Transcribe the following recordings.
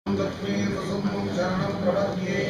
लक्ष्मी प्रसन्नं शरणं प्रपद्ये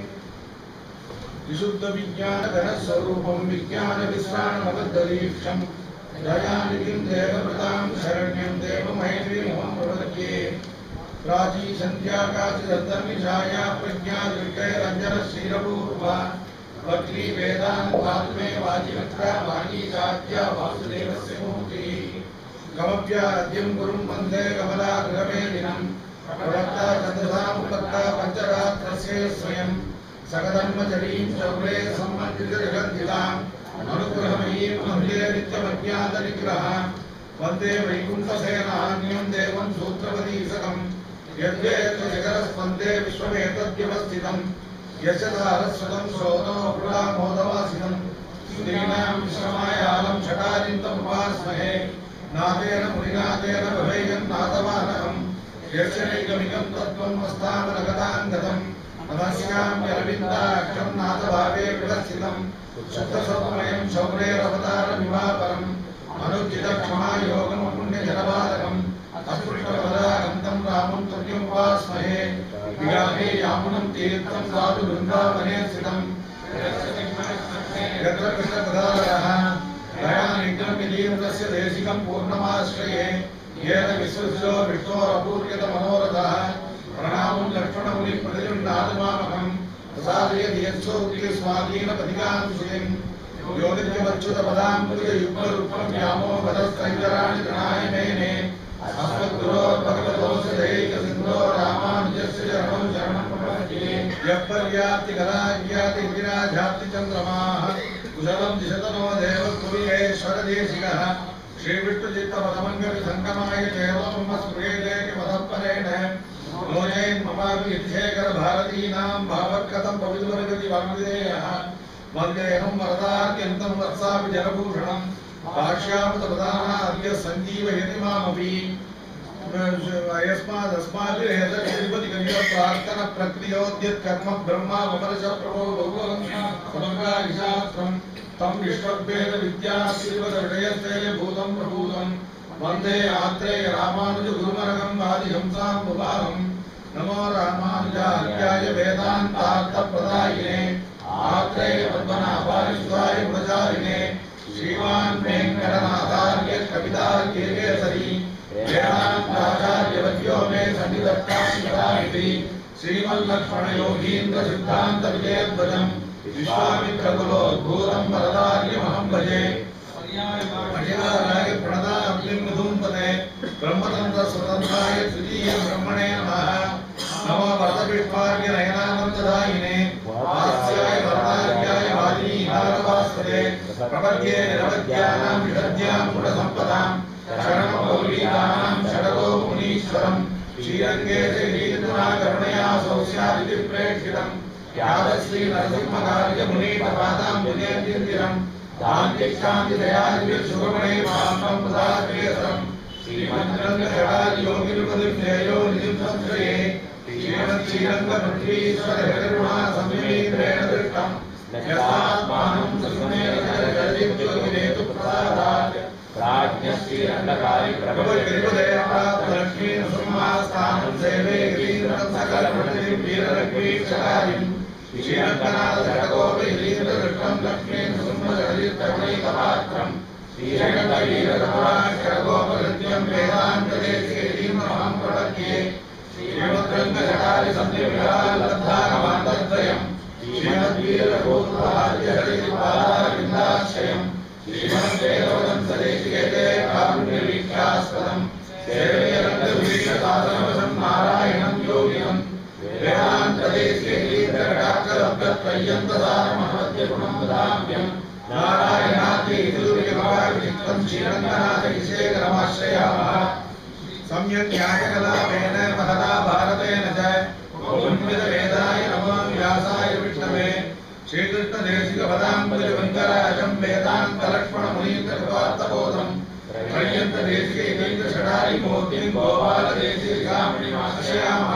विशुद्धविज्ञानघनस्वरूपं विज्ञानविश्राणमबद्धदीक्षं दयानिधिं देवव्रतां शरण्यं देवमहेन्द्रीमहं प्रपद्ये प्राची सन्ध्याकाशदन्तर्निशाया प्रज्ञादृष्टैरञ्जनश्रीरपूर्वा वक्री वेदान्तात्मे वाजिवक्रा वागीचाद्या वासुदेवस्य मूर्तिः कमप्याद्यं गुरुं वन्दे कमलागृहमेदिनम् प्रवक्ता चन्द्रसामुपक्ता पञ्चरात्रस्य स्वयं सकधर्मचरीं शौरे सम्मन्त्रितजगद्धिताम् अनुग्रहमयीं वन्दे नित्यमज्ञातनिग्रह वन्दे वैकुण्ठसेनान्यं देवं सूत्रपदीसकम् यद्वेत्रशिखरस्पन्दे विश्वमेतद्व्यवस्थितम् यस्य सारस्वतं श्रोतो पुरामोदवासिनं स्त्रीणां विश्रमायालं षटारिन्तमुपास्महे नादेन मुनिनादेन भवेयं नादवानकम् यस्य नैगमिकं तत्त्वं वस्तामनगताङ्गतं नमस्याम्यरविन्दाक्षं नादभावे विलसितं शुद्धसत्मयं शौरेरवतारमिवापरम् अनुचितक्षमायोगं पुण्यजनबालकम् अस्पृष्टपदागन्तं रामं तुल्यमुपास्महे विगाहे यामुनं तीर्थं साधु वृन्दावने स्थितम् यत्र कृष्णपदारः दयानिग्रमिलीन्द्रस्य देशिकं पूर्णमाश्रये येन विश्वसितो विष्णोरपूर्यतमनोरथः प्रणामं लक्ष्मणमुनिप्रतिगृह्णातमामकम् प्रसादयति यच्छोक्ति स्वाधीनपथिकां श्रियम् योगित्यमच्युतपदां युग्मरूपं व्यामो वदस्तैतराणि गणाय मेने अस्मद्गुरोर्भगवतोऽस्यैकसिन्धो रामानुजस्य चरणं शरणं प्रपद्ये यः पर्याप्ति कलाज्ञाति गिराध्याप्ति चन्द्रमाः कुशलं दिशतनो देवकुर्येश्वरदेशिकः श्रीविष्णुचित्तपदमङ्गलसङ्गमाय देवं स्मृगेलेकपदपरेण भारतीनां भावकथं पवित्रगति वर्मविधेयः वन्देहं वरदात्यन्तं वत्सापि जलभूषणं भाष्यामृतप्रधानाद्य सञ्जीवयति मामपि यस्मादस्माभिर्हेतुपतिकनिरप्रार्थनप्रक्रियोद्यत्कर्म ब्रह्मा वमरश प्रभो बहुवशास्त्रम् तं विश्वभेदविद्याश्रीवदविषयस्तेय भूतं प्रभूतं वन्दे आत्रेय रामानुज गुरुमरगं वादिहंसां बुभावम् नमो रामानुजार्याय वेदान्तार्थप्रदायिने आत्रेय पद्मनाभारिष्वाय गुणचारिणे श्रीमान् वेङ्कटनाथार्य कवितार्केसरी वेदान्ताचार्यवद्यो मे सन्निधत्तां कदामिति श्रीमल्लक्ष्मणयोगीन्द्र सिद्धान्त विजयध्वजम् विश्वामित्रकुलोद्भूतं वरदार्यमहं भजे पर्याय प्रणदाब्धिं विधुम्पते ब्रह्मतन्त्र स्वतन्त्राय तृतीय ब्रह्मणे नमः नमो वरदविष्वार्य नयनानन्ददायिने वास्याय वरदार्याय वाजिनीहारवास्पदे प्रपद्ये निरवद्यानां विषद्यां गुणसम्पदां शरणं गौरीकानां षडगो मुनीश्वरं श्रीरङ्गे श्रीरीन्द्रा करुणया सौस्यादिति प्रेक्षितम् यादश्री नरसिंहकार्य मुनीपपादां विजयन्दिरम् दान्तिक्षान्ति दयादिभिः सुगमणे मामं प्रदाप्रियसरम् श्रीमद्रङ्गजडादियोगिरुपदिव्ययो निधिं संश्रये श्रीमच्छ्रीरङ्गपृथ्वीश्वर हरिरुणा संविमीन्द्रेण दृष्टम् यथात्मानं सुषुमेन जगदित्योगिनेतु प्रसादात् प्राज्ञश्रीरण्डकारि भगवद्गिरिपदेवप्राप्तलक्ष्मी नृसिंहास्थानं सेवे गिरीन्द्रं सकलमणिं वीरलक्ष्मीक्षकारिम् श्रीरङ्गनाथषडगोपगिरीन्द्रदृष्टं लक्ष्मी नृसिंहजगदीर्थगुणैकपात्रम् श्रीरङ्गवीरगुणाक्षरगोपहृत्यं वेदान्तदेशिकीमहं प्रपद्ये श्रीमद्रङ्गजटारिसन्धिविहारलब्धागमान्तद्वयम् श्रीमद्वीरभूतभाग्यहरिपादारविन्दाश्रयम् श्रीमद्वेदवदंसदेशिकेते कारुण्यवीक्षास्पदम् सेवेरङ्गवीक्षसाधनवशं नारायणं योगिनं वेदान्तदेशिकेन्द्रकटाक्षलब्धत्रय्यन्तसारमहवद्यगुणं वदाम्यम् नारायणाद्यैतुर्यगवाविचित्तं श्रीरङ्गनाथविषेकरमाश्रयामः सम्यक् न्यायकलापेन महता भारतेन च उन्मितवेदाय नमो व्यासाय विष्णवे श्रीकृष्णदेशिकपदाम्बुजवङ्कराजं वेदान्तलक्ष्मणमुनीन्द्रकृपार्थबोधम् पर्यन्तदेशिकैकेन्द्रषडारिमूर्तिं गोपालदेशिकामणिमाश्रयामः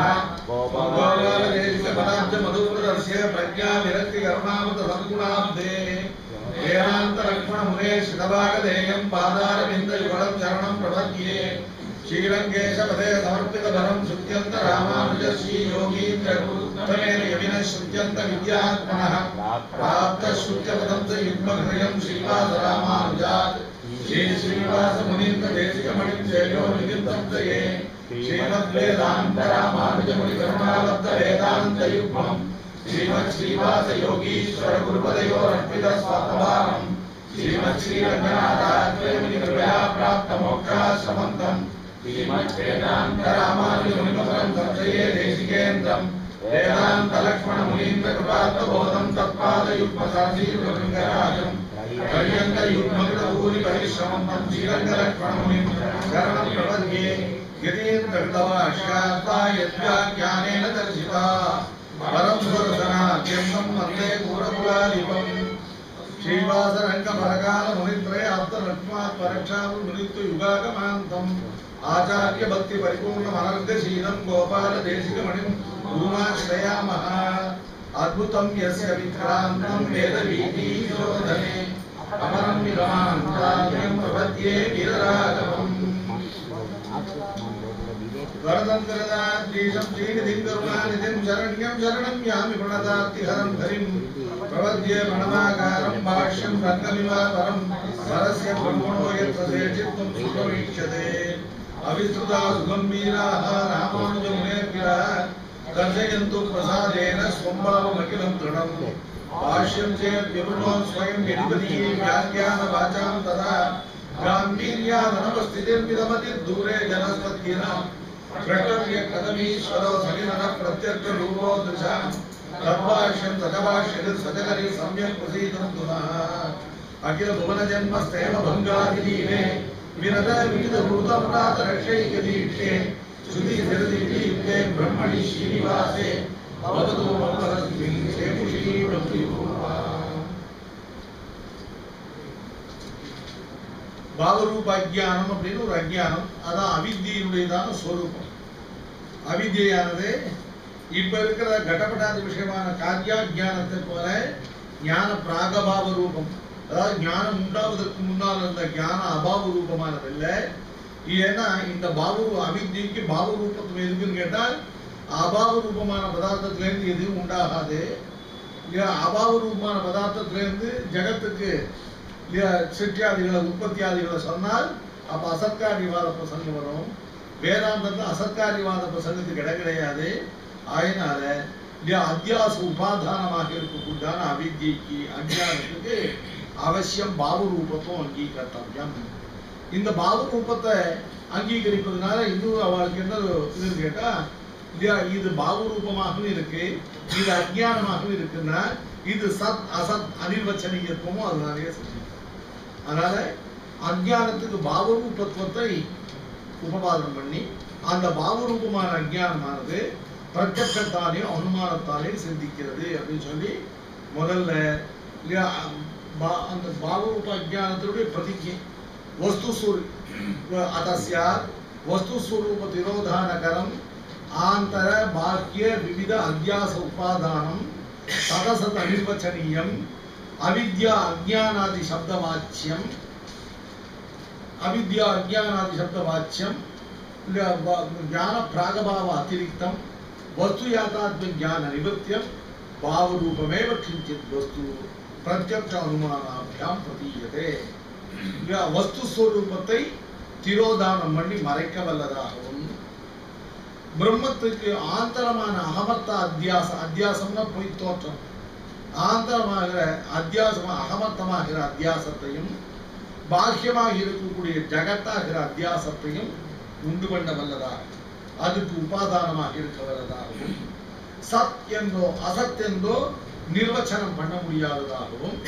गोपालदेशिकपदाब्जमधुपुरस्य प्रज्ञाविरक्तिकरुणामृतसद्गुणाब्धेः वेदान्तलक्ष्मणमुने श्रितभागधेयं पादारविन्दयुगलं चरणं प्रपद्ये श्रीरङ्गेशपदे समर्पितधरं श्रुत्यन्त रामानुज श्रीयोगीन्द्रगुरुत्तमेन यमिनः श्रुत्यन्त विद्यात्मनः प्राप्तश्रुत्यपदं च युग्महृदयं श्रीवास रामानुजात् श्री श्रीवास मुनीन्द्र देशिकमणिं जयो निगिन्तं जये श्रीमद्वेदान्त रामानुज मुनिकरुणालब्ध वेदान्त युग्मम् श्रीमत् श्रीवास योगीश्वर गुरुपदयो अर्पित स्वात्मभारम् श्रीमत् श्री रङ्गनाथात्मय मुनि कृपया प्राप्त मोक्षाश्रमन्तम् श्रीमत् वेदान्त रामानुज मुनिमकरं संशये देशिकेन्द्रम् वेदान्त लक्ष्मण मुनीन्द्र कृपात्मबोधं तत्पादयुग्म साधीर्वृङ्गराजम् पर्यन्त युग्मकृतभूरि परिश्रमन्तं श्रीरङ्गलक्ष्मणमुनिं शरणं प्रपद्ये यतीन्द्रकृतवाश्यात्ता यद्व्याख्यानेन दर्शिता परं सुरसनात्यन्तं वन्दे पूरकुलाधिपम् श्रीवासरङ्गपरकालमुनित्रय आप्तलक्ष्मात् परीक्षां मुनित्व युगागमान्तम् आचार्य भक्ति परिपूर्णमनर्गशीलं गोपालदेशिकमणिं गुरुमाश्रयामः अद्भुतं यस्य विक्रान्तं वेदवीतिशोधने अमरं विरमान्ताभ्यं प्रपद्ये वीरराघवम् वरदन्तरदाद्रीशं श्रीनिधिं करुणानिधिं शरण्यं शरणं यामि प्रणदात्तिहरं हरिं प्रपद्ये प्रणवाकारं भाष्यं रङ्गमिवापरं सरस्य ब्रह्मणो यत्र शेषित्वं सुप्रवीक्ष्यते अविस्तृता सुगम्भीराः रामानुजमुनेभ्यः दर्शयन्तु प्रसादेन स्वम्भावमखिलं दृढम् भाष्यं चेत् विवृणो स्वयं यदिपदी व्याख्यानवाचां तदा गाम्भीर्यादनवस्थितिर्विदमति जनस्पत्तीनां द्रष्टव्य कदमीश्वरो सलिनः प्रत्यर्थरूपो दृशां तद्भाष्यं तदभाष्यं सजगरि सम्यक् प्रसीदन्तु नः अखिल भुवनजन्मस्तेव भङ्गादिलीले विरद विविधभूतप्रात रक्षैकदीक्षे श्रुति धृतियुक्ते ब्रह्मणि श्रीनिवासे भवतु मङ्गलस्मिन् शेमुषी भक्तिरूपा பாவரூப அஜ்ஞானம் அப்படின்னு ஒரு அஜ்ஞானம் அதான் அவித்தியினுடையதான ஸ்வரூபம் அவித்தியானது இப்ப இருக்கிற கடப்படாத விஷயமான காரியாஜானத்தை போல ஞான பிராகபாவ ரூபம் அதாவது ஞானம் உண்டாவதற்கு முன்னால் இருந்த ஞான அபாவ ரூபமானது இல்லை ஏன்னா இந்த பாவ அவித்திக்கு பாவ ரூபத்துவம் எதுக்குன்னு கேட்டால் அபாவ ரூபமான பதார்த்தத்திலேருந்து எதுவும் உண்டாகாது இல்லையா அபாவ ரூபமான பதார்த்தத்திலேருந்து ஜகத்துக்கு இல்லையா சிற்றியாதிகளை உற்பத்தியாதிகளை சொன்னால் அப்ப அசத்காரியவாத பிரசங்கம் வரும் வேதாந்தத்தில் அசத்காரியவாத பிரசங்கத்துக்கு இடம் கிடையாது ஆயினால இல்லையா அத்தியாச உபாதானமாக இருக்கக்கூடியதான அவித்தியக்கு அஞ்ஞானத்துக்கு அவசியம் பாவ ரூபத்துவம் அங்கீகர்த்தவியம் இந்த பாவ ரூபத்தை அங்கீகரிப்பதனால இன்னும் அவளுக்கு என்ன இதுன்னு கேட்டா இல்லையா இது பாவ ரூபமாகவும் இருக்கு இது அஜ்ஞானமாகவும் இருக்குன்னா இது சத் அசத் அனிர்வச்சனீயத்துவமும் அதனாலேயே சொல்லுது அதனால அஜ்ஞானத்துக்கு பாவரூபத்துவத்தை உபபாதனம் பண்ணி அந்த பாவரூபமான அஜ்ஞானமானது பிரத்யத்தாலேயும் அனுமானத்தாலேயும் சிந்திக்கிறது அப்படின்னு சொல்லி முதல்ல இல்லையா பா- அந்த பாவரூப அஜ்ஞானத்தினுடைய பிரதிஜை வஸ்து சுரு அதஸ்யா வஸ்து ஸ்வரூப திரோதானகரம் ஆந்தர பாக்கிய விவித அத்தியாச உபாதானம் சதசத் அனிர்வச்சனீயம் அவித்யா அஜ்ஞானாதி சப்தவாச்சியம் அவித்யா அஜ்ஞானாதி சப்தவாச்சியம் இல்ல வ- ஞான பிராகபாவ அतिरिक्तம் வஸ்து யாதாத்ம ஞான நிவர்த்தியம் பாவரூபமேவ கிஞ்சித் வஸ்து பிரத்யக்ஷ அனுமானாபியாம் பிரதீயதே இல்ல வஸ்து ஸ்வரூபத்தை திரோதானம் பண்ணி மறைக்க வல்லதாகவும் பிரம்மத்துக்கு ஆந்தரமான அகமத்த அத்தியாச அத்தியாசம்னா பொய் தோற்றம் ஆந்தரமாகிற அத்தியாசமா அகமத்தமாகிற அத்தியாசத்தையும் பாக்கியமாக இருக்கக்கூடிய ஜகத்தாகிற அத்தியாசத்தையும் உண்டு பண்ண வல்லதாக அதுக்கு உபாதானமாக இருக்க வல்லதாகவும் சத் என்றோ அசத் என்றோ நிர்வச்சனம் பண்ண முடியாததாகவும்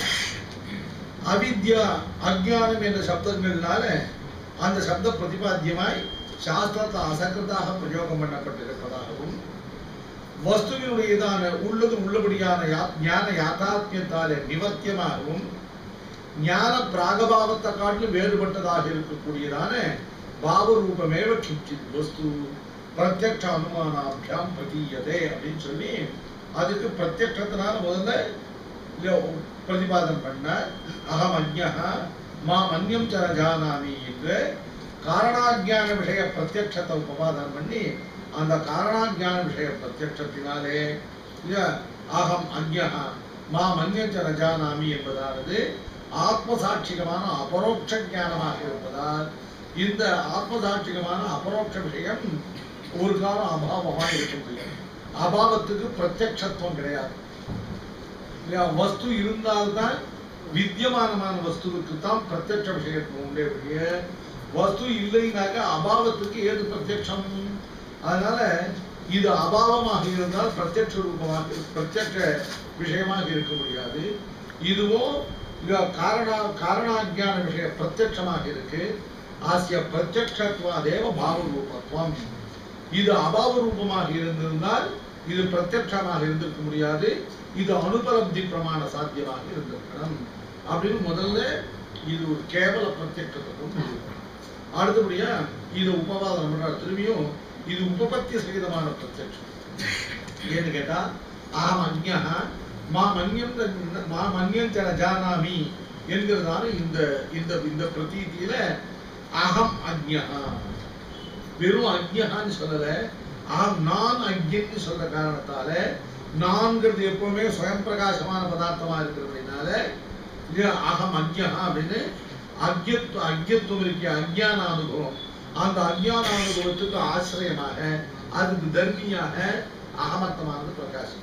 அவித்யா அஜ்ஞானம் என்ற சப்தங்கள்னால அந்த சப்த பிரதிபாத்தியமாய் சாஸ்திரத்தை அசக்கிரதாக பிரயோகம் பண்ணப்பட்டிருப்பதாகவும் வஸ்துவினுடையதான உள்ளது உள்ளபடியான யா- ஞான யாதாத்மியத்தாலே நிவர்த்தியமாகவும் ஞான பிராகபாவத்தை காட்டிலும் வேறுபட்டதாக இருக்கக்கூடியதான பாவரூபமேவ கிஞ்சித் வஸ்து பிரத்யக்ஷ அனுமானாபியாம் பிரதீயதே அப்படின்னு சொல்லி அதுக்கு பிரத்யக்ஷத்தினால முதல்ல இல்ல பிரதிபாதனம் பண்ண அகம் அந்யஹ மாம் அந்யம் ச ஜானாமி என்று காரணாஜான விஷய பிரத்யக்ஷத்தை உபபாதனம் பண்ணி அந்த காரணாஜான விஷய பிரத்யக்ஷத்தினாலே இல்ல, அகம் அந்யா மாம் அந்யஞ்ச நஜானாமி என்பதானது ஆத்மசாட்சிகமான அபரோக்ஷ ஞானமாக இருப்பதால் இந்த ஆத்மசாட்சிகமான அபரோக்ஷ விஷயம் ஒரு காலம் அபாவமாக இருக்க முடியாது அபாவத்துக்கு பிரத்யக்ஷத்துவம் கிடையாது இல்லையா வஸ்து இருந்தால்தான் வித்தியமானமான வஸ்துவுக்கு தான் பிரத்யக்ஷ விஷயத்துவம் உண்டே ஒழிய வஸ்து இல்லைனாக்க அபாவத்துக்கு ஏது பிரத்யக்ஷம் அதனால இது அபாவமாக இருந்தால் பிரத்யக்ஷ ரூபமாக பிரத்யக்ஷ விஷயமாக இருக்க முடியாது இதுவும் இங்க காரண காரணாஜான விஷய பிரத்யக்ஷமாக இருக்கு ஆசிய பிரத்யக்ஷத்வாதேவ பாவ ரூபத்துவம் இது அபாவ ரூபமாக இருந்திருந்தால் இது பிரத்யக்ஷமாக இருந்திருக்க முடியாது இது அனுபலப்தி பிரமாண சாத்தியமாக இருந்திருக்கணும் அப்படின்னு முதல்ல இது ஒரு கேவல பிரத்யக்ஷத்தை கொண்டு இருக்கணும். அடுத்தபடியா இது உபவாதம் பண்றார் திரும்பியும் இது உபபத்தி சகிதமான பிரத்யக்ஷம் ஏன்னு கேட்டா அகம் அந்யா மா மன்யம் த- மா மன்யம் ச ஜானாமி என்கிறதான இந்த இந்த இந்த பிரதீதியில அகம் அந்யா வெறும் அக்ஞகான்னு சொல்லல அகம் நான் அக்ஞன்னு சொல்ற காரணத்தால நான்கிறது எப்பவுமே சுயம் பிரகாசமான பதார்த்தமா இருக்கிறதுனால இது அகம் அக்ஞகா அப்படின்னு அக்யத்துவ அக்யத்துவம் இருக்கிய அக்ஞான அனுபவம் அந்த அக்ஞான அனுபவத்துக்கு ஆசிரியமாக அதுக்கு தர்மியாக அகமத்தமானது பிரகாசிக்கிறது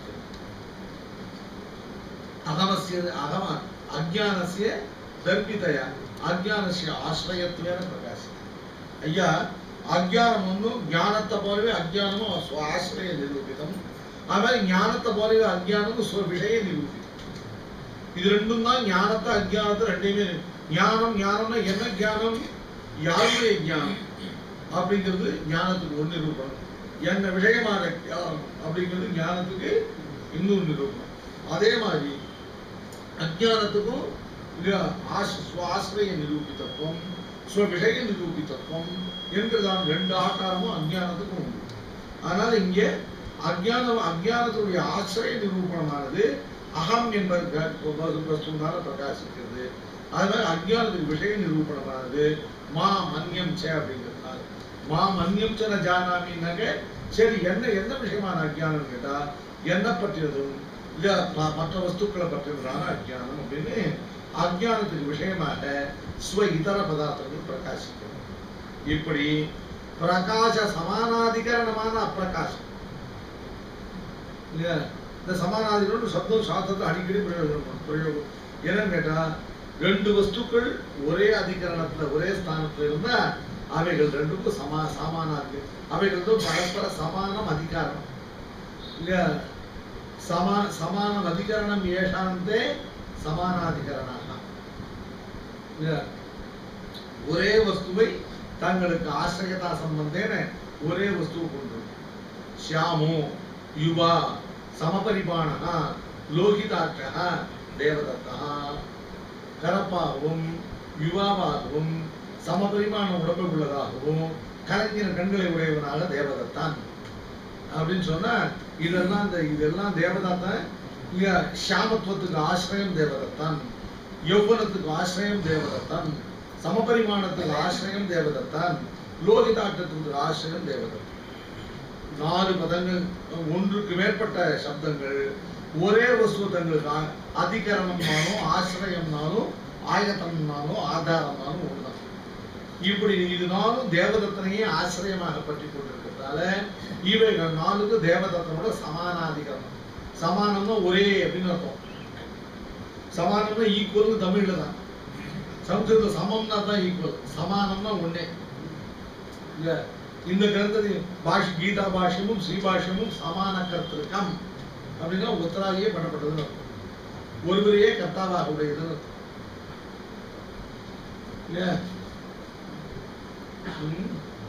அகமசிய அகம அஜானசிய தர்மிதயா அஜானசிய ஆசிரியத்துவேன பிரகாசிக்கிறது ஐயா அஜ்ஞானம் ஒன்றும் ஞானத்தை போலவே அஜ்ஞானமும் ஸ்வ ஆசிரிய நிரூபிதம் அது மாதிரி ஞானத்தை போலவே அஜ்ஞானமும் ஸ்வ விஷய நிரூபிதம் இது ரெண்டும் தான் ஞானத்தை அஜ்ஞானத்தை ரெண்டையுமே நிரூ- ஞானம் ஞானம்னா என்ன ஞானம் யாருடைய ஞானம் அப்படிங்கிறது ஞானத்துக்கு ஒன்று நிரூபணம் என்ன விஷயமான ஞானம் அப்படிங்கிறது ஞானத்துக்கு இன்னொரு நிரூபணம் அதே மாதிரி அஜ்ஞானத்துக்கும் இல்லையா ஆஸ் சுவாசிரிய நிரூபித்தத்துவம் ஸ்வவிஷய நிரூபித்தத்துவம் என்கிறதான ரெண்டு ஆகாரமும் அஜ்ஞானத்துக்கும் உண்டு அதனால இங்கே அஜ்ஞானம் அஜ்ஞானத்துடைய ஆசிரிய நிரூபணமானது அகம் என்பது வஸ்துனால பிரகாசிக்கிறது அதனால அஜ்ஞானத்துக்கு விஷய நிரூபணமானது மா மன்யம் சே அப்படிங்கிறதுனால மா மன்யம் சன ஜானாமின்னாக்க சரி என்ன என்ன விஷயமான அஜ்ஞானம் கேட்டா என்ன பற்றியதும் இல்ல ம- மற்ற வஸ்துக்களை பற்றியதான அஜ்ஞானம் அப்படின்னு அஜ்ஞானத்துக்கு விஷயமாக ஸ்வ இதர பதார்த்தங்கள் பிரகாசிக்கிறது இப்படி பிரகாச சமானாதிகரணமான அப்பிரகாசம் இல்லையா இந்த சமானாதிகரணம் சப்தம் சாஸ்திரத்தை அடிக்கடி பிரயோகம் பிரயோகம் என்னன்னு கேட்டா ரெண்டு வஸ்துக்கள் ஒரே அதிகரணத்துல ஒரே ஸ்தானத்துல இருந்தா அவைகள் ரெண்டுக்கும் சமா சமானாதி அவைகள் ரெண்டும் பரஸ்பர சமானம் அதிகாரம் இல்லையா சமா சமானம் அதிகரணம் ஏஷாந்தே சமானாதிகரணாக இல்லையா ஒரே வஸ்துவை தங்களுக்கு ஆசிரியதா சம்பந்தேன ஒரே வஸ்துவை கொண்டு ஷியாமோ யுவா சமபரிமாணா லோகிதாட்சா தேவதத்தா கரப்பாகவும் யுவாவாகவும் சமபரிமாண உடம்பை உள்ளதாகவும் கலைஞர கண்களை உடையவனாக தேவதத்தான் அப்படின்னு சொன்னா இதெல்லாம் இந்த இதெல்லாம் தேவதத்தான் இல்ல ஷாமத்துவத்துக்கு ஆசிரியம் தேவதத்தான் யௌவனத்துக்கு ஆசிரியம் தேவதத்தான் சமபரிமாணத்துக்கு ஆசிரியம் தேவதத்தான் லோகிதாட்டத்துக்கு ஆசிரியம் தேவதத்தான் நாலு பதங்கள் ஒன்றுக்கு மேற்பட்ட சப்தங்கள் ஒரே வஸ்து தங்களுக்கு ஆ- அதிகரணம்னாலும் ஆசிரியம்னாலும் ஆயத்தம்னாலும் ஆதாரம்னாலும் ஒண்ணுதான் இப்படி இது நாளும் தேவதத்தனையே ஆசிரியமாக பற்றி கொண்டிருக்கிறதால இவைகள் நாளுக்கு தேவதத்தனோட சமானாதிகரணம் சமானம்னா ஒரே அப்படின்னு அர்த்தம் சமானம்னா ஈக்குவல் தமிழ்ல தான் சம்ஸ்கிருத சமம்னா தான் ஈக்குவல் சமானம்னா ஒண்ணே இல்ல இந்த கிரந்தத்தின் பாஷ் கீதா பாஷ்யமும் ஸ்ரீபாஷ்யமும் சமான கர்த்திருக்கம் அப்படின்னா உத்தராதியே பண்ணப்பட்டதுன்னு அர்த்தம். ஒருவரையே கர்த்தாவாக உடையதுன்னு அர்த்தம். இல்லையா ம்.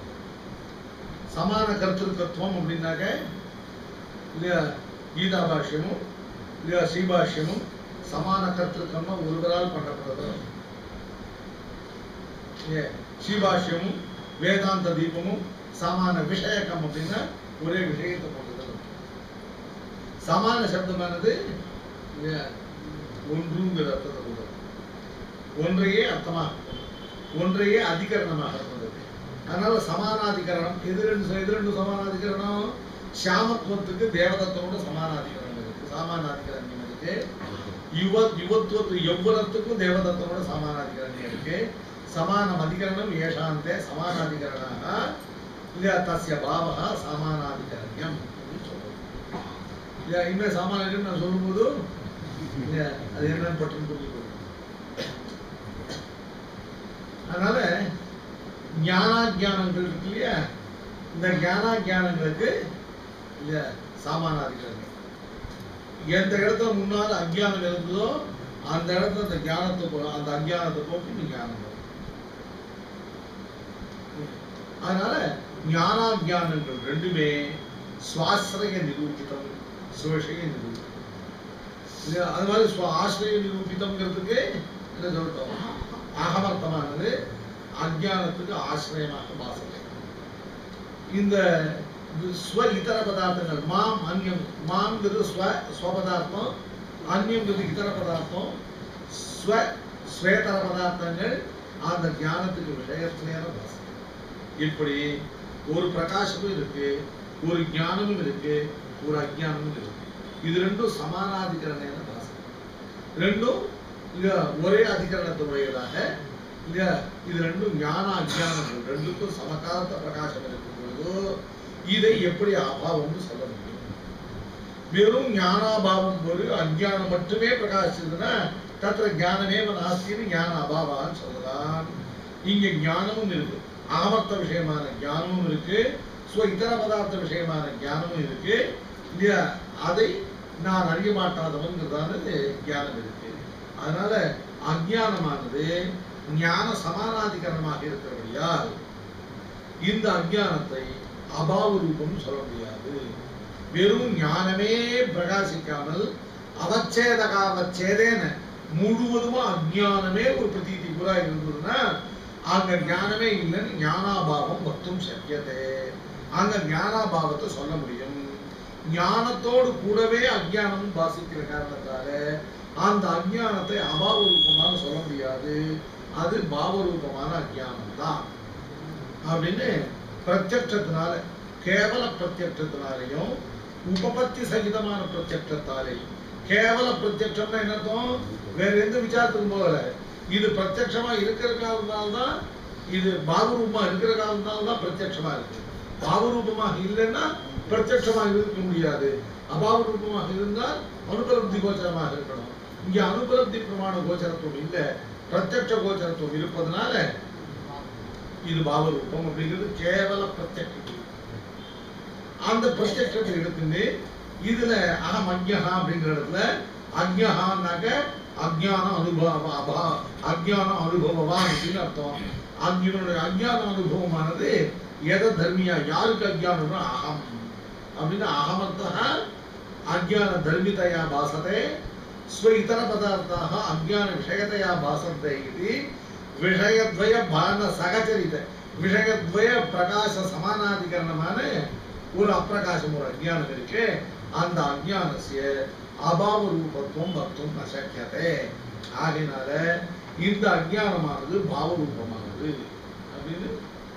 சமான கர்த்திருக்கத்துவம் அப்படின்னாக்க இல்லையா கீதா பாஷ்யமும் இல்லையா ஸ்ரீபாஷ்யமும் சமான கர்த்திருக்கம்னா ஒருவரால் பண்ணப்பட்டது ஏ, ஸ்ரீபாஷ்யமும் வேதாந்த தீபமும் சமான விஷயக்கம் அப்படின்னா ஒரே விஷயத்தை கொண்டது சமான சப்தமானது இல்லையா, ஒன்றுங்கிற அர்த்தத்தை கொண்டது ஒன்றையே அர்த்தமாக கொண்டது. ஒன்றையே அதிகரணமாக கொண்டது அதனால சமானாதிகரணம் எது ரெண்டு எது ரெண்டு சமானாதிகரணம் சாமத்துவத்துக்கு தேவதத்தோட சமானாதிகரணம் இருக்கு சமானாதிகரண்யம் இருக்கு யுவ யுவத்துவத்து யௌவனத்துக்கும் தேவதத்தோட சமானாதிகரண்யம் இருக்கு சமானம் அதிகரணம் ஏஷாந்தே சமானாதிகரணாக இல்ல தஸ்ய பாவகா சமானாதிகரண்யம் அப்படின்னு சொல்றோம் இல்ல இனிமே சாமானியம் நான் சொல்லும்போது இல்ல அது என்னன்னு பட்டுன்னு புரிஞ்சுக்கணும் அதனால ஞானாஜானங்கள் இருக்கு இல்லையா இந்த ஞானாஜானங்களுக்கு இல்ல சாமானாதிகரணம் எந்த இடத்துல முன்னால அஞ்ஞானம் இருந்ததோ அந்த இடத்துல அந்த ஞானத்தை போ- அந்த அஞ்ஞானத்தை போக்கி நீ ஞானம் வரும். அதனால ஞானாஜானங்கள் ரெண்டுமே சுவாசிரய நிரூபிதம் சுவஷய நிரூபிதம் இது அது மாதிரி ஸ்வ- ஆசிரிய நிரூபிதம்ங்கிறதுக்கு என்ன சொல்லிட்டோம் அகமர்த்தமானது அஜானத்துக்கு ஆசிரியமாக பாசனை இந்த ஸ்வ இதர பதார்த்தங்கள் மாம் அந்யம் மாம்ங்கிறது ஸ்வ ஸ்வபதார்த்தம் அந்யங்கிறது இதர பதார்த்தம் ஸ்வ ஸ்வேதர பதார்த்தங்கள் அந்த ஞானத்துக்கு விஷயத்திலேயான பாசனை இப்படி ஒரு பிரகாசமும் இருக்கு ஒரு ஞானமும் இருக்கு ஒரு அஜ்ஞானமும் இருக்கு இது ரெண்டும் சமானாதிகரண பாசனை ரெண்டும் இங்க ஒரே அதிகரணத்துடையதாக இங்க இது ரெண்டும் ஞான அஜ்ஞானங்கள் ரெண்டுக்கும் சமகாலத்த பிரகாசம் இருக்கும் பொழுது இதை எப்படி அபாவம்னு சொல்ல முடியும் வெறும் ஞானாபாவம் ஒரு அஜ்ஞானம் மட்டுமே பிரகாசிச்சதுன்னா தத்திர ஞானமே நாஸ்தின்னு ஞான அபாவான்னு சொல்லலாம் இங்க ஞானமும் இருக்கு ஆமர்த்த விஷயமான ஞானமும் இருக்கு ஸ்வ இதர பதார்த்த விஷயமான ஞானமும் இருக்கு இல்லையா அதை நான் அறிய மாட்டாதவன்கிறதானது ஞானம் இருக்கு அதனால அஜ்ஞானமானது ஞான சமானாதிகரணமாக இருக்கிறபடியால் இந்த அஜ்ஞானத்தை அபாவ ரூபம்னு சொல்ல முடியாது வெறும் ஞானமே பிரகாசிக்காமல் அவச்சேதகாவச்சேதேன முழுவதுமா அஜ்ஞானமே ஒரு பிரதீதி பூரா இருந்ததுன்னா அங்க ஞானமே இல்லைன்னு ஞானாபாவம் மட்டும் சக்கியதே அங்க ஞானாபாவத்தை சொல்ல முடியும் ஞானத்தோடு கூடவே அஜ்ஞானமும் பாசிக்கிற காரணத்தால அந்த அஜ்ஞானத்தை அபாவ ரூபமாக சொல்ல முடியாது அது பாவரூபமான அஜ்ஞானம் தான் அப்படின்னு பிரத்யட்சத்தினால கேவல பிரத்யட்சத்தினாலையும் உபபத்தி சகிதமான பிரத்யட்சத்தாலையும் கேவல பிரத்யட்சம்னா என்ன அர்த்தம் வேற எந்த விசாரத்துக்கும் போகல இது பிரத்யட்சமா இருக்கிற காலத்தினால்தான் இது பாவரூபமா இருக்கிற காலத்தினால்தான் பிரத்யட்சமா இருக்கு பாவரூபமாக இல்லைன்னா பிரத்யட்சமாக இருக்க முடியாது அபாவ ரூபமாக இருந்தால் அனுபலப்தி கோச்சரமாக இருக்கணும் இங்க அனுபலப்தி பிரமாண கோச்சரத்துவம் இல்லை பிரத்யட்ச கோச்சரத்துவம் இருப்பதனால இது பாவரூபம் அப்படிங்கிறது கேவல பிரத்யட்சம் அந்த பிரத்யட்சத்தை எடுத்துட்டு இதுல அகம் அக்ஞகா அப்படிங்கிற இடத்துல அக்ஞகான்னாக்க அஜ்ஞான அனுபவ அபா அஜ்ஞான அனுபவவான் அப்படின்னு அர்த்தம் அக்ஞனுடைய அஜ்ஞான அனுபவமானது எத தர்மியா யாருக்கு அஜ்ஞானம்னா அகம் அப்படின்னு அகமத்தः அஜ்ஞான தர்மிதயா பாசते ஸ்வ இத்தர பதார்த்தாக அஜ்ஞான விஷயத்தையா பாசन्ते इति விஷயத்வய பான சகச்சரித விஷயத்வய பிரகாச சமானாதிகரணமான ஒரு அப்பிரகாசம் ஒரு அஜ்ஞானம் இருக்கு அந்த அஜ்ஞானசிய அபாவ ரூபத்துவம் வர்த்தும் நசக்கியதே ஆகையினால இந்த அஜ்ஞானமானது பாவரூபமானது அப்படின்னு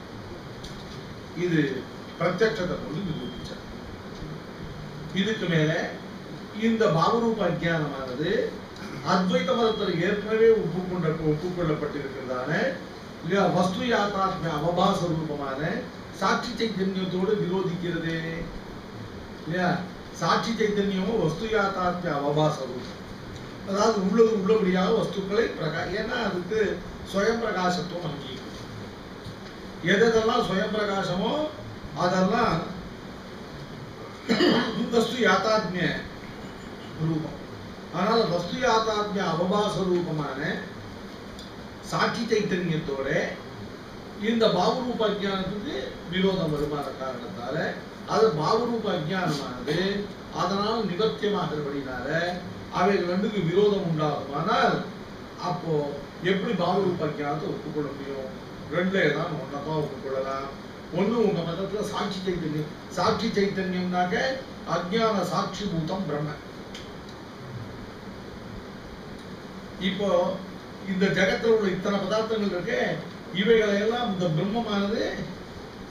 இது பிரத்யட்சத்தை கொண்டு நிரூபிச்சார் இதுக்கு மேல இந்த பாவரூப அஜ்ஞானமானது அத்வைத மதத்தில் ஏற்கனவே ஒப்புக்கொண்ட ஒப்புக்கொள்ளப்பட்டிருக்கிறதான இல்லையா வஸ்து யாத்தாத்ம அவபாச ரூபமான சாட்சி சைத்தன்யத்தோடு விரோதிக்கிறது இல்லையா சாட்சி சைத்தன்யமும் வஸ்து யாத்தாத்ம அவபாச ரூபம் அதாவது உள்ளது உள்ளபடியாக வஸ்துக்களை பிரகா ஏன்னா அதுக்கு சுயம் பிரகாசத்துவம் அங்கீகரிக்கும் எதெல்லாம் சுயம் பிரகாசமோ அதெல்லாம் வஸ்து யாத்தாத்மிய ரூபம் அதனால வஸ்து யாத்தாத்மிய அவபாச ரூபமான சாட்சி சைத்தன்யத்தோட இந்த பாவரூப அஜ்ஞானத்துக்கு விரோதம் வருமான காரணத்தால அது பாவரூப அஜ்ஞானமானது அதனால் நிவர்த்தியமாகிறபடினால அவைகள் ரெண்டுக்கு விரோதம் உண்டாகுமானால் அப்போ எப்படி பாவரூப அஜ்ஞானத்தை ஒப்புக்கொள்ள முடியும் ரெண்டுல ஏதாவது ஒன்னதான் ஒப்புக்கொள்ளலாம் ஒண்ணு உங்க மதத்துல சாட்சி சைத்தன்யம் சாட்சி சைத்தன்யம்னாக்க அஜ்ஞான சாட்சி பூதம் பிரம்ம இப்போ இந்த ஜகத்துல உள்ள இத்தனை பதார்த்தங்கள் இருக்கு இவைகளை எல்லாம் இந்த பிரம்மமானது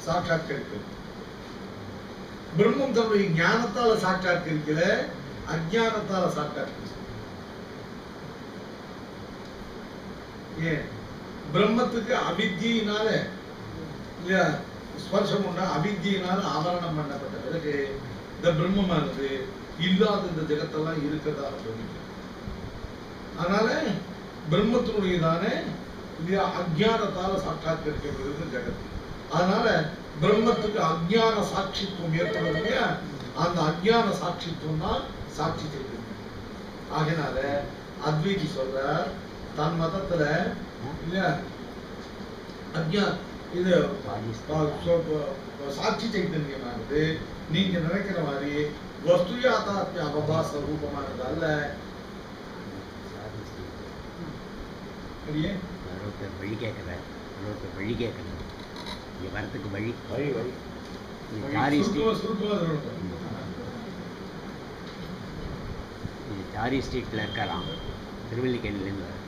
சாட்சாத்கரிக்கிறது பிரம்மம் தன்னுடைய ஞானத்தால சாட்சாத்கரிக்கல அஜானத்தால சாட்சாத்கரிக்கிறது ஏன் பிரம்மத்துக்கு அவித்தியினால இல்லையா ஸ்பர்சம் உண்டா அவித்தியினால ஆவரணம் பண்ணப்பட்ட பிறகு இந்த பிரம்மமானது இல்லாத இந்த ஜெகத்தெல்லாம் இருக்கிறதாக சொல்லிட்டு அதனால பிரம்மத்தினுடையதான இல்லையா அஜானத்தால சாட்சாத்கரிக்கப்படுகிறது ஜெகத் அதனால பிரம்மத்துக்கு அஜ்ஞான சாட்சித்துவம் ஏற்படுது இல்லையா அந்த அஜ்ஞான சாட்சித்துவம் தான் சாட்சி செய்யுது ஆகினால அத்வைதி சொல்றார் தன் மதத்துல இல்லையா அஜ்ஞா இது பா- சொ- ப- சாட்சி சைத்தன்யமானது நீங்க நினைக்கிற மாதிரி வஸ்து யாதாத்மிய அவபாச ரூபமானது அல்ல சரியே ஒருத்தர் வழி கேட்குறார் ஒருத்தர் வழி கேட்குறார் இங்கே வரத்துக்கு வழி வழி வழி இது சாரி சுருக்கமா ஸ்ட்ரீட் சுருக்கமா சொல்லணும். இது சாரி ஸ்ட்ரீட்டில் இருக்கலாம் திருவல்லிக்கேணிலேருந்து வர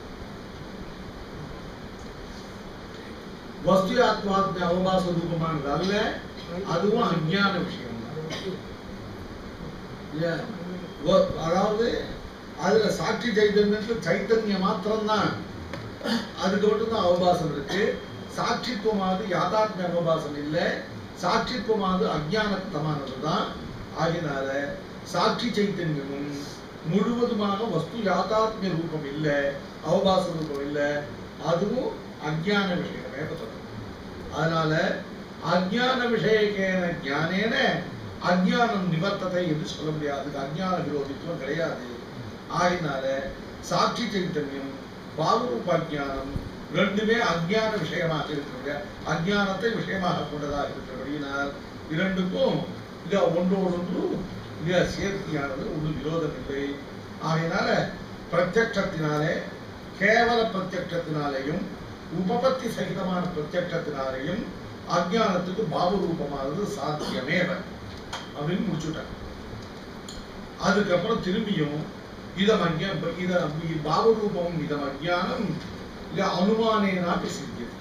வஸ்து ஆத்மாத்மிய அவபாச ரூபமானது அல்ல அதுவும் அஞ்ஞான விஷயம் தான். இல்லையா? வ- அதாவது அதுல சாட்சி சைத்தன்யத்துல சைத்தன்யம் மாத்திரம்தான் அதுக்கு மட்டும்தான் அவபாசம் இருக்கு சாட்சித்துவமானது யாதாத்மிய அவபாசம் இல்லை சாட்சித்துவமானது அஜானத்தமானது தான் ஆகினால சாட்சி சைத்தன்யமும் முழுவதுமாக வஸ்து யாதாத்மிய ரூபம் இல்லை அவபாச ரூபம் இல்லை அதுவும் அஜ்ஞான விஷயமே சொல்றது அதனால அஜ்ஞான விஷயக்கேன ஞானேன அஜ்ஞானம் நிவர்த்தத்தை என்று சொல்ல முடியாது அதுக்கு அஜ்ஞான விரோதித்துவம் கிடையாது ஆகினால சாட்சி சைத்தன்யம் பாவரூப அஜ்ஞானம் ரெண்டுமே அஜ்ஞான விஷயமாக இருக்கிறது அஜ்ஞானத்தை விஷயமாக கொண்டதாக இருக்கிறபடியினால் இரண்டுக்கும் இது ஒன்றோடொன்று இது சேர்த்தியானது ஒன்று விரோதம் இல்லை ஆகையினால பிரத்யக்ஷத்தினாலே கேவல பிரத்யக்ஷத்தினாலேயும் உபபத்தி சகிதமான பிரத்யக்ஷத்தினாலேயும் அஜ்ஞானத்துக்கு பாவரூபமானது சாத்தியமேவ அப்படின்னு முடிச்சுட்டாங்க அதுக்கப்புறம் திரும்பியும் இதம் அஜ்ஞா இத பாவரூபம் இதம் அஜ்ஞானம் இது அனுமானேனாப்பி சித்தியது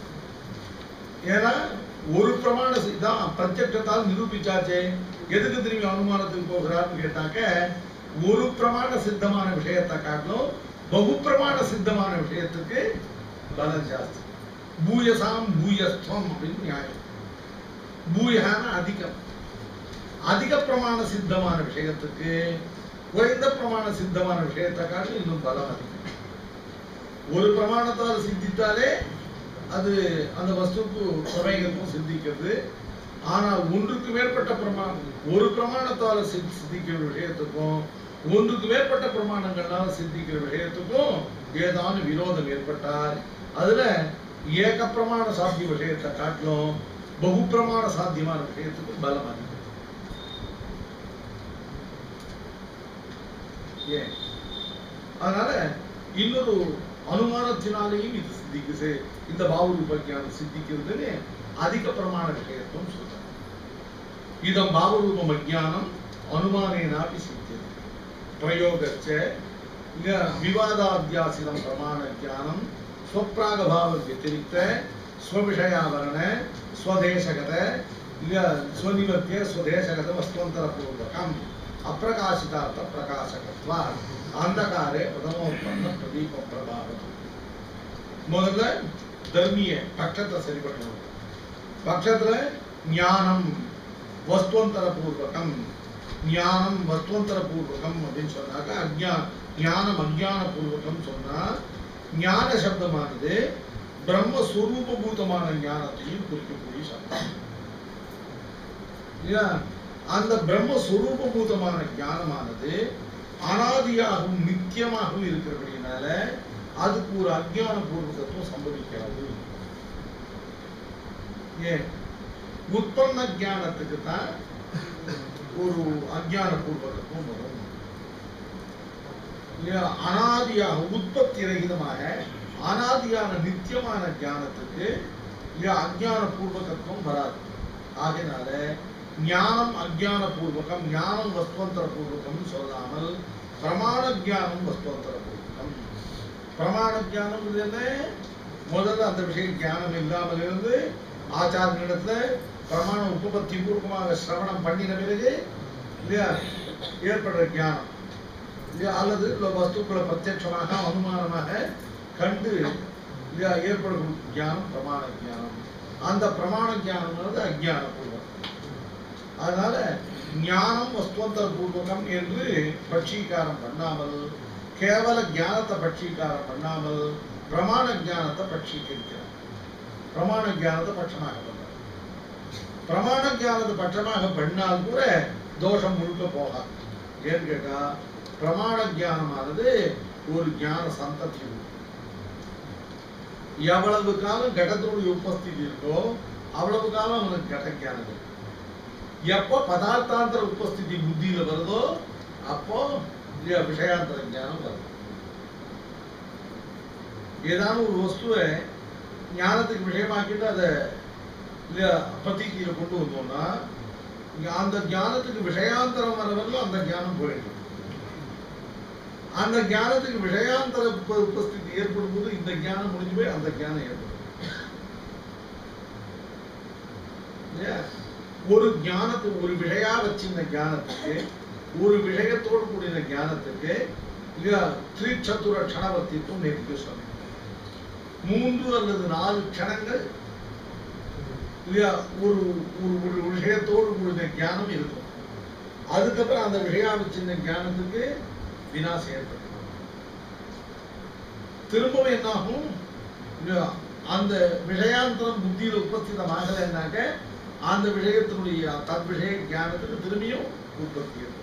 ஏன்னா ஒரு பிரமாண சி- தான் பிரத்யக்ஷத்தால் நிரூபிச்சாச்சே எதுக்கு திரும்பி அனுமானத்துக்கு போகிறார்னு கேட்டாக்க ஒரு பிரமாண சித்தமான விஷயத்தை காட்டிலும் பகு பிரமாண சித்தமான விஷயத்துக்கு பலம் ஜாஸ்தி பூயசாம் பூயஸ்துவம் அப்படின்னு நியாயம் பூயகான அதிகம் அதிக பிரமாண சித்தமான விஷயத்துக்கு குறைந்த பிரமாண சித்தமான விஷயத்தை காட்டிலும் இன்னும் பலம் அதிகம் ஒரு பிரமாணத்தால் சித்தித்தாலே அது அந்த வஸ்துக்கு பிரமேயத்துக்கும் சித்திக்கிறது ஆனால் ஒன்றுக்கு மேற்பட்ட பிரமாணம் ஒரு பிரமாணத்தால் சித்தி- சித்திக்கிற விஷயத்துக்கும் ஒன்றுக்கு மேற்பட்ட பிரமாணங்களால் சித்திக்கிற விஷயத்துக்கும் ஏதான விரோதம் ஏற்பட்டால் அதுல ஏக பிரமாண சாத்திய விஷயத்தை காட்டிலும் பகு பிரமாண சாத்தியமான விஷயத்துக்கு பலம் அதிகம் ஏன் அதனால இன்னொரு அனுமானத்தினாலேயும் இது சித்திக்குது இந்த பாவரூப ஞானம் சித்திக்கிறதுன்னு அதிக பிரமாண விஷயத்துவம் சொல்றாங்க இதம் பாவரூபம் அஜானம் அனுமானேனாப்பி சித்தியது பிரயோகச்ச இங்க விவாதாத்தியாசிதம் பிரமாண ஞானம் ஸ்வப்ராகபாவ व्यतिरिक्त स्वविषयावरण स्वदेशगत இல்ல ஸ்வநிவத்திய ஸ்வதேசகத வஸ்துவந்தரபூர்வகம் அப்பிரகாசிதார்த்த பிரகாசகத்வா அந்தகாரே பிரதமோத்பன்ன பிரதீப பிரபாவம் முதல்ல தர்மிய பட்சத்தை சரி பண்ணணும் பட்சத்துல ஞானம் வஸ்துவந்தர பூர்வகம் ஞானம் வஸ்துவந்தர பூர்வகம் அப்படின்னு சொன்னாக்க அஜ்ஞா ஞானம் அஞ்ஞான பூர்வகம் சொன்னா ஞான சப்தமானது பிரம்மஸ்வரூபபூதமான ஞானத்தையும் குறிக்கக்கூடிய சப்தம் இல்லையா அந்த பிரம்மஸ்வரூபபூதமான ஞானமானது அனாதியாகவும் நித்தியமாகவும் இருக்கிறபடினால அதுக்கு ஒரு அஜ்ஞான பூர்வகத்துவம் சம்பவிக்காது ஏன் உற்பன்ன ஞானத்துக்கு தான் ஒரு அஜ்ஞான பூர்வகத்துவம் வரும் இல்லையா அனாதியாக உற்பத்தி ரகிதமாக அனாதியான நித்தியமான ஞானத்துக்கு இல்லையா அஜ்ஞான பூர்வகத்துவம் வராது ஆகையினால ஞானம் அஜ்ஞான பூர்வகம் ஞானம் வஸ்துவந்தர பூர்வகம் சொல்லாமல் பிரமாண ஞானம் வஸ்துவந்தர பூர்வகம் பிரமாண ஞானம் இது என்ன முதல்ல அந்த விஷயம் ஞானம் இல்லாமல் இருந்து ஆச்சாரனிடத்துல பிரமாண உபபத்தி பூர்வமாக சிரவணம் பண்ணின பிறகு இல்லையா ஏற்படுற ஞானம் இல்லையா அல்லது இல்ல வஸ்துக்களை பிரத்யட்சமாக அனுமானமாக கண்டு இல்லையா ஏற்படும் ஞானம் பிரமாண ஞானம் அந்த பிரமாண ஞானம்ன்றது அஜ்ஞான பூர்வம் அதனால ஞானம் வஸ்துவந்தர பூர்வகம் என்று பட்சீகாரம் பண்ணாமல் கேவல ஞானத்தை பட்சீகாரம் பண்ணாமல் பிரமாண ஞானத்தை பட்சீகரிக்கிறார் பிரமாண ஞானத்தை பட்சமாக பண்றார் பிரமாண ஞானத்தை பட்சமாக பண்ணால் கூட தோஷம் முழுக்க போகாது ஏன்னு கேட்டா பிரமாண ஞானமானது ஒரு ஞான சந்ததி எவ்வளவு காலம் கடத்தோடைய உபஸ்திதி இருக்கோ அவ்வளவு காலம் அவனுக்கு கட ஞானம் இருக்கு எப்போ பதார்த்தாந்தர உபஸ்திதி புத்தியில வருதோ அப்போ இல்லையா விஷயாந்தர ஞானம் வரும் ஏதாவது ஒரு வஸ்துவை ஞானத்துக்கு விஷயமாக்கிட்டு அதை இல்லையா பிரதீதியில கொண்டு வந்தோம்னா இங்க அந்த ஞானத்துக்கு விஷயாந்தரம் வரவரைக்கும் அந்த ஞானம் போயிடும் அந்த ஞானத்துக்கு விஷயாந்தர உப- உபஸ்திதி ஏற்படும் போது இந்த ஞானம் முடிஞ்சு போய் அந்த ஞானம் ஏற்படும் இல்லையா? ஒரு ஞானத்துக்கு ஒரு விஷயா வச்சிருந்த ஞானத்துக்கு ஒரு விஷயத்தோடு கூடிய ஞானத்துக்கு இல்லையா திரிச்சத்துர க்ஷணவர்த்திக்கும் நேற்று சொன்னேன் மூன்று அல்லது நாலு க்ஷணங்கள் இல்லையா ஒரு ஒரு ஒரு விஷயத்தோடு கூடிய ஞானம் இருக்கும் அதுக்கப்புறம் அந்த விஷயா வச்சிருந்த ஞானத்துக்கு வினாசம் ஏற்படும் திரும்பவும் என்னாகும் இல்லையா அந்த விஷயாந்தரம் புத்தியில உபஸ்திதமாகலைன்னாக்க அந்த விஷயத்தினுடைய தத் விஷய ஞானத்துக்கு திரும்பியும் உற்பத்தி ஏற்படும்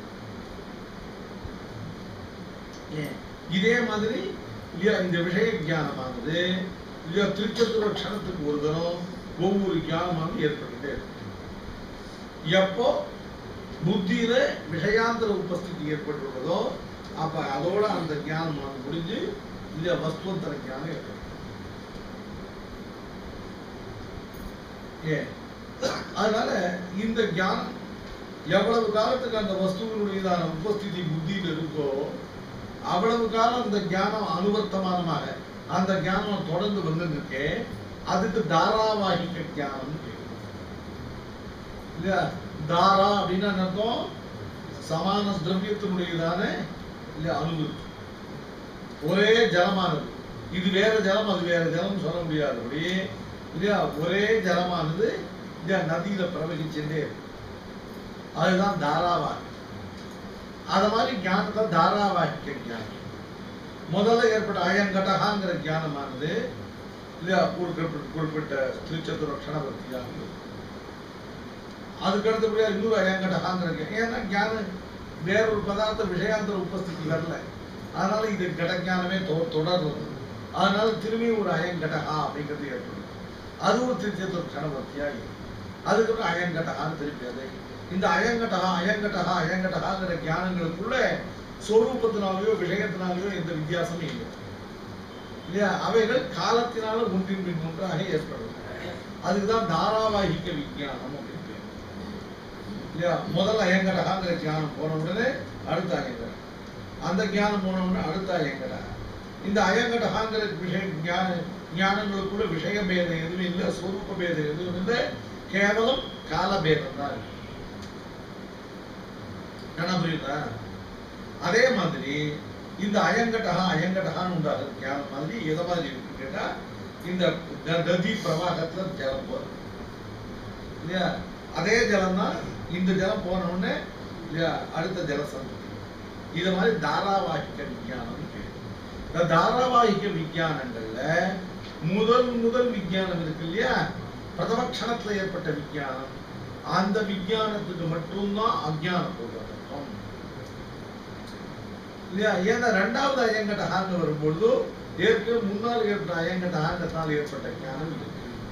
ஏன்? இதே மாதிரி இல்லையா இந்த விஷய ஞானமானது இல்லையா திருச்சத்துவ க்ஷணத்துக்கு ஒரு தரம் ஒவ்வொரு ஞானமானது ஏற்பட்டுட்டே இருக்கும் எப்போ புத்தியில விஷயாந்தர உபஸ்திதி ஏற்பட்டுள்ளதோ அப்ப அதோட அந்த ஞானமானது முடிஞ்சு இல்லையா வஸ்துவந்தர ஞானம் ஏற்படும் ஏன் அதனால இந்த ஞானம் எவ்வளவு காலத்துக்கு அந்த வஸ்துவினுடையதான உபஸ்திதி புத்தியில் இருக்கோ அவ்வளவு காலம் அந்த ஞானம் அனுவர்த்தமானமாக அந்த ஞானம் தொடர்ந்து வந்துருக்கு அதுக்கு தாராவாகிக்க ஞானம் பேரு. இல்லையா தாரா அப்படின்னா என்ன அர்த்தம் சமான திரவியத்தினுடையதான இல்லையா அனுபவம் ஒரே ஜலமானது இது வேற ஜலம் அது வேற ஜலம் சொல்ல முடியாதபடி இல்லையா ஒரே ஜலமானது இல்லையா நதியில பிரவகிச்சுட்டே இருக்கு அதுதான் தாராவாகி அத மாதிரி ஞானத்தை தாராவாகிக்க ஞானம் முதல்ல ஏற்பட்ட அயங்கடகாங்கிற ஞானமானது இல்லையா ஒரு குறிப்பிட்ட குறிப்பிட்ட திருச்சத்துர க்ஷணவர்த்தியானது அதுக்கு அடுத்தபடியா இன்னொரு அயங்கடகாங்கிற ஞானம். ஏன்னா ஞானம் வேறொரு பதார்த்த விஷயாந்தர உபஸ்திதி வரல அதனால இது கடஞானமே தொ தொடர்றது அதனால திரும்பி ஒரு அயங்கடகா அப்படிங்கிறது ஏற்படும் அது ஒரு திருச்சத்துர க்ஷணவர்த்தியாகி அதுக்கப்புறம் அயங்கடகான்னு திருப்பி அது இந்த அயங்கடகா அயங்கடகா அயங்கடகாங்கிற ஞானங்களுக்குள்ள சொரூபத்தினாலேயோ விஷயத்தினாலேயோ எந்த வித்தியாசமும் இல்லை இல்லையா அவைகள் காலத்தினால ஒன்றின் பின் ஒன்றாக ஏற்படும் அதுக்குதான் தாராவாகிக்க விஞ்ஞானம் அப்படின்னு பேரு. இல்லையா முதல்ல அயங்கடகாங்கிற ஞானம் போன உடனே அடுத்த அயங்கடா அந்த ஞானம் போன உடனே அடுத்த அயங்கடா இந்த அயங்கடகாங்கிற விஷய ஞான ஞானங்களுக்குள்ள விஷய பேதம் எதுவும் இல்லை சொரூப பேதம் எதுவும் இல்லை கேவலம் கால பேதம் தான் இருக்கு என்ன புரியுதா அதே மாதிரி இந்த அயங்கடகா அயங்கடகான்னு உண்டாகுது ஞானம் மாதிரி எதை மாதிரி இருக்குன்னு கேட்டா இந்த க- நதி பிரவாகத்துல ஜலம் போகுது இல்லையா அதே ஜலம் தான் இந்த ஜலம் போன உடனே இல்லையா அடுத்த ஜலசந்ததி இது மாதிரி தாராவாகிக்க விஞ்ஞானம் பேரு. இந்த தாராவாகிக்க விஞ்ஞானங்கள்ல முதல் முதல் விஞ்ஞானம் இருக்கு இல்லையா பிரதம க்ஷணத்துல ஏற்பட்ட விஞ்ஞானம் அந்த விஞ்ஞானத்துக்கு மட்டும்தான் அஜ்ஞான பூர்வகம் இல்லையா ஏன்னா ரெண்டாவது அயங்கட்ட ஹாங்க வரும்பொழுது ஏற்கனவே முன்னால் ஏற்பட்ட அயங்கட்ட ஹாங்கத்தால் ஏற்பட்ட ஞானம் இருக்கு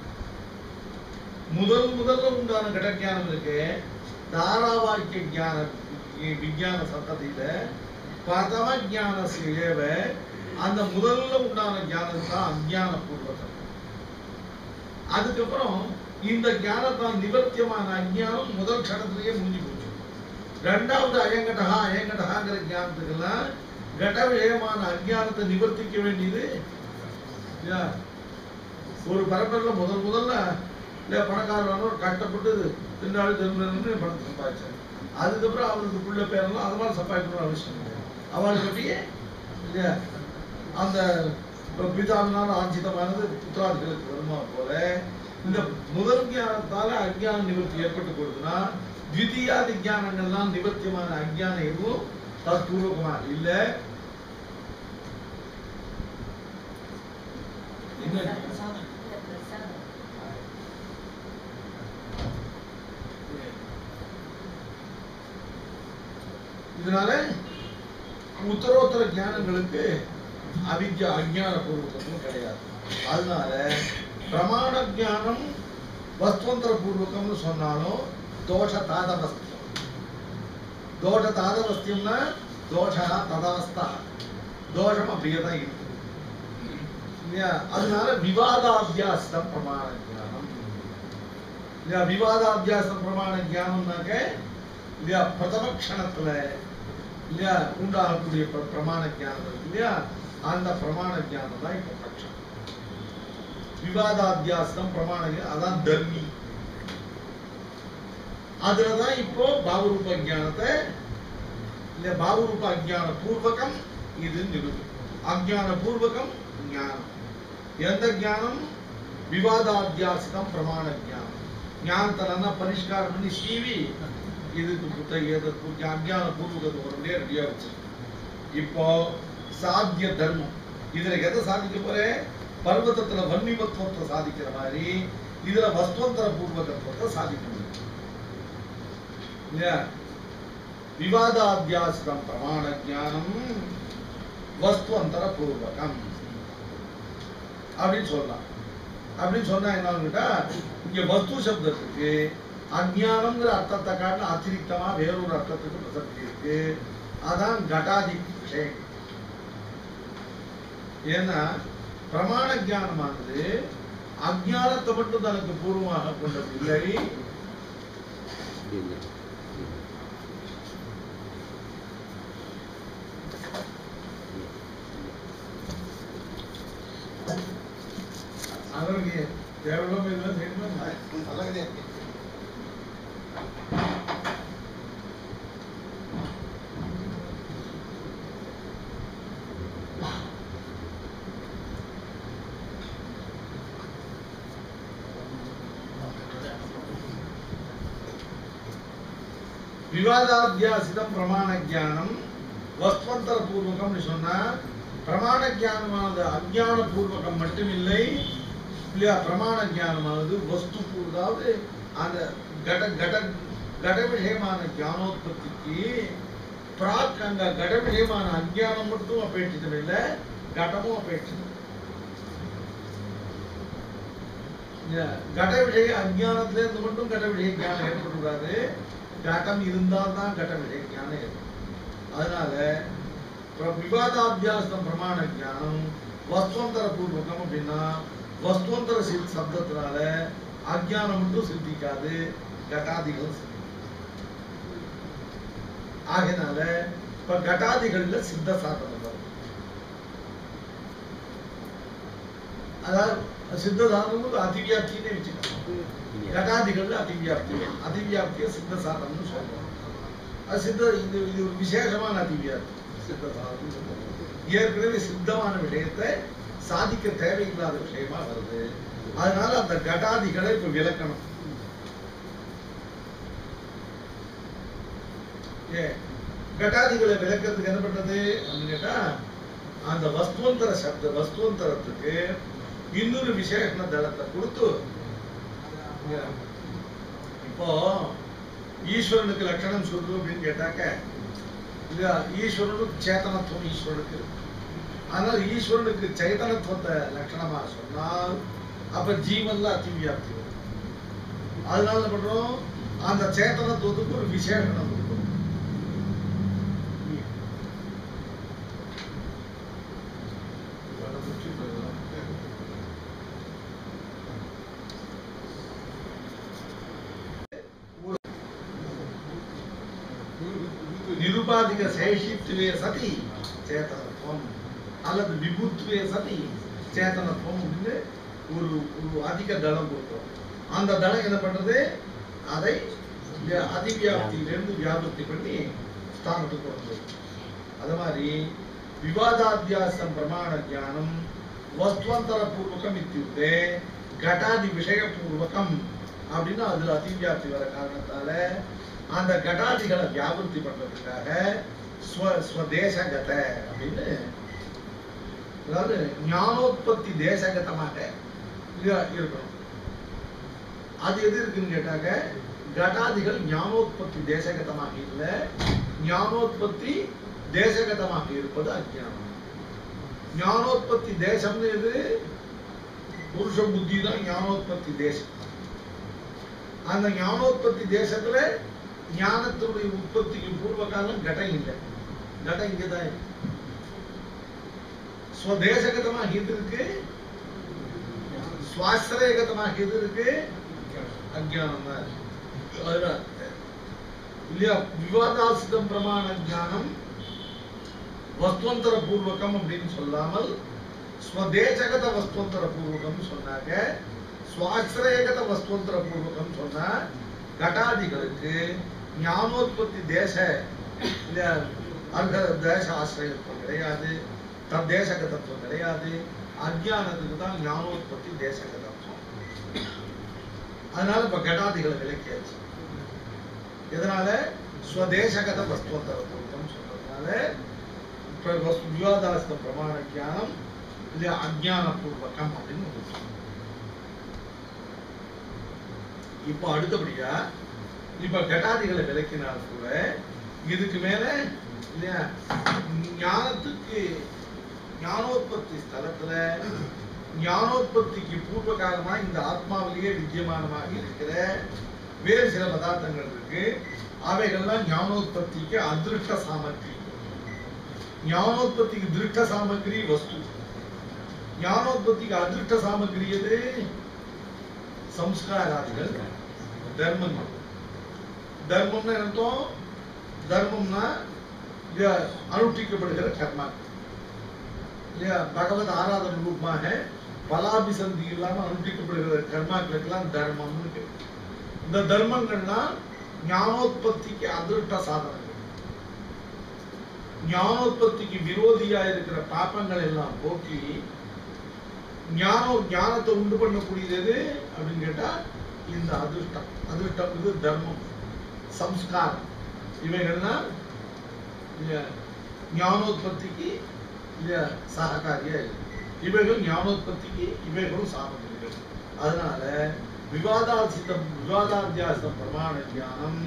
முதல் முதல்ல உண்டான கடஞானம் இருக்கு தாராவாக்கிய ஞான வி- விஞ்ஞான சந்ததியில பிரதம ஞான சேவ அந்த முதல்ல உண்டான ஞானம் தான் அஞ்ஞான பூர்வகம் அதுக்கப்புறம் இந்த ஞானத்தால் நிவர்த்தியமான அஞ்ஞானம் முதல் க்ஷணத்திலேயே முடிஞ்சு போச்சு ரெண்டாவது அயங்கடகா அயங்கடகாங்கிற ஞானத்துக்கெல்லாம் கட விஷயமான அஞ்ஞானத்தை நிவர்த்திக்க வேண்டியது இல்லையா? ஒரு பரம்பரையில முதல் முதல்ல இல்ல பணக்காரர் கஷ்டப்பட்டு திண்டாடு திரும்ப பணத்தை சம்பாதிச்சார் அதுக்கப்புறம் அவருக்கு புள்ள பேரெல்லாம் அது மாதிரி சம்பாதிக்கணும்னு அவசியம் இல்லை அவளுக்கு அப்படியே இல்லையா அந்த பிதாவினால் ஆஞ்சிதமானது புத்திராதிகளுக்கு வருமா போல இந்த முதல் ஞானத்தால அஜ்ஞான நிவர்த்தி ஏற்பட்டு கொடுக்குன்னா திவிதியாதி ஞானங்கள்லாம் நிவர்த்தியமான அஜ்ஞானம் எதுவும் தற்பூர்வமா இல்ல இன்னும் இதனால உத்தரோத்தர ஞானங்களுக்கு அவித்யா அஜ்ஞான பூர்வகமும் கிடையாது அதனால பிரமாண ஞானம் வஸ்துவந்தர பூர்வகம்னு சொன்னாலும் தோஷ தாதவஸ்தியம் தோஷ தாதவஸ்தியம்னா தோஷா ததாவஸ்தா தோஷம் அப்படியே தான் இருக்கு இல்லையா அதனால விவாதாபியாசம் பிரமாண ஞானம் இல்லையா விவாதாபியாசம் பிரமாண ஞானம்னாக்க இல்லையா பிரதம க்ஷணத்துல இல்லையா உண்டாகக்கூடிய பிர- பிரமாண ஞானம் இருக்கு இல்லையா அந்த பிரமாண ஞானம் தான் இப்ப பட்சம் விவாதாபியாசம் பிரமாண ஞானம், அதான் தர்மி அதுலதான் இப்போ பாவரூப ஞானத்தை இல்ல பாவரூப அஜ்ஞான பூர்வகம் இது நிருபி அஜ்ஞான பூர்வகம் ஞானம் எந்த ஞானம் விவாதாத்தியாசிதம் பிரமாண ஞானம் ஞானத்தை நல்லா பரிஷ்காரம் பண்ணி சீவி இதுக்கு புத்த எதற்கு அஜ்ஞான பூர்வகத்தை உடனே ரெடியா வச்சு இப்போ சாத்திய தர்மம் இதுல எதை சாதிக்க போறேன் பர்வதத்துல வன்னிமத்துவத்தை சாதிக்கிற மாதிரி இதுல வஸ்துவந்தர பூர்வகத்துவத்தை சாதிக்க முடியும் இல்லையா விவாதாத்தியாசிதம் பிரமாண ஞானம் வஸ்துவந்தர பூர்வகம் அப்படின்னு சொல்லலாம் அப்படின்னு சொன்னா என்னன்னு கேட்டா இங்க வஸ்து சப்தத்துக்கு அஜ்ஞானம்ங்கிற அர்த்தத்தை காட்டில அதிரிக்தமா வேறொரு அர்த்தத்துக்கு பிரசக்தி இருக்கு அதான் கடாதி விஷயம் ஏன்னா பிரமாண ஞானமானது அஜ்ஞானத்தை மட்டும் தனக்கு பூர்வமாக கொண்டது இல்லை அப்படின்னு அவருக்கு தேவையில்லாம இதெல்லாம் செய்யணுமா நல்லதே விவாதாத்தியாசிதம் பிரமாண ஞானம் வஸ்துவந்தர பூர்வகம்னு சொன்னா பிரமாண ஞானமானது அஜ்ஞான பூர்வகம் மட்டுமில்லை இல்லையா பிரமாண ஞானமானது வஸ்து பூ- அதாவது அந்த கட கட கட விஷயமான ஞானோத்பத்திக்கு பிராக் அங்க கட விஷயமான அஜ்ஞானம் மட்டும் அபேட்சிதம் இல்லை கடமும் அபேட்சிதம் இல்லையா? கட விஷய அஜ்ஞானத்துல இருந்து மட்டும் கட விஷய ஞானம் ஏற்படக்கூடாது கடம் இருந்தால் தான் கட விஷய ஞானம் ஏற்படும் அதனால பிர- விவாதாபியாசம் பிரமாண ஞானம் வஸ்துவந்தர பூர்வகம் அப்படின்னா வஸ்துவந்தர சித் சப்தத்தினால அஜ்ஞானம் மட்டும் சித்திக்காது கட்டாதிகள் சித்திக்கும். ஆகையினால இப்ப கட்டாதிகள்ல சித்த சாதனம் வரும் அதாவது சித்த சாதனம் அதிவியாப்தினே வச்சுக்கலாம் கடாதிகள்ல அதிவியாப்தி அதிவியாப்திய சித்த சாதனம்னு சொல்றோம் அது சித்த இது இது ஒரு விசேஷமான அதிவியாப்தி சித்த சாதனம் சொல்றோம். ஏற்கனவே சித்தமான விஷயத்தை சாதிக்க தேவையில்லாத விஷயமா வருது அதனால அந்த கடாதிகளை இப்ப விளக்கணும் ஏ கடாதிகளை விளக்கிறதுக்கு என்ன பண்றது அப்படின்னு கேட்டா அந்த வஸ்துவந்தர சப்த வஸ்துவந்தரத்துக்கு இன்னொரு விசேஷண தளத்தை கொடுத்து இப்போ ஈஸ்வரனுக்கு லட்சணம் சொல்லு அப்படின்னு கேட்டாக்க இல்ல ஈஸ்வரனுக்கு சேத்தனத்துவம் ஈஸ்வரனுக்கு இருக்கு. ஆனால் ஈஸ்வரனுக்கு சைதனத்துவத்தை லட்சணமா சொன்னால் அப்ப ஜீவன்ல அதிவியாப்தி வரும் அதனால என்ன பண்றோம் அந்த சேத்தனத்துவத்துக்கு ஒரு விசேஷணம் கொடுக்கும் நிருபாதிக சேஷித்வே சதி சேத்தனத்துவம் அல்லது விபுத்வே சதி சேத்தனத்துவம் அப்படின்னு ஒரு ஒரு அதிக தளம் கொடுத்தோம் அந்த தடம் என்ன பண்றது அதை வியா- அதிவியாப்தியிலிருந்து வியாபத்தி பண்ணி ஸ்தானத்துக்கு கொண்டு வருது. அது மாதிரி விவாதாத்தியாசம் பிரமாண ஞானம் வஸ்துவந்தர பூர்வகம் இத்தியுக்தே கடாதி விஷய பூர்வகம் அப்படின்னு அதுல அதிவியாப்தி வர காரணத்தால அந்த கடாதிகளை வியாபத்தி பண்றதுக்காக ஸ்வ ஸ்வதேசகத அப்படின்னு அதாவது ஞானோத்பத்தி தேசகதமாக இரு- இருக்கணும் அது எது இருக்குன்னு கேட்டாக்க கடாதிகள் ஞானோத்பத்தி தேசகதமாக இல்ல ஞானோத்பத்தி தேசகதமாக இருப்பது அஜ்ஞானம் ஞானோத்பத்தி தேசம்னு எது புருஷ புத்தி தான் ஞானோத்பத்தி தேசம் அந்த ஞானோத்பத்தி தேசத்துல ஞானத்தினுடைய உற்பத்திக்கு பூர்வ காலம் கடம் இல்லை கடம் இங்கதான் இருக்கு ஸ்வதேசகதமாக இது இருக்கு சுவாசிரயகதமாக எது இருக்கு அஜ்ஞானம் தான் இருக்கு. அதுதான் இல்லையா விவாதாசிதம் பிரமாண ஞானம் வஸ்துவந்தர பூர்வகம் அப்படின்னு சொல்லாமல் ஸ்வதேசகத வஸ்துவந்தர பூர்வகம் சொன்னாங்க சுவாசிரயகத வஸ்துவந்தர பூர்வகம் சொன்னா கடாதிகளுக்கு ஞானோத்பத்தி தேச இல்ல அர்த்த தேச ஆசிரியத்துவம் கிடையாது தத்தேசகதத்துவம் கிடையாது அஜ்ஞானத்துக்கு தான் ஞானோத்பத்தி தேசகதத்துவம் அதனால இப்ப கடாதிகளை விளக்கியாச்சு இதனால ஸ்வதேசகத வஸ்துவந்தர பூர்வகம் சொல்றதுனால இப்ப வஸ்து விவாதாஸ்த பிரமாண ஞானம் இது அஜ்ஞான பூர்வகம் அப்படின்னு ஒண்ணு சொல்றோம். இப்போ அடுத்தபடியா இப்ப கட்டாதிகளை விளக்கினால் கூட இதுக்கு மேல இல்லையா ஞானத்துக்கு ஞானோத்பத்தி ஸ்தலத்துல ஞானோத்பத்திக்கு பூர்வ காலமா இந்த ஆத்மாவிலேயே வித்தியமானமாக இருக்கிற வேறு சில பதார்த்தங்கள் இருக்கு அவைகள்லாம் ஞானோத்பத்திக்கு அதிருஷ்ட சாமக்கிரி ஞானோத்பத்திக்கு திருஷ்ட சாமக்கிரி வஸ்து ஞானோத்பத்திக்கு அதிருஷ்ட சாமக்கிரி எது சம்ஸ்காராதிகள் தர்மங்கள் தர்மம்னா என்ன அர்த்தம் தர்மம்னா இது அனுஷ்டிக்கப்படுகிற கர்மா இல்லையா பகவத் ஆராதன ரூபமாக பலாபிசந்தி இல்லாம அனுஷ்டிக்கப்படுகிற கர்மாக்களுக்கெல்லாம் தர்மம்னு பேரு. இந்த தர்மங்கள்லாம் ஞானோத்பத்திக்கு அதிருஷ்ட சாதனங்கள் ஞானோத்பத்திக்கு விரோதியா இருக்கிற பாப்பங்கள் எல்லாம் போக்கி ஞானம் ஞானத்தை உண்டு பண்ணக்கூடியது எது அப்படின்னு கேட்டா இந்த அதிர்ஷ்டம் அதிர்ஷ்டம் இது தர்மம் சம்ஸ்காரம் இவைகள்லாம் இல்ல, ஞானோத்பத்திக்கு இல்ல, சககாரியா இருக்கு இவைகள் ஞானோத்பத்திக்கு இவைகளும் சாமகிரிகள் அதனால விவாதாசிதம் விவாதாத்தியாசம் பிரமாண ஞானம்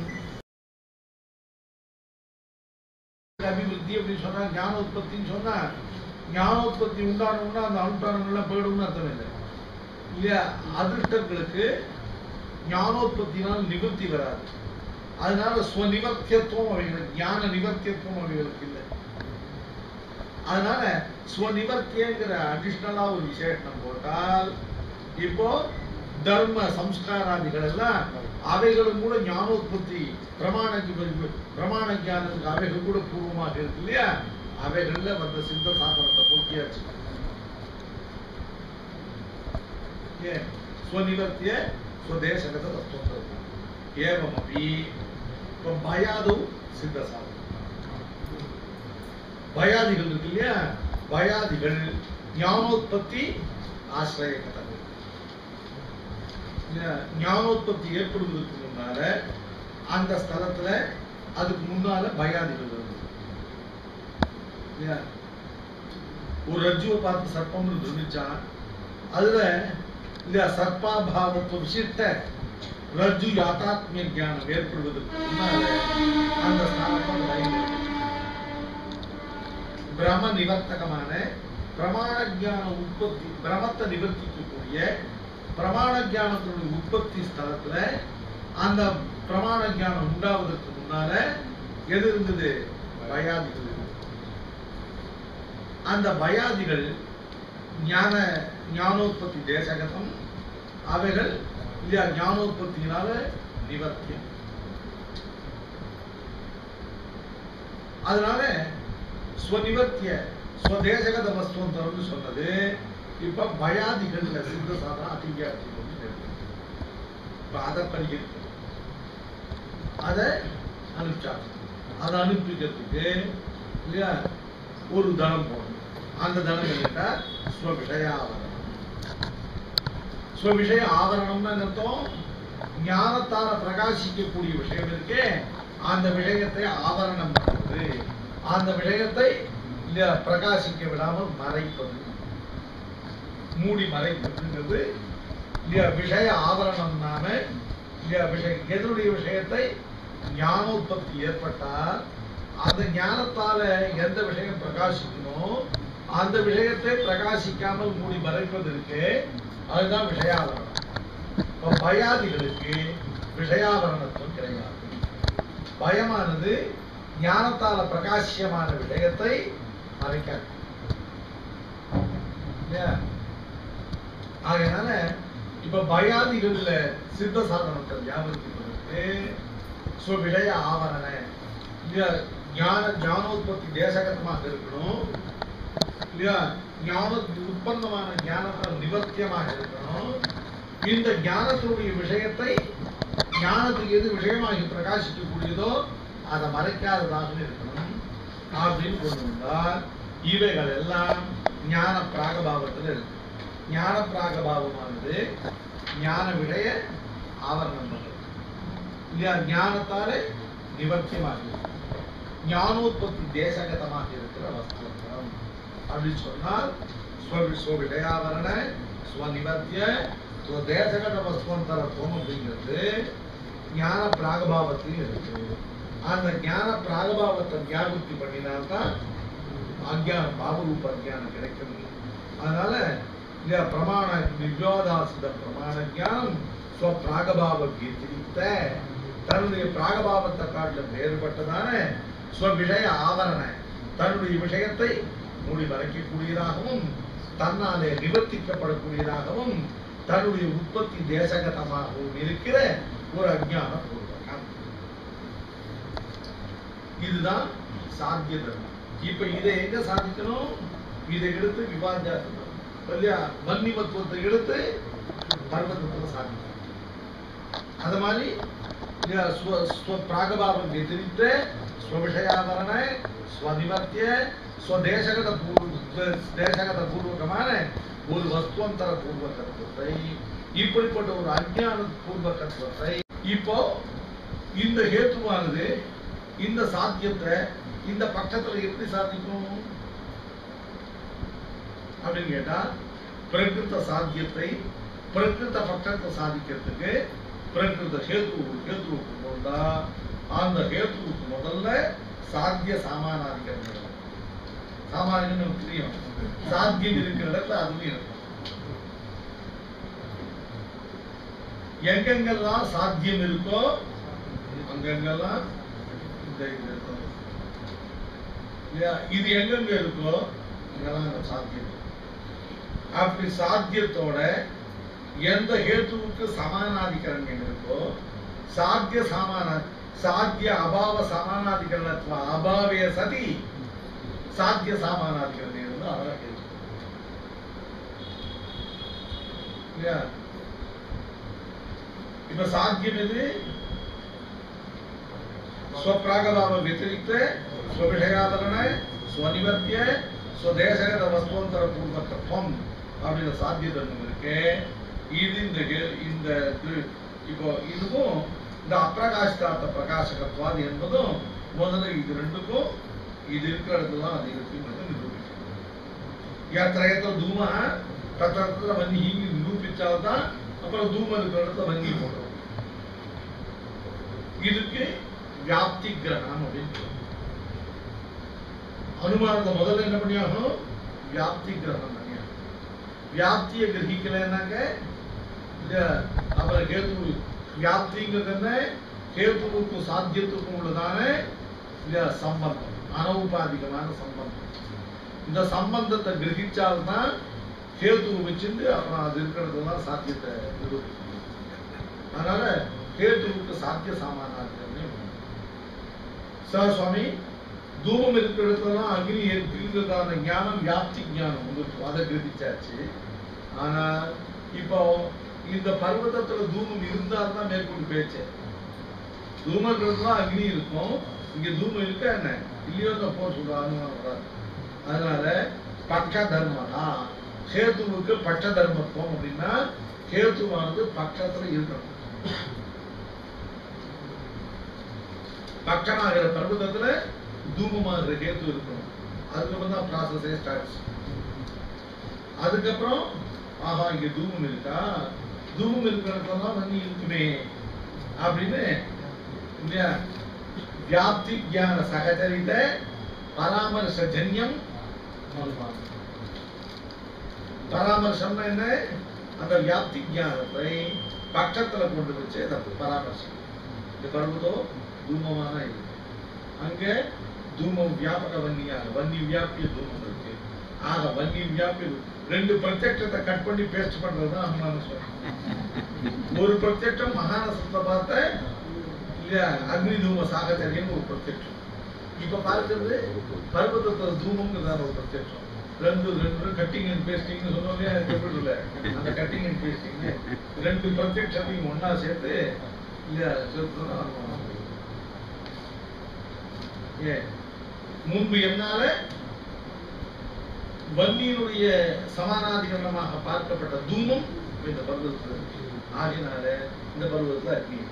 அபிவிருத்தி அப்படின்னு சொன்னா ஞானோத்பத்தின்னு சொன்னா ஞானோத்பத்தி உண்டானவங்கன்னா அந்த அனுஷ்டானங்கள்லாம் போயிடும்னு அர்த்தம் இல்லை இல்லையா அதிர்ஷ்டங்களுக்கு ஞானோத்பத்தினால் நிவர்த்தி வராது அதனால ஸ்வநிவர்த்தியத்துவம் அவைகளுக்கு ஞான நிவர்த்தியத்துவம் அவைகளுக்கு இல்லை அதனால ஸ்வநிவர்த்தியங்கிற அடிஷ்னலா ஒரு விசேஷம் போட்டால் இப்போ தர்ம சம்ஸ்காராதிகள் எல்லாம் அவைகளும் கூட ஞானோத்பத்தி பிரமாண பிரமாண ஞானத்துக்கு அவைகள் கூட பூர்வமாக இருக்கு இல்லையா அவைகள்ல வந்த சிந்த சாதனத்தை போக்கியாச்சு ஏன் ஸ்வநிவர்த்திய ஸ்வதேசகத வஸ்துவம் ஏவமபி இப்போ பயாது சித்த சாதனம் பயாதிகள் இருக்கு இல்லையா பயாதிகள் ஞானோத்பத்தி ஆசிரியகதம் இல்லையா? ஞானோத்பத்தி ஏற்படுவதற்கு முன்னால அந்த ஸ்தலத்துல அதுக்கு முன்னால பயாதிகள் வருது இல்லையா? ஒரு ரஜ்ஜுவை பார்த்து சர்ப்பம்னு இருந்துச்சான் அதுல இல்லையா சர்ப்பாபாவத்துவ விசிட்ட ரஜ்ஜு யாத்தாத்மிய ஞானம் ஏற்படுவதற்கு முன்னால அந்த ஸ்தானத்தில் பயம் இருக்கு. பிரம நிவர்த்தகமான பிரமாண ஞான உற்பத்தி பிரமத்தை நிவர்த்திக்கக்கூடிய பிரமாண ஞானத்தினுடைய உற்பத்தி ஸ்தலத்துல அந்த பிரமாண ஞானம் உண்டாவதற்கு முன்னால எது இருந்தது பயாதிகள் இருந்தது. அந்த பயாதிகள் ஞான ஞானோத்பத்தி தேசகதம் அவைகள் இல்லையா ஞானோத்பத்தியினால நிவர்த்தியம் அதனால ஸ்வநிவர்த்திய ஸ்வதேசகத வஸ்துவந்தரம்னு சொன்னது இப்ப பயாதிகள்ல சித்த சாதனம் அதிவியாப்தி கொண்டு நிறுத்தும் இப்ப அதை பறிக்கிறது அதை அனுப்பிச்சாங்க அதை அனுப்பிக்கிறதுக்கு இல்லையா ஒரு தனம் போடணும் அந்த தனம் என்னட்டா ஸ்வவிஷய ஆவரணம் ஸ்வவிஷய ஆவரணம்னா என்ன அர்த்தம் ஞானத்தால பிரகாசிக்கக்கூடிய விஷயம் இருக்கே அந்த விஷயத்தை ஆவரணம் பண்ணுவது அந்த விஷயத்தை இல்லையா பிரகாசிக்க விடாமல் மறைப்பது மூடி மறைப்பதுங்கிறது இல்லையா விஷய ஆவரணம் நாம இல்லையா விஷய எதனுடைய விஷயத்தை ஞானோற்பத்தி ஏற்பட்டால் அந்த ஞானத்தால எந்த விஷயம் பிரகாசிக்குமோ அந்த விஷயத்தை பிரகாசிக்காமல் மூடி மறைப்பது இருக்கு அதுதான் விஷயாவரணம் இப்ப பயாதிகளுக்கு விஷயாவரணத்துவம் கிடையாது பயமானது ஞானத்தால பிரகாசியமான விஷயத்தை மறைக்காது இல்லையா? ஆகையினால இப்ப பயாதிகள்ல சித்த சாதனத்தை ஞாபகத்துக்கு சுவிடய ஆவரண இல்லையா ஞான ஞானோத்பத்தி தேசகத்தமாக இருக்கணும் இல்லையா ஞான உற்பத்தமான ஞானத்தால் நிவர்த்தியமாக இருக்கணும் இந்த ஞானத்தினுடைய விஷயத்தை ஞானத்துக்கு எது விஷயமாகி பிரகாசிக்கக்கூடியதோ அதை மறைக்காததாக இருக்கணும் அப்படின்னு கொண்டு வந்தால் இவைகள் எல்லாம் ஞான பிராகபாவத்தில் இருக்கு ஞான பிராகபாவமானது ஞான விடைய ஆவரணம் பண்றது இல்லையா ஞானத்தாலே நிவர்த்தியமாக இருக்கு ஞானோத்பத்தி தேசகதமாக இருக்கிற வஸ்துவம் அப்படின்னு சொன்னால் ஸ்வ- ஸ்வவிஷயாவரண ஸ்வநிவர்த்திய ஸ்வதேசகத வஸ்துவந்தரத்துவம் அப்படிங்கிறது ஞான பிராகபாவத்தையும் இருக்கு அந்த ஞான பிராகபாவத்தை வியாபுத்தி பண்ணினால்தான் அஜ்ஞானம் பாவரூப அஜ்ஞானம் கிடைக்கும் அதனால இந்த பிரமாண நிர்வாதாசித பிரமாண ஞானம் ஸ்வ பிராகபாவ வியதிரிக்த தன்னுடைய பிராகபாவத்தை காட்டிலும் வேறுபட்டதான ஸ்வ விஷய ஆவரண தன்னுடைய விஷயத்தை மூடி மறைக்கக்கூடியதாகவும் தன்னாலே நிவர்த்திக்கப்படக்கூடியதாகவும் தன்னுடைய உற்பத்தி தேசகதமாகவும் இருக்கிற ஒரு அஜ்ஞான பூர்வகம் இதுதான் சாத்திய தர்மம் இப்ப இதை எங்க சாதிக்கணும் இதை எடுத்து விவாதிக்கணும் இல்லையா வன்னிமத்துவத்தை எடுத்து பர்வதத்தில் சாதிக்கணும் அது மாதிரி இல்லையா, ஸ்வ- ஸ்வ- பிராகபாவம் व्यतिरिक्त ஸ்வவிஷயாவரண ஸ்வநிவர்த்திய ஸ்வதேசகத பூர்வ தேசகத பூர்வகமான ஒரு வஸ்துவந்தர பூர்வகத்துவத்தை இப்படிப்பட்ட ஒரு அஞ்ஞான பூர்வகத்துவத்தை இப்போ இந்த ஹேத்துவானது இந்த சாத்தியத்தை இந்த பட்சத்துல எப்படி சாதிக்கும் அப்படின்னு கேட்டா பிரகிருத சாத்தியத்தை பிரகிருத பட்சத்தை சாதிக்கிறதுக்கு பிரகிருத ஹேத்து ஹேத்துவுக்கு கொண்டா அந்த ஹேத்துவுக்கு முதல்ல சாத்திய சாமானாதிகரணம் சாமானியம் நமக்கு தெரியும் சாத்தியம் இருக்கிற இடத்துல அதுவும் இருக்கும் எங்கெங்கெல்லாம் சாத்தியம் இருக்கோ அங்கெங்கெல்லாம் இந்த இது இருக்கும் இல்லையா? இது எங்கெங்க இருக்கோ அங்கெல்லாம் அந்த சாத்தியம் இருக்கும். அப்படி சாத்தியத்தோட எந்த ஹேத்துவுக்கு சமானாதிகரண்யம் இருக்கோ சாத்திய சமான சாத்திய அபாவ சமானாதிகரணத்துவ அபாவே சதி சாத்திய சமானாதிகரணம் இருந்து அழகா கேள்வி இல்லையா இப்ப சாத்தியம் எது स्वप्रागभाव व्यतिरिक्त स्वविषयादरण स्वनिवर्த்திய स्वदेசகத வஸ்துவந்தர பூர்வகத்துவம் அப்படின்ற சாத்திய தர்மம் இருக்கு இது இந்த கே- இந்த இது- இப்போ இதுவும் இந்த அப்பிரகாசிதார்த்த பிரகாசகத்வாது என்பதும் முதல்ல இது ரெண்டுக்கும் இது இருக்கிற இடத்துல அது இருக்குங்கிறத நிரூபிக்கணும் யாத்திர இடத்துல தூம தத்த இடத்துல வன்னி ஹீங்கி நிரூபிச்சால்தான் அப்புறம் தூம இருக்கிற இடத்துல வன்னி போடுறோம் இதுக்கு வியாப்தி கிரகணம் அப்படின்னு சொல்லுவாங்க. அனுமானத்தை முதல்ல என்ன பண்ணியாகணும் வியாப்தி கிரகணம் பண்ணியாகணும் வியாப்தியை கிரகிக்கலைன்னாக்க இந்த அப்புறம் கேத்து வியாப்திங்கிறது என்ன கேத்துவுக்கும் சாத்தியத்துக்கும் உள்ளதான இந்த சம்பந்தம் அனௌபாதிகமான சம்பந்தம் இந்த சம்பந்தத்தை கிரகிச்சால்தான் கேத்துவை வச்சிருந்து அப்புறம் அது இருக்கிறதெல்லாம் சாத்தியத்தை நிரூபிக்க முடியும். அதனால கேத்துவுக்கு சாத்திய சாமானாக்கிறதே சார் சுவாமி தூமம் இருக்கிற இடத்துலலாம் அக்னி இருக்கிறதான ஞானம் வியாப்தி ஞானம் வந்துருக்கு அதை கிரகிச்சாச்சு ஆனா இப்போ இந்த பர்வதத்துல தூமம் இருந்தால்தான் மேற்கொண்டு பேச்சு தூமம் இருந்தா அக்னி இருக்கும் இங்க தூமம் இருக்கா என்ன இல்லையோ போ சொல்றாங்க அதனால பட்ச தர்மனா கேதுவுக்கு பட்ச தர்மத்துவம் அப்படின்னா கேதுவானது பட்சத்துல இருக்கணும் பட்சமாகிற பர்வதத்துல தூமமாகிற கேத்து இருக்கணும் அதுக்கப்புறம் தான் ப்ராசஸே ஸ்டார்ட்ஸ் அதுக்கப்புறம் ஆஹா இங்க தூமம் இருக்கா தூமம் இருக்கிற இடத்துல தான் வன்னி இருக்குமே அப்படின்னு இல்லையா வியாப்தி ஞான சகச்சரித பராமர்ச ஜன்யம் அனுமானம். பராமர்சம்னா என்ன அந்த வியாப்தி ஞானத்தை பட்சத்துல கொண்டு வச்சு அதை பராமர்சம் இந்த பர்வதோ தூமமான இது அங்க தூமம் வியாபக வன்னியாக வன்னி வியாபிய தூமம் இருக்கு ஆக வன்னி வியாபி ரெண்டு பிரத்யட்சத்தை கட் பண்ணி பேஸ்ட் பண்றது தான் அனுமானம் சொல்றோம் ஒரு பிரத்யட்சம் மகானசத்தை பார்த்த இல்லையா அக்னி தூம சாகச்சரியம் ஒரு பிரத்யட்சம் இப்ப பார்க்கிறது பர்வதத்துல தூமங்கிறதான ஒரு பிரத்யட்சம் ரெண்டு ரெண்டு கட்டிங் அண்ட் பேஸ்டிங் சொன்னோம் இல்லையா கேபிட்டல்ல அந்த கட்டிங் அண்ட் பேஸ்டிங் ரெண்டு பிரத்யட்சத்தையும் ஒண்ணா சேர்த்து இல்லையா சேர்த்து தான் அனுமானம். ஏன் முன்பு என்னால வன்னியினுடைய சமானாதிகரணமாக பார்க்கப்பட்ட தூமம் இந்த பருவத்தில் இருக்கு. ஆகினால இந்த பருவத்தில் அக்னி இருக்கு.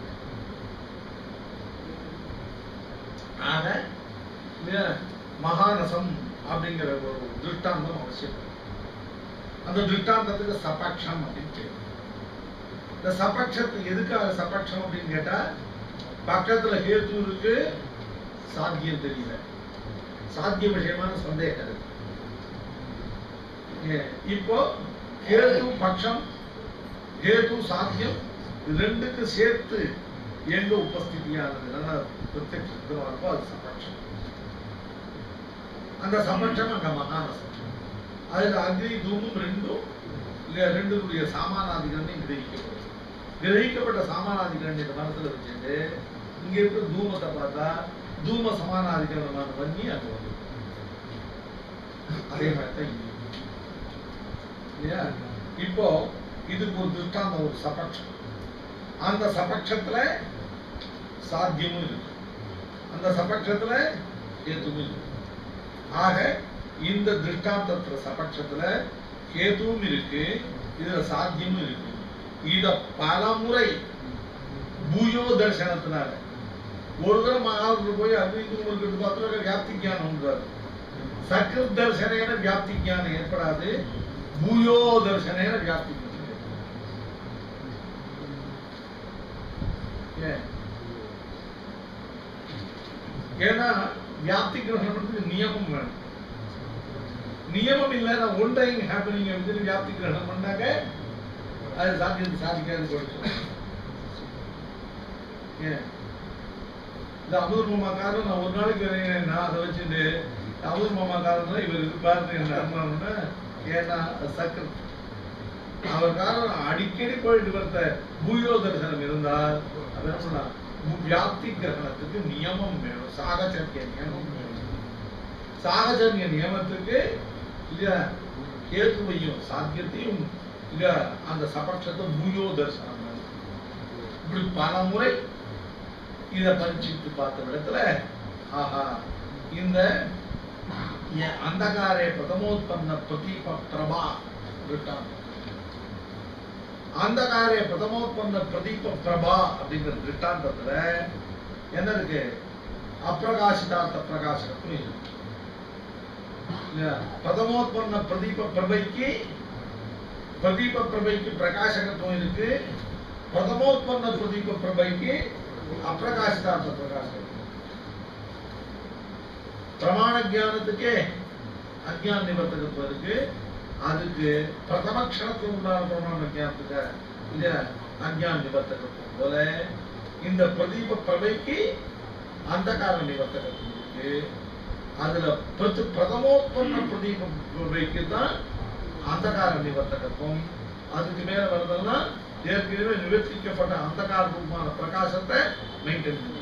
ஆக இல்லையா, மகாநசம் அப்படிங்கிற ஒரு திருஷ்டாந்தம் அவசியம் அந்த திருஷ்டாந்தத்துக்கு சபக்ஷம் அப்படின்னு பேரு. இந்த சபக்ஷத்துக்கு எதுக்காக சபக்ஷம் அப்படின்னு கேட்டா பக்கத்துல ஹேத்து இருக்கு சாத்தியம் தெரியல சாத்திய விஷயமான சந்தேகம் இருக்கு ஏ- இப்போ ஹேது பட்சம் ஹேது சாத்தியம் இது ரெண்டுக்கு சேர்த்து எங்க உபஸ்திதியானது நல்லா பிரத்யட்சமா இருக்கோ அது சபட்சம் அந்த சபட்சம் அங்க மகானசம் அதுல அக்னி தூமும் ரெண்டும் இல்ல ரெண்டுடைய சாமானாதிகரணையும் கிரகிக்கப்படும் கிரகிக்கப்பட்ட சாமானாதிகரணியத்தை மனசுல வச்சுட்டு இங்க இருக்கிற தூமத்தை பார்த்தா தூம சமானாதிகரணமான வன்னி அங்க வந்து அதே மாதிரி தான் இங்க இல்லையா இப்போ இதுக்கு ஒரு திருஷ்டாந்தம் ஒரு சபட்சம் அந்த சபட்சத்துல சாத்தியமும் இருக்கு அந்த சபட்சத்துல கேதுவும் இருக்கு ஆக இந்த திருஷ்டாந்தத்துல சபட்சத்துல கேதுவும் இருக்கு இதுல சாத்தியமும் இருக்கு இத பலமுறை பூயோ தரிசனத்தினால ஒரு தடவை மகாவிட்டு போய் அக்னி உங்களுக்கு பார்த்தா வியாப்தி ஞானம்ன்றார் சக்கிர தரிசனேன வியாப்தி ஞானம் ஏற்படாது பூயோ தரிசனேன வியாப்தி ஞானம் ஏற்படும். ஏன் ஏன்னா வியாப்தி கிரகணத்துக்கு நியமம் வேணும் நியமம் இல்லைன்னா ஒன் டைம் ஹேப்பனிங் வந்து வியாப்தி கிரகணம் பண்ணாங்க அது சாத்தியம் சாதிக்காது போயிடுச்சு ஏன் இந்த அமூர் மாமாக்காரன் நான் ஒரு நாளைக்கு வரேன் நான் அதை வச்சுட்டு அமூர் மாமாக்காரன் இவர் இருப்பாருன்னு என்ன அனுமானம்னா ஏன்னா அது சக்கரம் அவர் காரணம் அடிக்கடி போயிட்டு வந்த பூயோ தரிசனம் இருந்தால் அது என்ன பண்ணா, மு- வியாப்தி கிரகணத்துக்கு நியமம் வேணும் சாகச்சரிய நியமம் வேணும் சாகச்சரிய நியமத்துக்கு இல்லையா கேதுவையும் சாத்தியத்தையும் இல்ல அந்த சபட்சத்தை பூயோ தரிசனம் வேணும். இப்படி பல முறை இத பரிச்சித்து பார்த்த விடத்துல ஆஹா இந்த எ- அந்தகாரே பிரதமோத்பன்ன பிரதீப பிரபா திருஷ்டாந்தம் அந்தகாரே பிரதமோத்பன்ன பிரதீப பிரபா அப்படிங்கிற திருஷ்டாந்தத்துல என்ன இருக்கு அப்பிரகாசிதார்த்த பிரகாசகத்தும் இருக்கு இல்லையா? பிரதமோத்பன்ன பிரதீப பிரபைக்கு பிரதீப பிரபைக்கு பிரகாசகத்துவம் இருக்கு பிரதமோத்பன்ன பிரதீப பிரபைக்கு அப்பிரகாசிதார்த்த பிரகாசகத்துவம் பிரமாண ஞானத்துக்கே அஜ்ஞான நிவர்த்தகத்துவம் இருக்கு அதுக்கு பிரதம க்ஷணத்தில் உண்டான பிரமாண ஞானத்துக்கு இல்ல அஜ்ஞான நிவர்த்தகத்துவம் போல இந்த பிரதீப பிரபைக்கு அந்தகார நிவர்த்தகத்துவம் இருக்கு அதுல பிரதி பிரதமோத்பன்ன பிரதீப பிரபைக்கு தான் அந்தகார நிவர்த்தகத்துவம் அதுக்கு மேல வருதுன்னா ஏற்கனவே நிவர்த்திக்கப்பட்ட அந்தகார ரூபமான பிரகாசத்தை மெயின்டைன் பண்ணி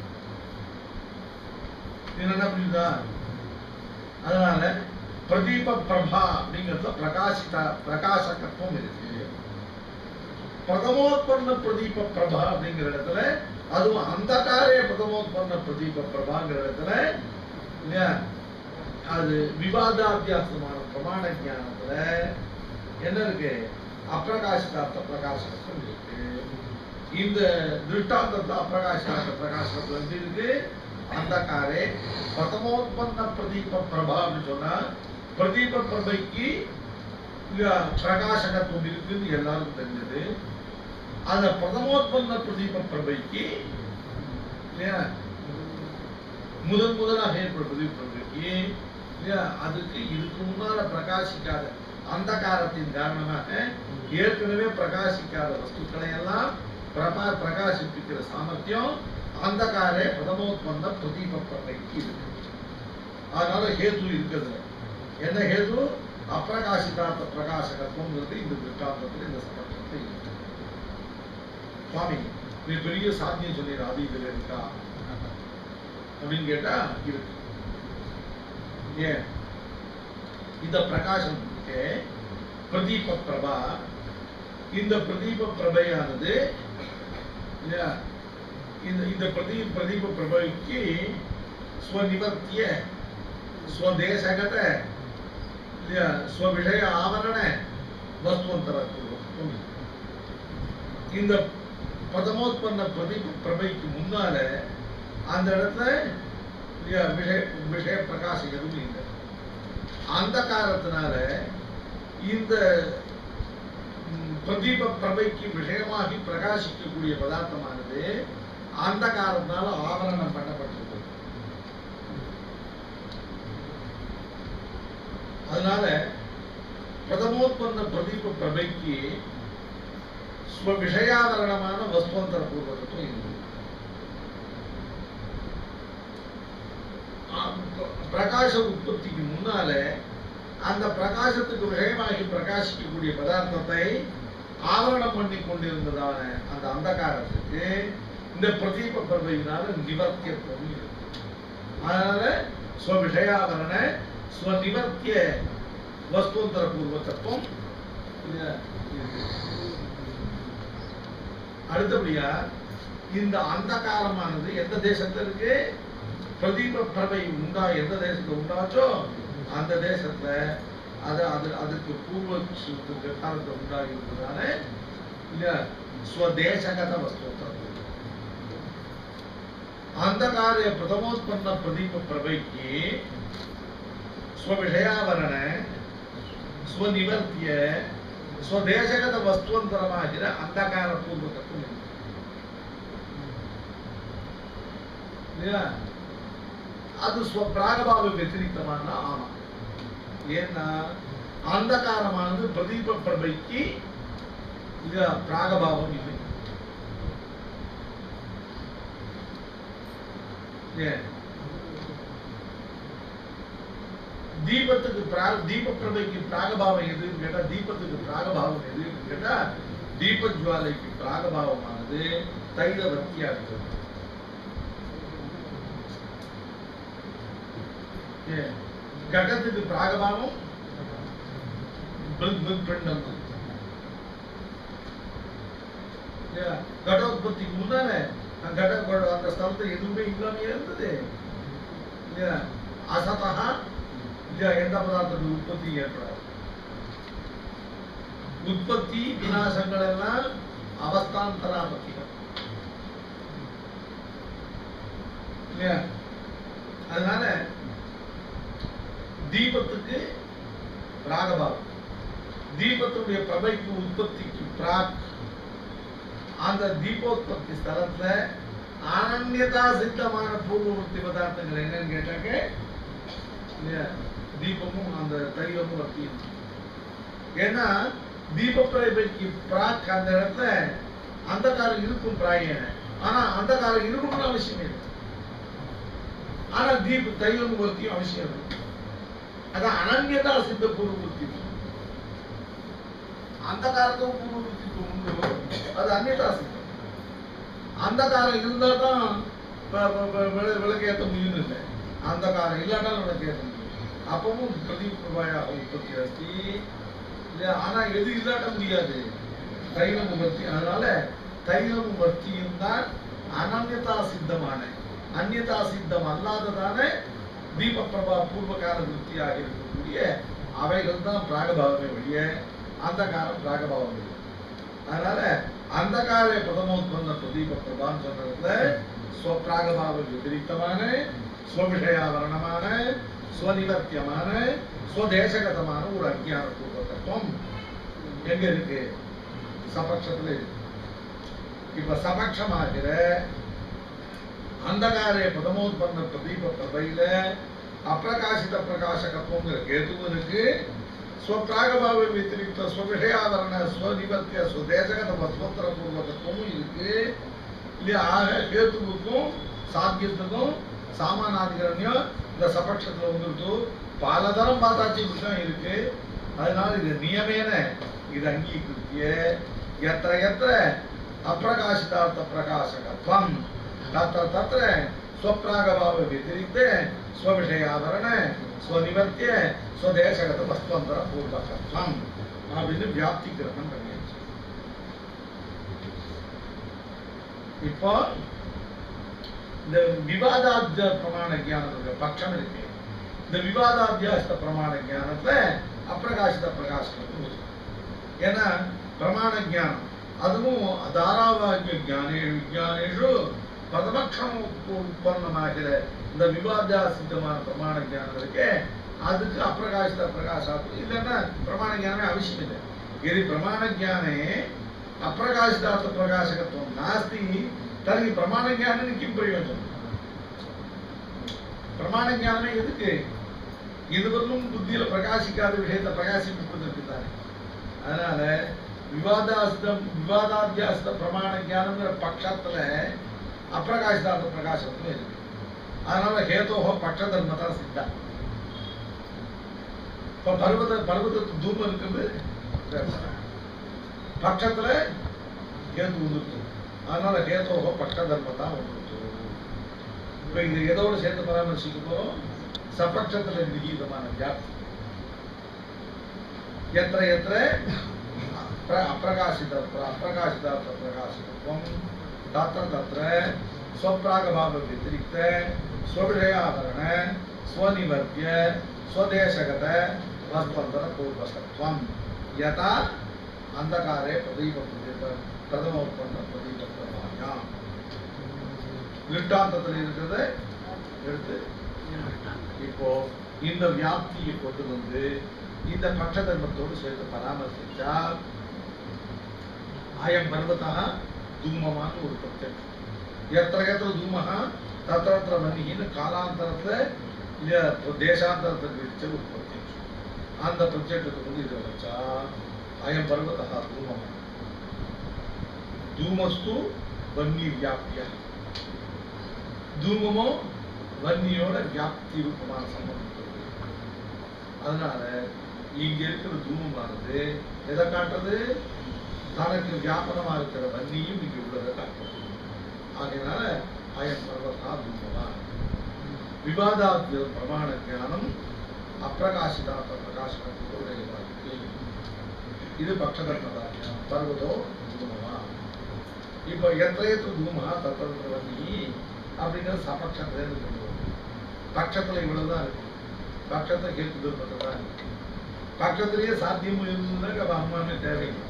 இது என்ன புரியுதா அதனால பிரதீப பிரபா அப்படிங்கிறதுல பிரகாசிதா பிரகாசகத்துவம் இருக்கு பிரதமோத்பன்ன பிரதீப பிரபா அப்படிங்கிற இடத்துல அதுவும் அந்தகாரே பிரதமோத்பன்ன பிரதீப பிரபாங்கிற இடத்துல இல்லையா அது விவாதாத்தியாசமான பிரமாண ஞானத்துல என்ன இருக்கு அப்பிரகாசிதார்த்த பிரகாசம் இருக்கு இந்த திருஷ்டாந்தத்தை அப்பிரகாசிதார்த்த பிரகாசத்துல வந்து இருக்கு அந்தகாரே பிரதமோத்பன்ன பிரதீப பிரபா அப்படின்னு சொன்னா பிரதீப பிரபைக்கு இல்ல, பிரகாசகத்துவம் இருக்குன்னு எல்லாருக்கும் தெரிஞ்சது அந்த பிரதமோத்பன்ன பிரதீப பிரபைக்கு இல்லையா முதன் முதலாக ஏற்படுவது பிரபைக்கு இல்லையா அதுக்கு இதுக்கு முன்னால பிரகாசிக்காத அந்தகாரத்தின் காரணமாக ஏற்கனவே பிரகாசிக்காத வஸ்துக்களை எல்லாம் பிரபா பிரகாசிப்பிக்கிற சாமர்த்தியம் அந்தகாரே பிரதமோத்பன்ன பிரதீப பிரபைக்கு இருக்கு அதனால ஹேது இருக்குது என்ன ஹேது அப்பிரகாசிதார்த்த பிரகாசகத்துவங்கிறது இந்த திருஷ்டாந்தத்தில் இந்த சமர்ப்பணத்தை இருக்கு சுவாமி நீ பெரிய சாத்தியம் சொல்லிடு அது இதுல இருக்கா அப்படின்னு கேட்டா இருக்கு ஏன் இந்த பிரகாசம் இருக்கே, பிரதீப பிரபா இந்த பிரதீப பிரபையானது இல்லையா இந்த இந்த பிரதீ பிரதீப பிரபைக்கு ஸ்வநிவர்த்திய ஸ்வதேசகத இல்லையா ஸ்வவிஷய ஆவரண வஸ்துவந்தர இந்த பதமோத்பன்ன பிரதீப பிரபைக்கு முன்னால அந்த இடத்துல இல்லையா விஷய விஷய பிரகாசம் எதுவும் இல்லை அந்த காரணத்தினால இந்த ம், பிரதீப பிரபைக்கு விஷயமாகி பிரகாசிக்கக்கூடிய பதார்த்தமானது அந்த காரணத்தினால ஆவரணம் பண்ணப்பட்டிருக்கு அதனால பிரதமோத்பன்ன பிரதீப பிரபைக்கு ஸ்வ விஷயாவரணமான வஸ்துவந்தர பூர்வகத்துவம் இருக்கு ஆ, ப- பிரகாச உற்பத்திக்கு முன்னால அந்த பிரகாசத்துக்கு விஷயமாகி பிரகாசிக்கக்கூடிய பதார்த்தத்தை ஆவரணம் பண்ணி கொண்டிருந்ததான அந்த அந்தகாரத்துக்கு இந்த பிரதீப பர்வையினால நிவர்த்தியத்துவம் இருக்கு அதனால ஸ்வவிஷயாவரண ஸ்வநிவர்த்திய வஸ்துவந்தர பூர்வகத்துவம் இல்லையா, இருக்கு. அடுத்தபடியா இந்த அந்தகாரமானது எந்த தேசத்துல இருக்கு பிரதீப பிரபை உண்டா எந்த தேசத்துல உண்டாச்சோ அந்த தேசத்துல அது அது அதுக்கு பூர்வ சு- காலத்துல உண்டாகி இருந்ததால இல்ல ஸ்வதேசகத வஸ்து அந்தகாரிய பிரதமோத்பன்ன பிரதீப பிரபைக்கு ஸ்வவிஷயாவரண ஸ்வநிவர்த்திய ஸ்வதேசகத ವಸ್ತುವಂತರವಾಗಿರ ಅಂಧಕಾರ ಪೂರ್ವಕತ್ವ ಇದೆ. இல்லையா? அது ஸ்வ பிராகபாவ வெத்திரிக்தமான ஆமா ஏன்னா அந்தகாரமானது பிரதீப பிரபைக்கு இல்லையா பிராகபாவம் இல்லை ஏன் தீபத்துக்கு பிரா- தீப பிரபைக்கு பிராகபாவம் எதுன்னு கேட்டா தீபத்துக்கு பிராகபாவம் எதுன்னு கேட்டா தீப ஜுவாலைக்கு பிராகபாவமானது தைலவர்த்தியா இருக்கிறது ஏன்? கடத்துக்கு பிராகபாவம் பிருத் பிருத் பிண்டம் தான். ஏன்? கடோத்பத்திக்கு முன்னால அந்த கட கொ- அந்த ஸ்தலத்துல எதுவுமே இல்லாம இருந்தது இல்லையா? அசதா இல்லையா எந்த பதார்த்தத்துக்கு உற்பத்தி ஏற்படாது உற்பத்தி விநாசங்கள் எல்லாம் அவஸ்தாந்தராபத்திகள் இல்லையா அதனால தீபத்துக்கு ராகபாவம் தீபத்துடைய பிரபைக்கு உற்பத்திக்கு பிராக் அந்த தீபோத்பத்தி ஸ்தலத்துல அனன்யதா சித்தமான பூர்வவர்த்தி பதார்த்தங்கள் என்னன்னு கேட்டாக்க இல்லையா தீபமும் அந்த தைலமும் வர்த்தி ஏன்னா தீப பிரபைக்கு பிராக் அந்த இடத்துல அந்த காலம் இருக்கும் பிராயன ஆனா அந்த காலம் இருக்கணும்னு அவசியம் இல்லை ஆனா தீப தைலம் வர்த்தியும் அவசியம் இருக்கு அதான் அனன்யதா சித்த பூர்வவர்த்தி அந்த காலத்தும் பூர்வவர்த்திக்கு உண்டு அது அந்நியதா சித்தம் அந்த காலம் இருந்தா தான் ப- ப- ப- விள- விளக்கு ஏற்ற முடியும்னு இல்லை அந்த காலம் இல்லாட்டாலும் விளக்கு ஏற்ற முடியும் அப்பவும் பிரதீப் பிரபாயாக உற்பத்தி ஆச்சு இல்லையா ஆனா எது இல்லாட்ட முடியாது தைலம் உபர்த்தி அதனால தைலம் உபர்த்தியும் தான் அனன்யதா சித்தமான அந்நியதா சித்தம் அல்லாததான தீப பிரபா பூர்வகால விருத்தியாக இருக்கக்கூடிய அவைகள் தான் பிராகபாவமே ஒழிய அந்த காலம் பிராகபாவம் இல்லை அதனால அந்த கால பிரதமோத்பன்ன பிரதீப பிரபான்னு சொன்னதுல ஸ்வப்பிராகபாவ விபரீதமான ஸ்வவிஷயாவரணமான ஸ்வநிவர்த்தியமான ஸ்வதேசகதமான ஒரு அஜ்ஞான பூர்வகத்துவம் எங்க இருக்கு சபக்ஷத்துல இருக்கு இப்ப சபக்ஷமாகிற அந்தகாரே பிரதமோத்பன்ன பிரதீப பிரபையில அப்பிரகாசித பிரகாசகத்துவங்கிற கேதுவனுக்கு ஸ்வப்பிராகபாவ வித்திரிக்த ஸ்வவிஷயாவரண ஸ்வநிவர்த்திய ஸ்வதேசகத வஸ்வத்திர பூர்வகத்துவமும் இருக்கு இல்லையா ஆக கேத்துவுக்கும் சாத்தியத்துக்கும் சாமானாதிகரண்யம் இந்த சபக்ஷத்துல வந்துருட்டு பலதரம் பார்த்தாச்சு இப்படிதான் இருக்கு அதனால இது நியமேன இது அங்கீகிருத்திய எத்திர எத்திர அப்பிரகாசிதார்த்த பிரகாசகத்வம் தத்திர தத்திர ஸ்வப்ராகபாவ व्यतिरिक्त ஸ்வவிஷயாவரண ஸ்வநிவர்த்திய ஸ்வதேசகத வஸ்துவந்தர பூர்வகத்வம் அப்படின்னு வியாப்தி கிரகணம் பண்ணியாச்சு இப்போ இந்த விவாதாத்திய பிரமாண ஞானத்துக்கு பட்சம் இருக்கு இந்த விவாதாத்தியாஸ்த பிரமாண ஞானத்துல அப்பிரகாசித பிரகாசத்துவம் இருக்கு ஏன்னா பிரமாண ஞானம் அதுவும் தாராவாக்கிய ஞானே விஜானேஷு பதமக்ஷம் உற்பத்தமாகிற இந்த விவாதாசித்தமான பிரமாண ஞானம் இருக்கு அதுக்கு அப்பிரகாசித பிரகாசாத்து இல்லைன்னா பிரமாண ஞானமே அவசியம் இல்லை இது பிரமாண ஞானே அப்பிரகாசிதார்த்த பிரகாசகத்துவம் நாஸ்தி தனக்கு பிரமாண ஞானம் கிம் பிரயோஜனம் பிரமாண ஞானமே எதுக்கு இதுவரையும் புத்தியில பிரகாசிக்காத விஷயத்தை பிரகாசிப்பதற்கு தானே அதனால விவாதாஸ்தம் விவாதாத்தியாஸ்த பிரமாண ஞானங்கிற பட்சத்துல அப்பிரகாசிதார்த்த பிரகாசத்துவம் இருக்கு அதனால ஹேதோஹோ பட்ச தர்மதா சித்தா இப்ப பர்வத பர்வதத்து தூமம் இருக்குது பட்சத்துல கேது வந்துருச்சு அதனால கேதோக பட்ச தர்மத்தா வந்துருச்சு இப்ப இது எதோடு சேர்த்து பராமரிச்சுக்க போறோம் சபட்சத்துல நிகீதமான வியாப்தி எத்திர எத்திர அப்ர- அப்பிரகாசித அப்பிரகாசிதார்த்த பிரகாசிதத்துவம் தத்திர தத்திர ஸ்வப்ராகபாவ व्यतिरिक्त ஸ்வவிஷயாவரண ஸ்வநிவர்த்திய ஸ்வதேசகத வஸ்வந்தர பூர்வகத்வம் யதா அந்தகாரே பிரதீப பிரதீப பிரதமோத்பன்ன பிரதீப பிரமாயம் திருஷ்டாந்தத்தில் இருக்கிறத எடுத்து இப்போ இந்த வியாப்தியை கொண்டு வந்து இந்த பட்ச தர்மத்தோடு சேர்த்து பராமரிச்சால் அயம் பர்வதா தூமமான ஒரு பிரத்யக்ஷம் எத்திர எத்திர தூமः தத்திர தத்திர மன்னின்னு காலாந்தரத்துல இல்ல தேசாந்தரத்துக்கு வச்ச ஒரு பிரத்யக்ஷம் அந்த பிரத்யக்ஷத்தை வந்து இதை வச்சா அயம் பர்வதா தூமம் தூமஸ்து வன்னி வியாப்தியா தூமமோ வன்னியோட வியாப்தி ரூபமான சம்பந்தம் இருக்கு. அதனால இங்க இருக்கிற தூமமானது எதை காட்டுறது தனக்கு வியாபனமா இருக்கிற வன்னியும் இங்க உள்ளதை காட்டுறது ஆகையினால அயம் பர்வதா தூமமா விவாதாத்திய பிரமாண ஞானம் அப்பிரகாசிதாத்த பிரகாசனத்துடைய வாழ்க்கை இது பக்ஷதர்மதாரியம் பர்வதோ தூமமா இப்போ எத்தையத்து தூமா தத்தந்திர வன்னி அப்படிங்கிறது சபட்சத்துல இருந்து கொண்டு வரும் பட்சத்துல இவ்வளவுதான் இருக்கு பட்சத்தை கேட்டு தூரப்பட்டு தான் இருக்கு பட்சத்திலேயே சாத்தியமும் இருந்ததுன்னா அப்ப அம்மானே தேவையில்லை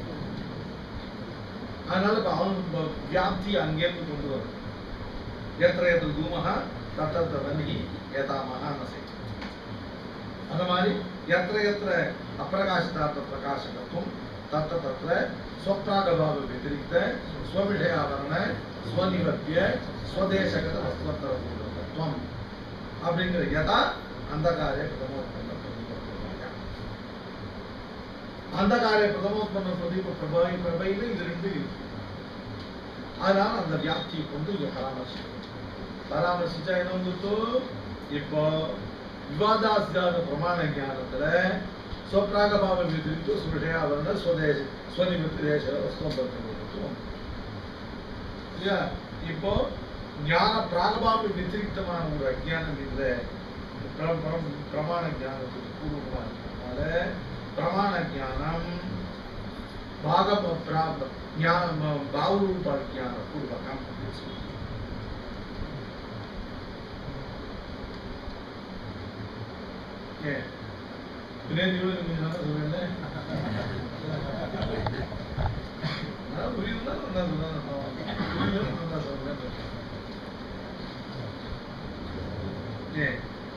அதனால இப்ப அவன் ப- வியாப்தி அங்கேருந்து கொண்டு வரும் எத்திர எத்திர தூமஹா தத்தத்த வன்னி ஏதா மகானசை அந்த மாதிரி எத்திர எத்திர அப்பிரகாசிதார்த்த பிரகாசகத்துவம் தத்த தத்திர ஸ்வப்ராகபாவ व्यतिरिक्त ஸ்வவிஷயாவரண ஸ்வநிவர்த்திய ஸ்வதேசகத வஸ்துவத்தர பூர்வகத்துவம் அப்படிங்கிற யதா அந்தகாரே பிரதமோத்பன்ன பிரதீப பிரபாயா அந்தகாரே பிரதமோத்பன்ன பிரதீப பிரபாய் பிரபையில இது ரெண்டு இருக்கு அதனால அந்த வியாப்தியை கொண்டு இங்க பராமர்சிக்கணும் பராமர்சிச்சா என்ன வந்துட்டோ இப்போ விவாதாசியாத பிரமாண ஞானத்துல ஸ்வப்ராகபாவ விதிரித்து சுருஷயாவரண ஸ்வதேச ஸ்வநிமித்தி தேச வஸ்துவம் இல்லையா இப்போ ஞான பிராகபாவ வித்திரிக்தமான ஒரு அஜ்ஞானம் இல்லை பிர- பிர- பிரமாண ஞானத்துக்கு பூர்வமா இருக்கிறதுனால பிரமாண ஞானம் பாக பிராப ஞான பாவரூப ஞான பூர்வகம் அப்படின்னு சொல்லுவாங்க. ஏன் பின்னாடி கூட நீங்க நல்லா சொல்லுங்க நான் புரியுதுன்னா நல்லா சொல்றேன் புரியுதுன்னா நல்லா சொல்றேன் ஏன்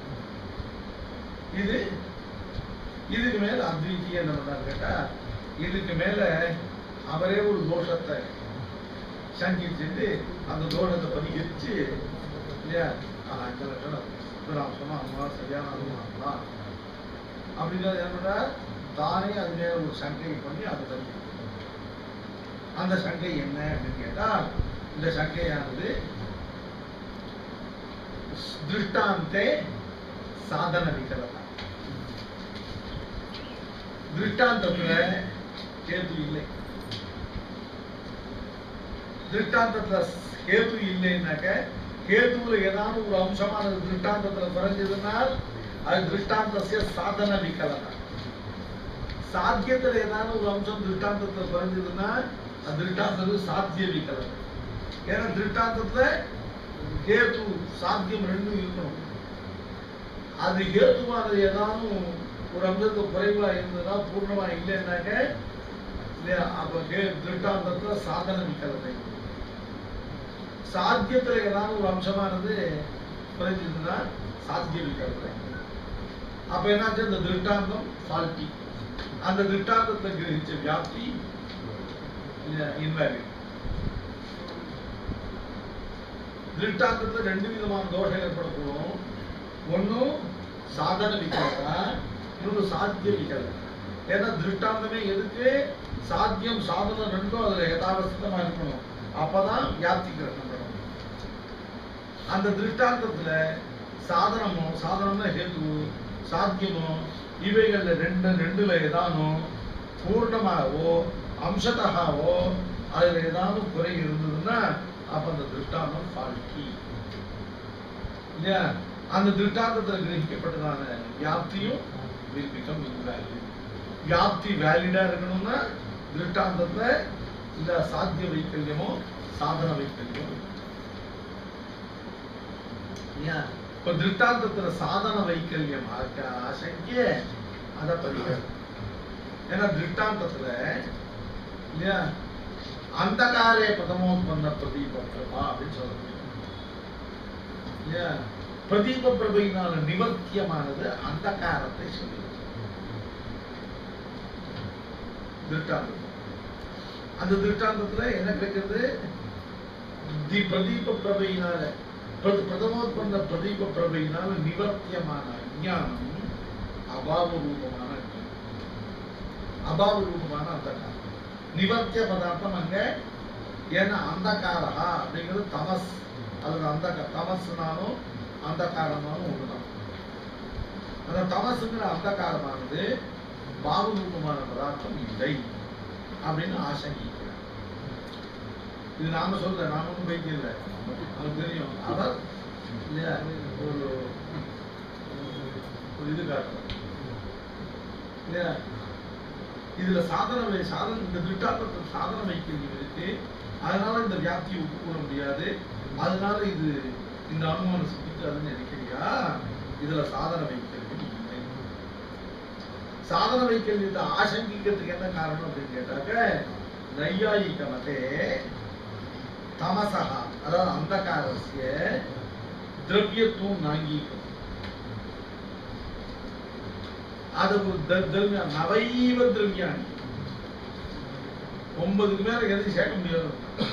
இது இதுக்கு மேல அத்விதீய என்ன பண்ணாரு கேட்டா இதுக்கு மேல அவரே ஒரு தோஷத்தை சங்கிச்சுட்டு அந்த தோஷத்தை பரிகரிச்சு இல்லையா ஆஹ் இந்த லட்சணம் நான் சொன்னா அம்மா சரியான அனுமானம் தான் அப்படின்னு என்ன பண்றா தானே அது மேல ஒரு சங்கை பண்ணி அதை தள்ளி அந்த சங்கை என்ன அப்படின்னு கேட்டா இந்த சங்கையானது திருஷ்டாந்தே சாதன விகலதா திருஷ்டாந்தத்துல கேது இல்லை திருஷ்டாந்தத்துல கேது இல்லைன்னாக்க கேதுவுல ஏதாவது ஒரு அம்சமானது திருஷ்டாந்தத்துல குறைஞ்சதுனால் அது திருஷ்டாந்தசிய சாதன விகலதா சாத்தியத்துல ஏதாவது ஒரு அம்சம் திருஷ்டாந்தத்துல குறைஞ்சதுன்னா அது திருஷ்டாந்தத்துக்கு சாத்திய விகலம் ஏன்னா திருஷ்டாந்தத்துல கேது சாத்தியம் ரெண்டும் இருக்கணும் அது கேதுவானது ஏதாவது ஒரு அம்சத்து குறைவா இருந்ததுன்னா பூர்ணமா இல்லைன்னாக்க இல்லையா அப்ப கே திருஷ்டாந்தத்துல சாதன விகலத்தை சாத்தியத்துல ஏதாவது ஒரு அம்சமானது குறைஞ்சதுன்னா சாத்திய விகலத்தை அப்ப என்னாச்சு அந்த திருஷ்டாந்தம் ஃபால்ட்டி அந்த திருஷ்டாந்தத்தை கிரகிச்ச வியாப்தி இன்வேலிட் திருஷ்டாந்தத்துல ரெண்டு விதமான தோஷம் ஏற்படக்கூடும் ஒன்னும் சாதன விகலதா இன்னொன்று சாத்திய விகலதா ஏன்னா திருஷ்டாந்தமே எதுக்கு சாத்தியம் சாதனம் ரெண்டும் அதுல யதாவஸ்தமா இருக்கணும் அப்பதான் வியாப்தி கிரகணம் பண்ணணும் அந்த திருஷ்டாந்தத்துல சாதனமோ சாதனம்னா ஹேது சாத்தியமோ இவைகள்ல ரெண்டு ரெண்டுல ஏதானோ பூர்ணமாகவோ அம்சத்தகாவோ அதுல ஏதாவது குறை இருந்ததுன்னா அப்ப அந்த திருஷ்டாந்தம் ஃபால்ட்டி இல்லையா அந்த திருஷ்டாந்தத்தில் கிரகிக்கப்பட்டதான வியாப்தியும் will become invalid வியாப்தி வேலிடா இருக்கணும்னா திருஷ்டாந்தத்துல இந்த சாத்திய வைக்கல்யமோ சாதன வைக்கல்யமோ இல்லையா இப்ப திருஷ்டாந்தத்துல சாதன வைக்கல்யம் ஆக்க- ஆசங்கிய அத பரிகாரம் ஏன்னா திருஷ்டாந்தத்துல இல்லையா அந்தகாரே பிரதமோத்பன்ன பிரதீப பிரபா அப்படின்னு சொல்ல முடியும் இல்லையா பிரதீப பிரபையினால நிவர்த்தியமானது அந்தகாரத்தை சொல்லுது திருஷ்டாந்தம் அந்த திருஷ்டாந்தத்துல என்ன கிடைக்கிறது தி பிரதீப பிரபையினால பிர- பிரதமோத்பன்ன பிரதீப பிரபையினால நிவர்த்தியமான அஞ்ஞானம் அபாவ ரூபமான அஞ்ஞானம். அபாவ ரூபமான அந்தகாரம் நிவர்த்திய பதார்த்தம் அங்க ஏன்னா அந்தகாரா அப்படிங்கிறது தமஸ் அல்லது அந்த தமஸ்னாலும் அந்தகாரமானும் ஒண்ணுதான் அந்த தமசுங்கிற அந்தகாரமானது பாவ ரூபமான பதார்த்தம் இல்லை அப்படின்னு ஆசங்கிக்கிறார் இது நாம சொல்ல நாம ஒன்றும் பைத்தியம் இல்லை அவருக்கு தெரியும் அவர் இல்லையா ஒரு ஒரு இது காட்டுறார் இல்லையா இதுல சாதன வை- சாதன இந்த திருட்டாந்தத்தில் சாதன வைக்கல்யம் இருக்கு அதனால இந்த வியாப்தியை ஒப்புக்கொள்ள முடியாது அதனால இது இந்த அனுமானம் சித்திக்காதுன்னு நினைக்கிறியா இதுல சாதன வைக்கல்யம் இல்லை சாதன வைக்கல்யத்தை ஆசங்கிக்கிறதுக்கு என்ன காரணம் அப்படின்னு கேட்டாக்க நையாயிக்க மதே தமசகா அதாவது அந்தகாரஸ்ய திரவியத்துவம் நாங்கீகம் அது ஒரு த- திரவியா நவைவ திரவியாணி ஒன்பதுக்கு மேல எதையும் சேர்க்க முடியாது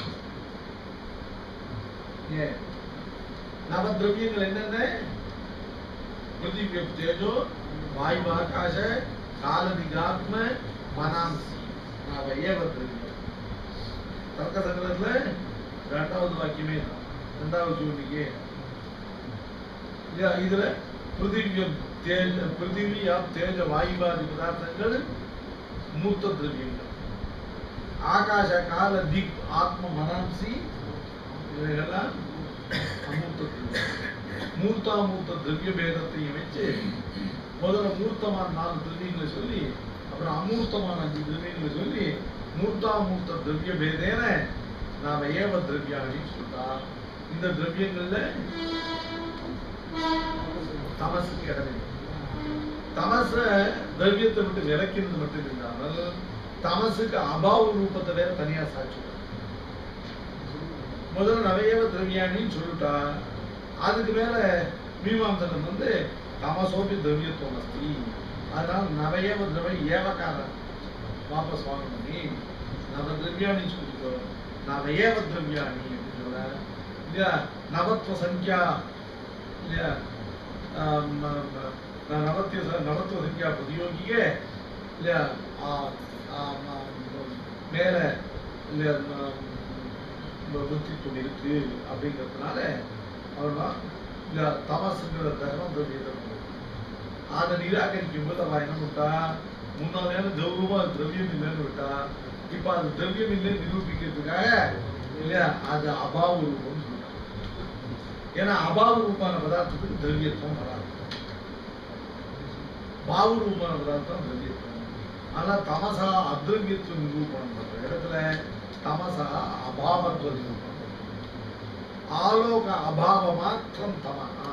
ஏன் நவ திரவியங்கள் என்னென்ன பிருத்திவி தேஜோ வாயு ஆகாச காலதிகாத்ம மனாம்சி நவையவ திரவியம் தர்க்க சங்கரத்துல ரெண்டாவது வாக்கியமே தான் ரெண்டாவது ஜூனிக்கே இல்லையா இதுல பிருத்திவியம் தேஜ பிருத்திவியா தேஜ வாயுவாதி பதார்த்தங்கள் மூர்த்த திரவியங்கள் ஆகாச கால திக் ஆத்ம மனாம்சி இவைகள்லாம் அமூர்த்த திரவியம் மூர்த்தாமூர்த்த திரவிய பேதத்தையும் வச்சு முதல்ல மூர்த்தமான நாலு திரவியங்களை சொல்லி அப்புறம் அமூர்த்தமான அஞ்சு திரவியங்களை சொல்லி மூர்த்தாமூர்த்த திரவிய பேதேன நாம ஏவ திரவியாணி சொல்றா இந்த திரவியங்கள்ல தமசுக்கு இடமில்லை தமச திரவியத்தை விட்டு விளக்கிறது மட்டும் இல்லாமல் தமசுக்கு அபாவ ரூபத்தை வேற தனியா சாட்சி முதல்ல நவையவ திரவியாணின்னு சொல்லிட்டா அதுக்கு மேல மீமாம்சனம் வந்து தமசோபி திரவியத்துவம் அஸ்தி அதனால நவையவ திரவை ஏவக்காரன் வாபஸ் வாங்க பண்ணி நவ திரவியாணி சொல்லிக்கோ நவையவ திரவியாணி அப்படின்னு சொல்ல இல்லையா நவத்வ சங்கியா இல்லையா ஆம், ஆம், ஆம், நவத்திய ச- நவத்துவ சங்கியா பிரதியோகிக இல்லையா ஆ, ஆம், ஆம், மேல இல்லையா ஆம், புத்தி கொண்டு இருக்கு அப்படிங்கிறதுனால அவர்தான் இந்த தமசுங்கிற தர்மம் திரவியத்தை அதை நிராகரிக்கும் போது அவ என்ன விட்டா முன்னாலே கௌரவமா அது திரவியம் இல்லைன்னு விட்டா இப்ப அது திரவியம் இல்லைன்னு நிரூபிக்கிறதுக்காக இல்லையா அது அபாவ ரூபம்னு சொல்றாங்க ஏன்னா அபாவ ரூபான பதார்த்தத்துக்கு திரவியத்துவம் வராது பாவ ரூபான பதார்த்தம் திரவியத்துவம் ஆனா தமசா அத்ரவியத்துவ நிரூபணம் பண்ற இடத்துல தமசா அபாவத்துவ நிரூபணம் ஆலோக அபாவ மாத்திரம் தம ஆ.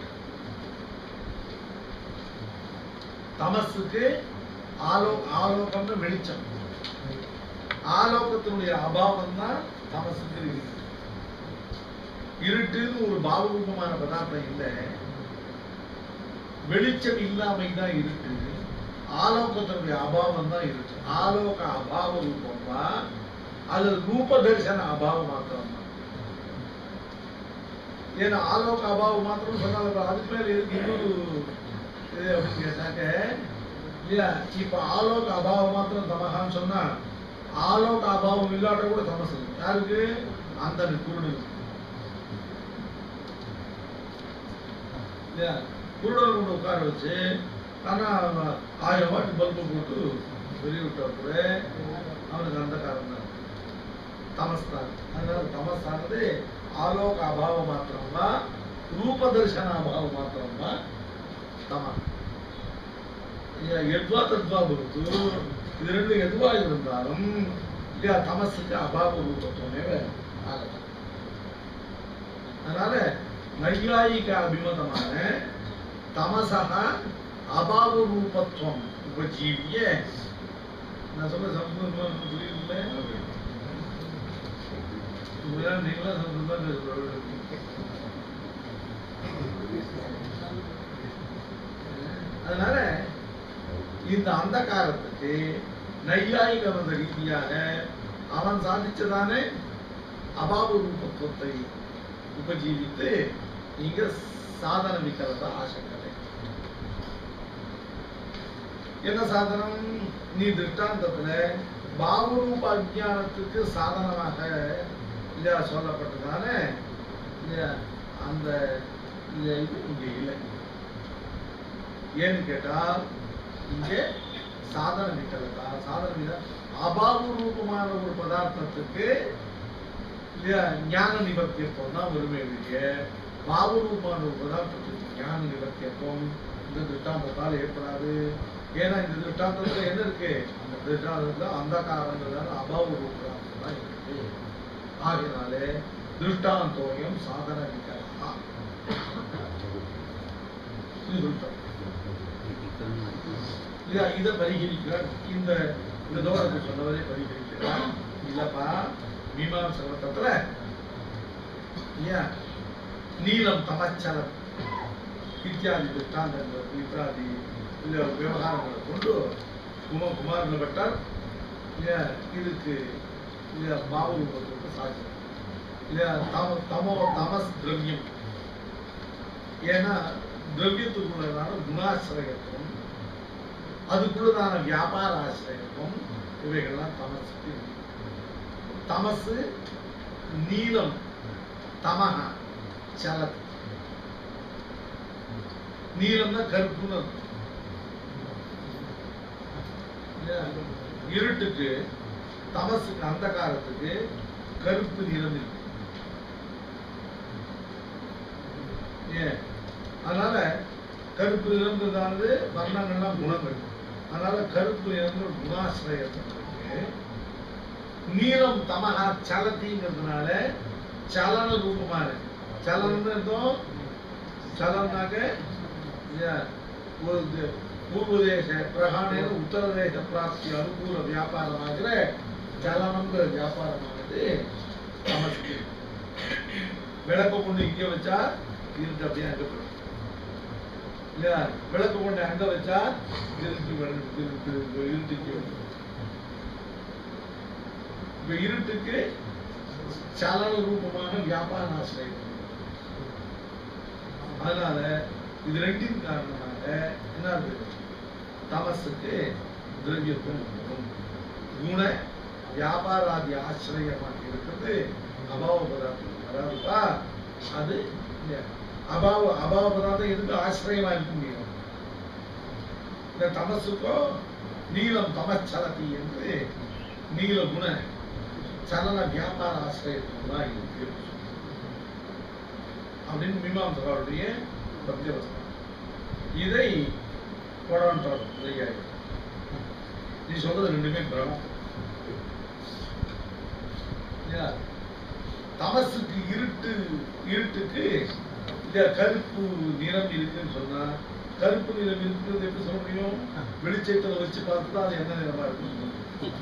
தமசுக்கு ஆலோ ஆலோகம்னு வெளிச்சம் ஆலோகத்தினுடைய அபாவம் தான் தமசுக்கு இருக்கு இருட்டுன்னு ஒரு பாவரூபமான பதார்த்தம் இல்லை வெளிச்சம் இல்லாமை தான் இருட்டு ஆலோகத்தினுடைய அபாவம் தான் இருக்கு ஆலோக அபாவ ரூபம் தான் அது ரூப தரிசன அபாவம் மாத்திரம் தான் ஏன்னா ஆலோக அபாவம் மாத்திரம் சொன்னாங்க அதுக்கு மேல இருக்கு இன்னொரு இது அப்படின்னு கேட்டாக்க இல்லையா இப்ப ஆலோக அபாவம் மாத்திரம் தமகான்னு சொன்னா ஆலோக அபாவம் இல்லாட்ட கூட தமசு இருக்கு. யாருக்கு அந்த குருடனுக்கு இல்லையா குருடனை கொண்டு உட்கார வச்சு ஆனா அவன் ஆயிரம் வாட்டி பல்பு போட்டு வெளிய விட்டா கூட அவனுக்கு அந்த காரணம் தான் தமஸ் தான் அதனால தமஸ் ஆனது ஆலோக அபாவம் மாத்திரமா ரூபதர்சன அபாவம் மாத்திரமா தம எத்வா தத்வா பொறுத்து இது ரெண்டு எதுவா இருந்தாலும் இல்லையா தமசுக்கு அபாவ ரூபத்துவமே ஆகலாம் அதனால நையாயிக அபிமதமான தமசக அபாவ ரூபத்துவம் உபஜீவிய நான் சொல்ற சம்ஸ்கிருதம் புரியுதுல்ல உண்மையா நீங்களா சம்ஸ்கிருதம் பேசுறவங்க. அதனால இந்த அந்தகாரத்துக்கு நையாயிக வந்த ரீதியாக அவன் சாதிச்சதானே அபாவ ரூபத்துவத்தை உபஜீவித்து இங்க சாதன விக்கிறத ஆசைக்கலை என்ன சாதனம் நீ திருஷ்டாந்தத்துல பாவரூப அஜானத்துக்கு சாதனமாக இல்லையா சொல்லப்பட்டதான இல்லையா அந்த இல்லையா, இது இங்க இல்லை ஏன்னு கேட்டால் இங்கே சாதன விக்கலதா சாதன வித அபாவ ரூபமான ஒரு பதார்த்தத்துக்கு இல்லையா ஞான நிவர்த்தியத்துவம் தான் வருமே ஒழிய பாவரூபமான ஒரு பதார்த்தத்துக்கு ஞான நிவர்த்தியத்துவம் இந்த திருஷ்டாந்தத்தால் ஏற்படாது ஏன்னா இந்த திருஷ்டாந்தத்துல என்ன இருக்கு அந்த திருஷ்டாந்தத்துல அந்த காரணங்களால அபாவ ரூபதார்த்தம் தான் இருக்கு ஆகையினாலே திருஷ்டாந்தோயம் சாதன விக்கலா இது திருஷ்டம் இத இத பரிகரிக்கிறார் இந்த இந்த தோரத்தை சொன்னவரே பரிகரிக்கிறார் இல்லப்பா மீமாம்ச வட்டத்துல ஏன் நீலம் தமச்சலம் இத்தியாதி திருஷ்டாந்தங்கள் இத்தியாதி இந்த விவகாரங்களை கொண்டு கும குமாரன பட்டார் ஏன் இதுக்கு இல்ல பாவரூபத்துக்கு சாட்சி இல்ல தம தமோ தமஸ் திரவியம் ஏன்னா திரவியத்துக்குள்ளதான குணாசிரயத்துவம் அதுக்குள்ளதான வியாபார ஆசிரியத்துவம் இவைகள்லாம் தமசுக்கு இருக்கு. தமசு நீலம் தமக சலத் நீலம்னா கருப்புன்னு அர்த்தம். இல்லையா? இருட்டுக்கு தமசுக்கு அந்த காலத்துக்கு கருப்பு நிறம் இருக்கு ஏன் அதனால கருப்பு நிறம்ன்றதானது வர்ணங்கள்லாம் குணங்கள் அதனால கருப்பு நிறங்கள் குணாசிரயத்துக்கு நீலம் தமகா சலத்திங்கிறதுனால சலன ரூபமா இருக்கு சலனம்னு அர்த்தம் சலனாக்க இல்லையா, ஒரு இது- பூர்வதேச பிரகாணேன உத்தரதேச பிராப்தி அனுகூல வியாபாரமாகிற சலனம்ங்கிற வியாபாரமானது நமக்கு விளக்க கொண்டு இங்க வச்சா இருட்டு அப்படியே அங்க போயிடும் இல்லையா விளக்கு கொண்டு அங்க வச்சா இருட்டு வெள்ள- இருட்டு இருட்டு இங்க வந்துடும். இப்ப இருட்டுக்கு சலன ரூபமான வியாபார ஆசிரியம் அதனால இது ரெண்டின் காரணமாக என்ன இருக்கு தமசுக்கு திரவியத்துவம் குண வியாபாராதி ஆசிரியமாக இருக்கிறது அபாவ பதார்த்தம் அதாவதுப்பா அது இந்த அபாவ அபாவ பதார்த்தம் எதுக்கு ஆசிரியமா இருக்க முடியும் இந்த தமசுக்கோ நீலம் தமச்சலதி என்று நீல குண சலன வியாபார ஆசிரியத்துவம் தான் இருக்கு அப்படின்னு மீமாம்சகாருடைய பத்தியவஸ்தம் இதை போடான்றார் ஐயாயிரம் நீ சொல்றது ரெண்டுமே பிரமம் இல்லையா? தமசுக்கு இருட்டு இருட்டுக்கு இந்த கருப்பு நிறம் இருக்குன்னு சொன்னா கருப்பு நிறம் இருக்கிறது எப்படி சொல்ல முடியும் வெளிச்சத்துல வச்சு பார்த்து தான் அது என்ன நிறமா இருக்குன்னு சொல்ல முடியும்.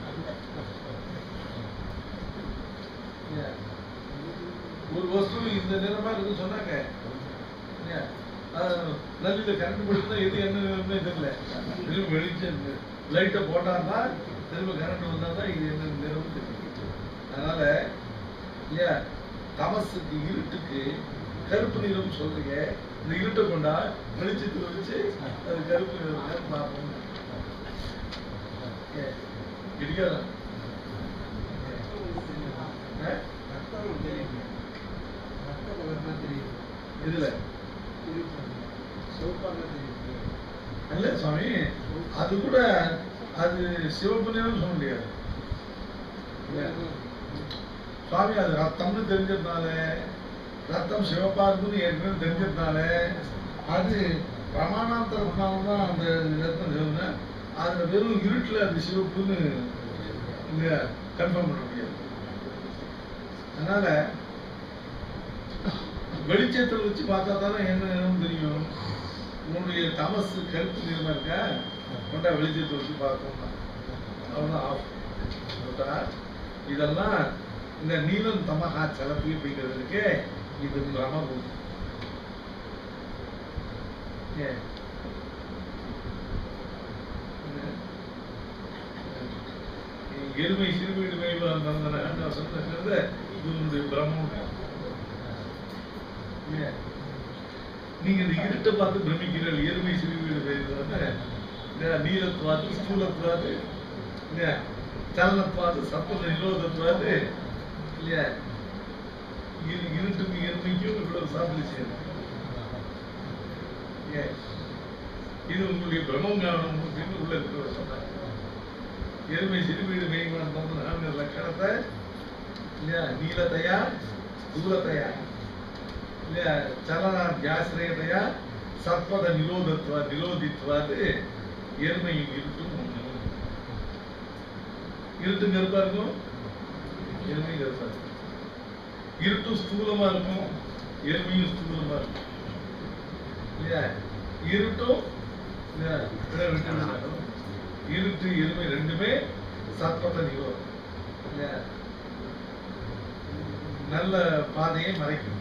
இல்லையா? ஒரு வஸ்து இந்த நிறமா இருக்குன்னு சொன்னாங்க இல்லையா? அது நல்லில கரண்ட் போட்டுனா எது என்ன நிறம்னே தெரியல திரும்ப வெளிச்சம் லைட்டை போட்டான்னா திரும்ப கரண்ட் வந்தா தான் இது என்ன நிறம்னு தெரியும் அதனால இல்லையா தமசுக்கு இருட்டுக்கு கருப்பு நிறம் சொல்றீங்க இந்த இருட்டை கொண்டா வெளிச்சத்துல வச்சு அது கருப்பு நிறம் பார்ப்போம் ஏ, இடிக்காதா ஆ? இதுல இல்ல சுவாமி அது கூட அது சிவப்பு நிறம் சொல்ல முடியாது இல்ல. சுவாமி அது ரத்தம்னு தெரிஞ்சதுனால ரத்தம் சிவப்பா இருக்குன்னு ஏற்கனவே தெரிஞ்சதுனால அது பிரமாணாந்தரத்தினால தான் அந்த ரத்தம் சிவப்பு அதுல வெறும் இருட்டுல அது சிவப்புன்னு இல்லையா கன்ஃபார்ம் பண்ண முடியாது அதனால வெளிச்சத்தில் வச்சு பார்த்தா தானே என்ன நிறம் தெரியும் உன்னுடைய தமசு கருத்து நிறமா இருக்கா கொண்டா வெளிச்சத்தை வச்சு பார்க்கணும் அவ்வளோதான் ஆஃப் போட்டா இதெல்லாம் இந்த நீலம் தமகா சலப்பி அப்படிங்கிறதுக்கு இது பிரமபூமி ஏன் எருமை சிறுவீடு மேய்வான் தந்தன சொன்னது இது உன்னுடைய பிரம்மம் ஏன்? நீங்க இந்த இருட்டை பார்த்து பிரமிக்கிறீர்கள் எருமை சிறுவீடு மேய்வான நீலத்வாது ஸ்தூலத்வாது இல்லையா சலனத்வாது சத்துவ நிரோதத்வாது இல்லையா இரு இருட்டுக்கும் எருமைக்கும் இவ்வளவு சாதிச்சு ஏன் இது உங்களுடைய பிரம்மம் ஞானம் அப்படின்னு உள்ள இருக்கிற சொன்னாங்க எருமை சிறுவீடு மேய்வான் தந்தன லட்சணத்தை இல்லையா நீலத்தையா ஸ்தூலத்தையா இல்லையா ಚಲನ ಧ್ಯಾಶ್ರಯತೆಯ ಸರ್ಪದ ನಿರೋಧತ್ವ ನಿರೋಧಿತ್ವಾது எருமையும் இருட்டும் ஒண்ணு இருட்டு கருப்பா இருக்கும் எருமை கருப்பா இருக்கும் இருட்டும் ஸ்தூலமா இருக்கும் எருமையும் ஸ்தூலமா இருக்கும் இல்லையா இருட்டும் இல்லையா இதை விட்டு விடணும். இருட்டு எருமை ரெண்டுமே சர்ப்பத நிரோதம் இல்லையா நல்ல பாதையை மறைக்கும்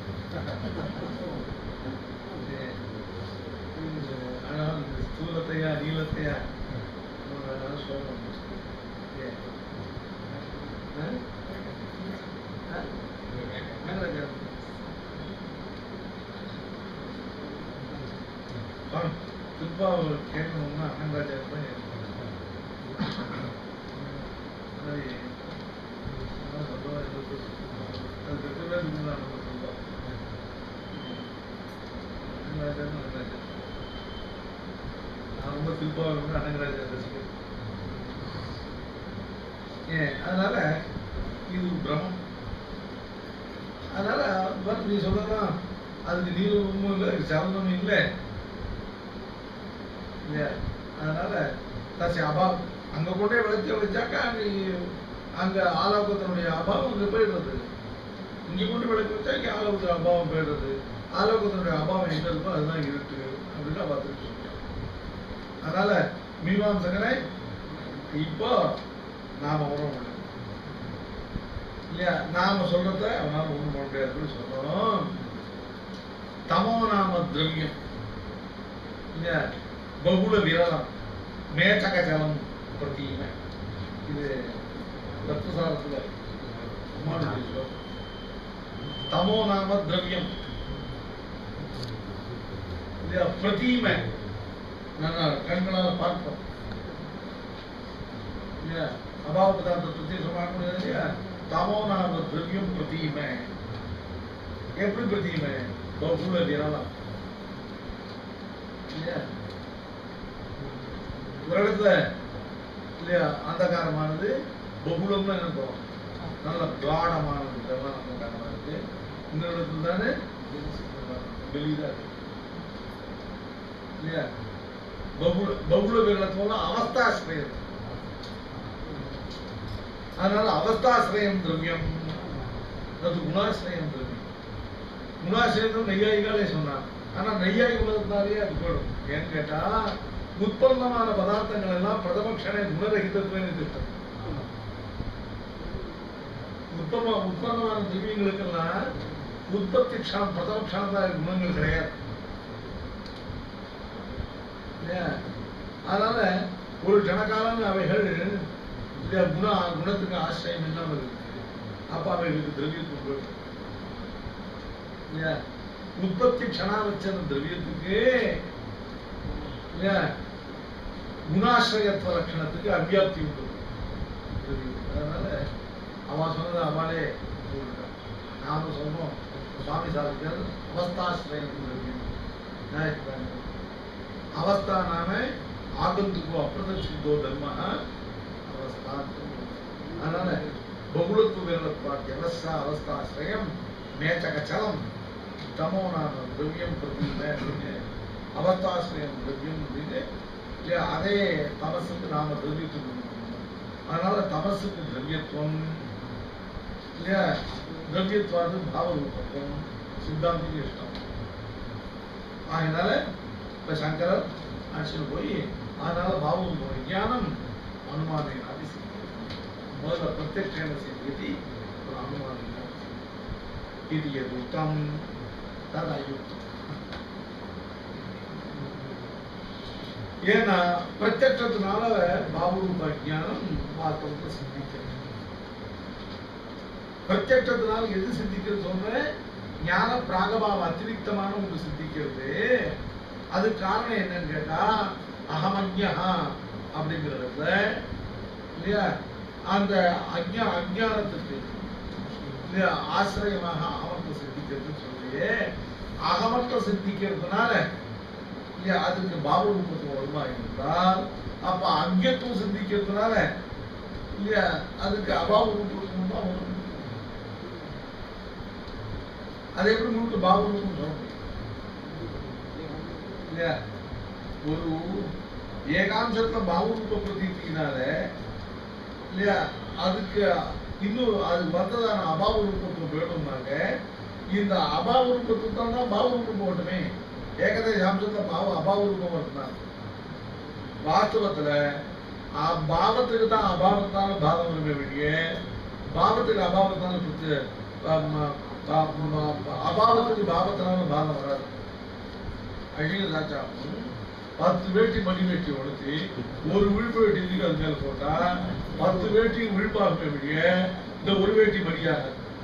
ஆனால் இந்த ஸ்தூலத்தையா நீளத்தையா அதனால சொல்லணும் ஏன்? ஆ? ஆ? என்னங்க? வாங்க, திருப்பா ஒரு கேட்கணும்னா அண்ணங்காஜா தான் அது சொல்லுவா அது ரெண்டு பேருக்கு முன்னாடி சொல்லுவா அண்ணங்கராஜன் அண்ணங்கராஜன் நான் ரொம்ப திருப்பாவை வந்து அண்ணங்கராஜன் ரசிகர் ஏன் அதனால இது ஒரு பிரமம் அதனால பாரு, நீ சொல்லலாம் அதுக்கு நீளமும் இல்லை சலனமும் இல்லை இல்லையா அதனால தசி அபாவ் அங்க கொண்டே விளைச்ச வச்சாக்கா நீ அங்க ஆலோகத்தினுடைய அபாவம் அங்க போயிடுறது இங்க கொண்டு விளக்கு வச்சா இங்க ஆலோகத்தின் அபாவம் போயிடுறது ஆலோகத்தினுடைய அபாவம் எங்க இருக்கோ அதுதான் இருட்டு அப்படின்னு பார்த்துட்டு சொல்றோம் அதனால மீமாம்சகரை இப்போ நாம உணர முடியும் இல்லையா நாம சொல்றத அவனால ஒண்ணு பண்ண முடியாதுன்னு சொல்றோம் தமோ நாம திரவியம் இல்லையா பகுல விரலம் மேச்சகஜலம் பிரதீம இது தத்துவசாரத்துல அம்மானுடைய ஸ்லோகம். தமோ நாம திரவியம் இல்லையா பிரதீம நான் கண்களால பார்ப்போம் இல்லையா அபாவ பதார்த்தத்தை சொல்ல முடியாது இல்லையா தமோ நாம திரவியம் பிரதீம எப்படி பிரதீம பகுல விரலம் இல்லையா ஒரு இடத்துல இல்லையா அந்தகாரமானது பகுலம்னு நினைப்போம் நல்ல காடமானது இதெல்லாம் அந்தகாரமா இருக்கு இன்னொரு இடத்துல தானே வெளியில இருக்கு இல்லையா பகுல பகுல விரலத்தோட அவஸ்தாசிரயம் அதனால அவஸ்தாசிரயம் திரவியம் அது குணாசிரயம் திரவியம் குணாசிரயம் நெய்யாயிகளே சொன்னான் ஆனா நெய்யாயி உலகத்தினாலேயே அது போயிடும் ஏன்னு கேட்டா உற்பத்தமான பதார்த்தங்கள் எல்லாம் பிரதமக்ஷணை குணரகிதத்துவம் திட்டம் உற்பம உற்பத்தமான திரவியங்களுக்கெல்லாம் உற்பத்தி க்ஷணம் பிரதம க்ஷணம் குணங்கள் கிடையாது இல்லையா? அதனால ஒரு ஜனகாலம் அவைகள் இல்லையா, குண குணத்துக்கு ஆசிரியம் இல்லாமல் இருக்கு அப்ப அவைகளுக்கு திரவியத்துவம் போயிடும் இல்லையா உற்பத்தி க்ஷணாவச்சன திரவியத்துக்கு இல்லையா குணாசிரயத்துவ லட்சணத்துக்கு அவ்வியாப்தி உண்டு திரவியம். அதனால அவன் சொன்னது அவளே சொல்லிட்டான். நாம சொன்னோம் சுவாமி சாதிக்கிறது அவஸ்தாசிரயம் திரவியம் நியாயத்துக்கு அவஸ்தா நாம ஆகந்துக்கோ அப்பிரதட்சித்தோ தர்ம அவஸ்தா அதனால பகுளத்து விரலத்வாக்கிய அவஸ்தா அவஸ்தாசிரயம் மேச்சகச்சலம் தமோ நாம திரவியம் பிரதிமே அப்படின்னு அவஸ்தாசிரயம் திரவியம் அப்படின்னு இல்லையா அதே தமசுக்கு நாம திரவியத்துக்கு அதனால தமசுக்கு திரவியத்துவம் இல்லையா திரவியத்வாது பாவரூபத்துவம் சித்தாந்திக்கு இஷ்டம் அதனால இப்ப சங்கரர் அழைச்சிட்டு போய் அதனால பாவம் விஞ்ஞானம் அனுமானினாதி முதல்ல பிரத்யக்ஷேன சித்தியதி ஒரு அனுமானினா இது எதுக்கம் தது அயுக்தம் ஏன்னா பிரத்யக்ஷத்தினால பாவரூப ஞானம் வாஸ்தவத்தை சிந்திக்கிறது பிரத்யக்ஷத்தினால எது சிந்திக்கிறது சொன்ன ஞான பிராகபாவ அத்திரிக்தமான ஒன்று சிந்திக்கிறது அது காரணம் என்னன்னு கேட்டா அகமன்யா அப்படிங்கிறதுல இல்லையா அந்த அஜ்ஞா அஜ்ஞானத்துக்கு இல்லையா ஆசிரியமாக அகமத்தை சிந்திக்கிறதுன்னு சொல்லி அகமத்தை சிந்திக்கிறதுனால இல்லையா அதுக்கு பாவரூபத்துவம் வருமா இருந்தால் அப்ப அங்கத்துவம் சிந்திக்கிறதுனால இல்லையா அதுக்கு அபாவ ரூபத்துவம் தான் வரும் அதை எப்படி முழுக்க பாவரூபம் சொல்ல முடியும் இல்லையா ஒரு ஏகாம்சத்துல பாவரூப பிரதீத்தினால இல்லையா அதுக்கு இன்னும் அது வந்ததான அபாவ ரூபத்துவம் வேணும்னாக்க இந்த அபாவ ரூபத்துவம் தான் பாவ ரூபம் ஓட்டுமே ஏகதேச அம்சத்துல பாவ அபாவ ரூபம் இருந்தான் வாஸ்தவத்துல அ- பாவத்துக்கு தான் அபாவத்தான பாவம் இருக்க வேண்டிய பாவத்துக்கு அபாவத்தான பிரத்து ப- ம- ப- ம- அபாவத்துக்கு பாவத்தினால பாவம் வராது அழகிய ராஜாவும் பத்து வேட்டி மணி வேட்டி உடுத்தி ஒரு விழுப்பு வேட்டி தூக்கி அது மேல போட்டா பத்து வேட்டி விழுப்பாக வேண்டிய இந்த ஒரு வேட்டி மணியாக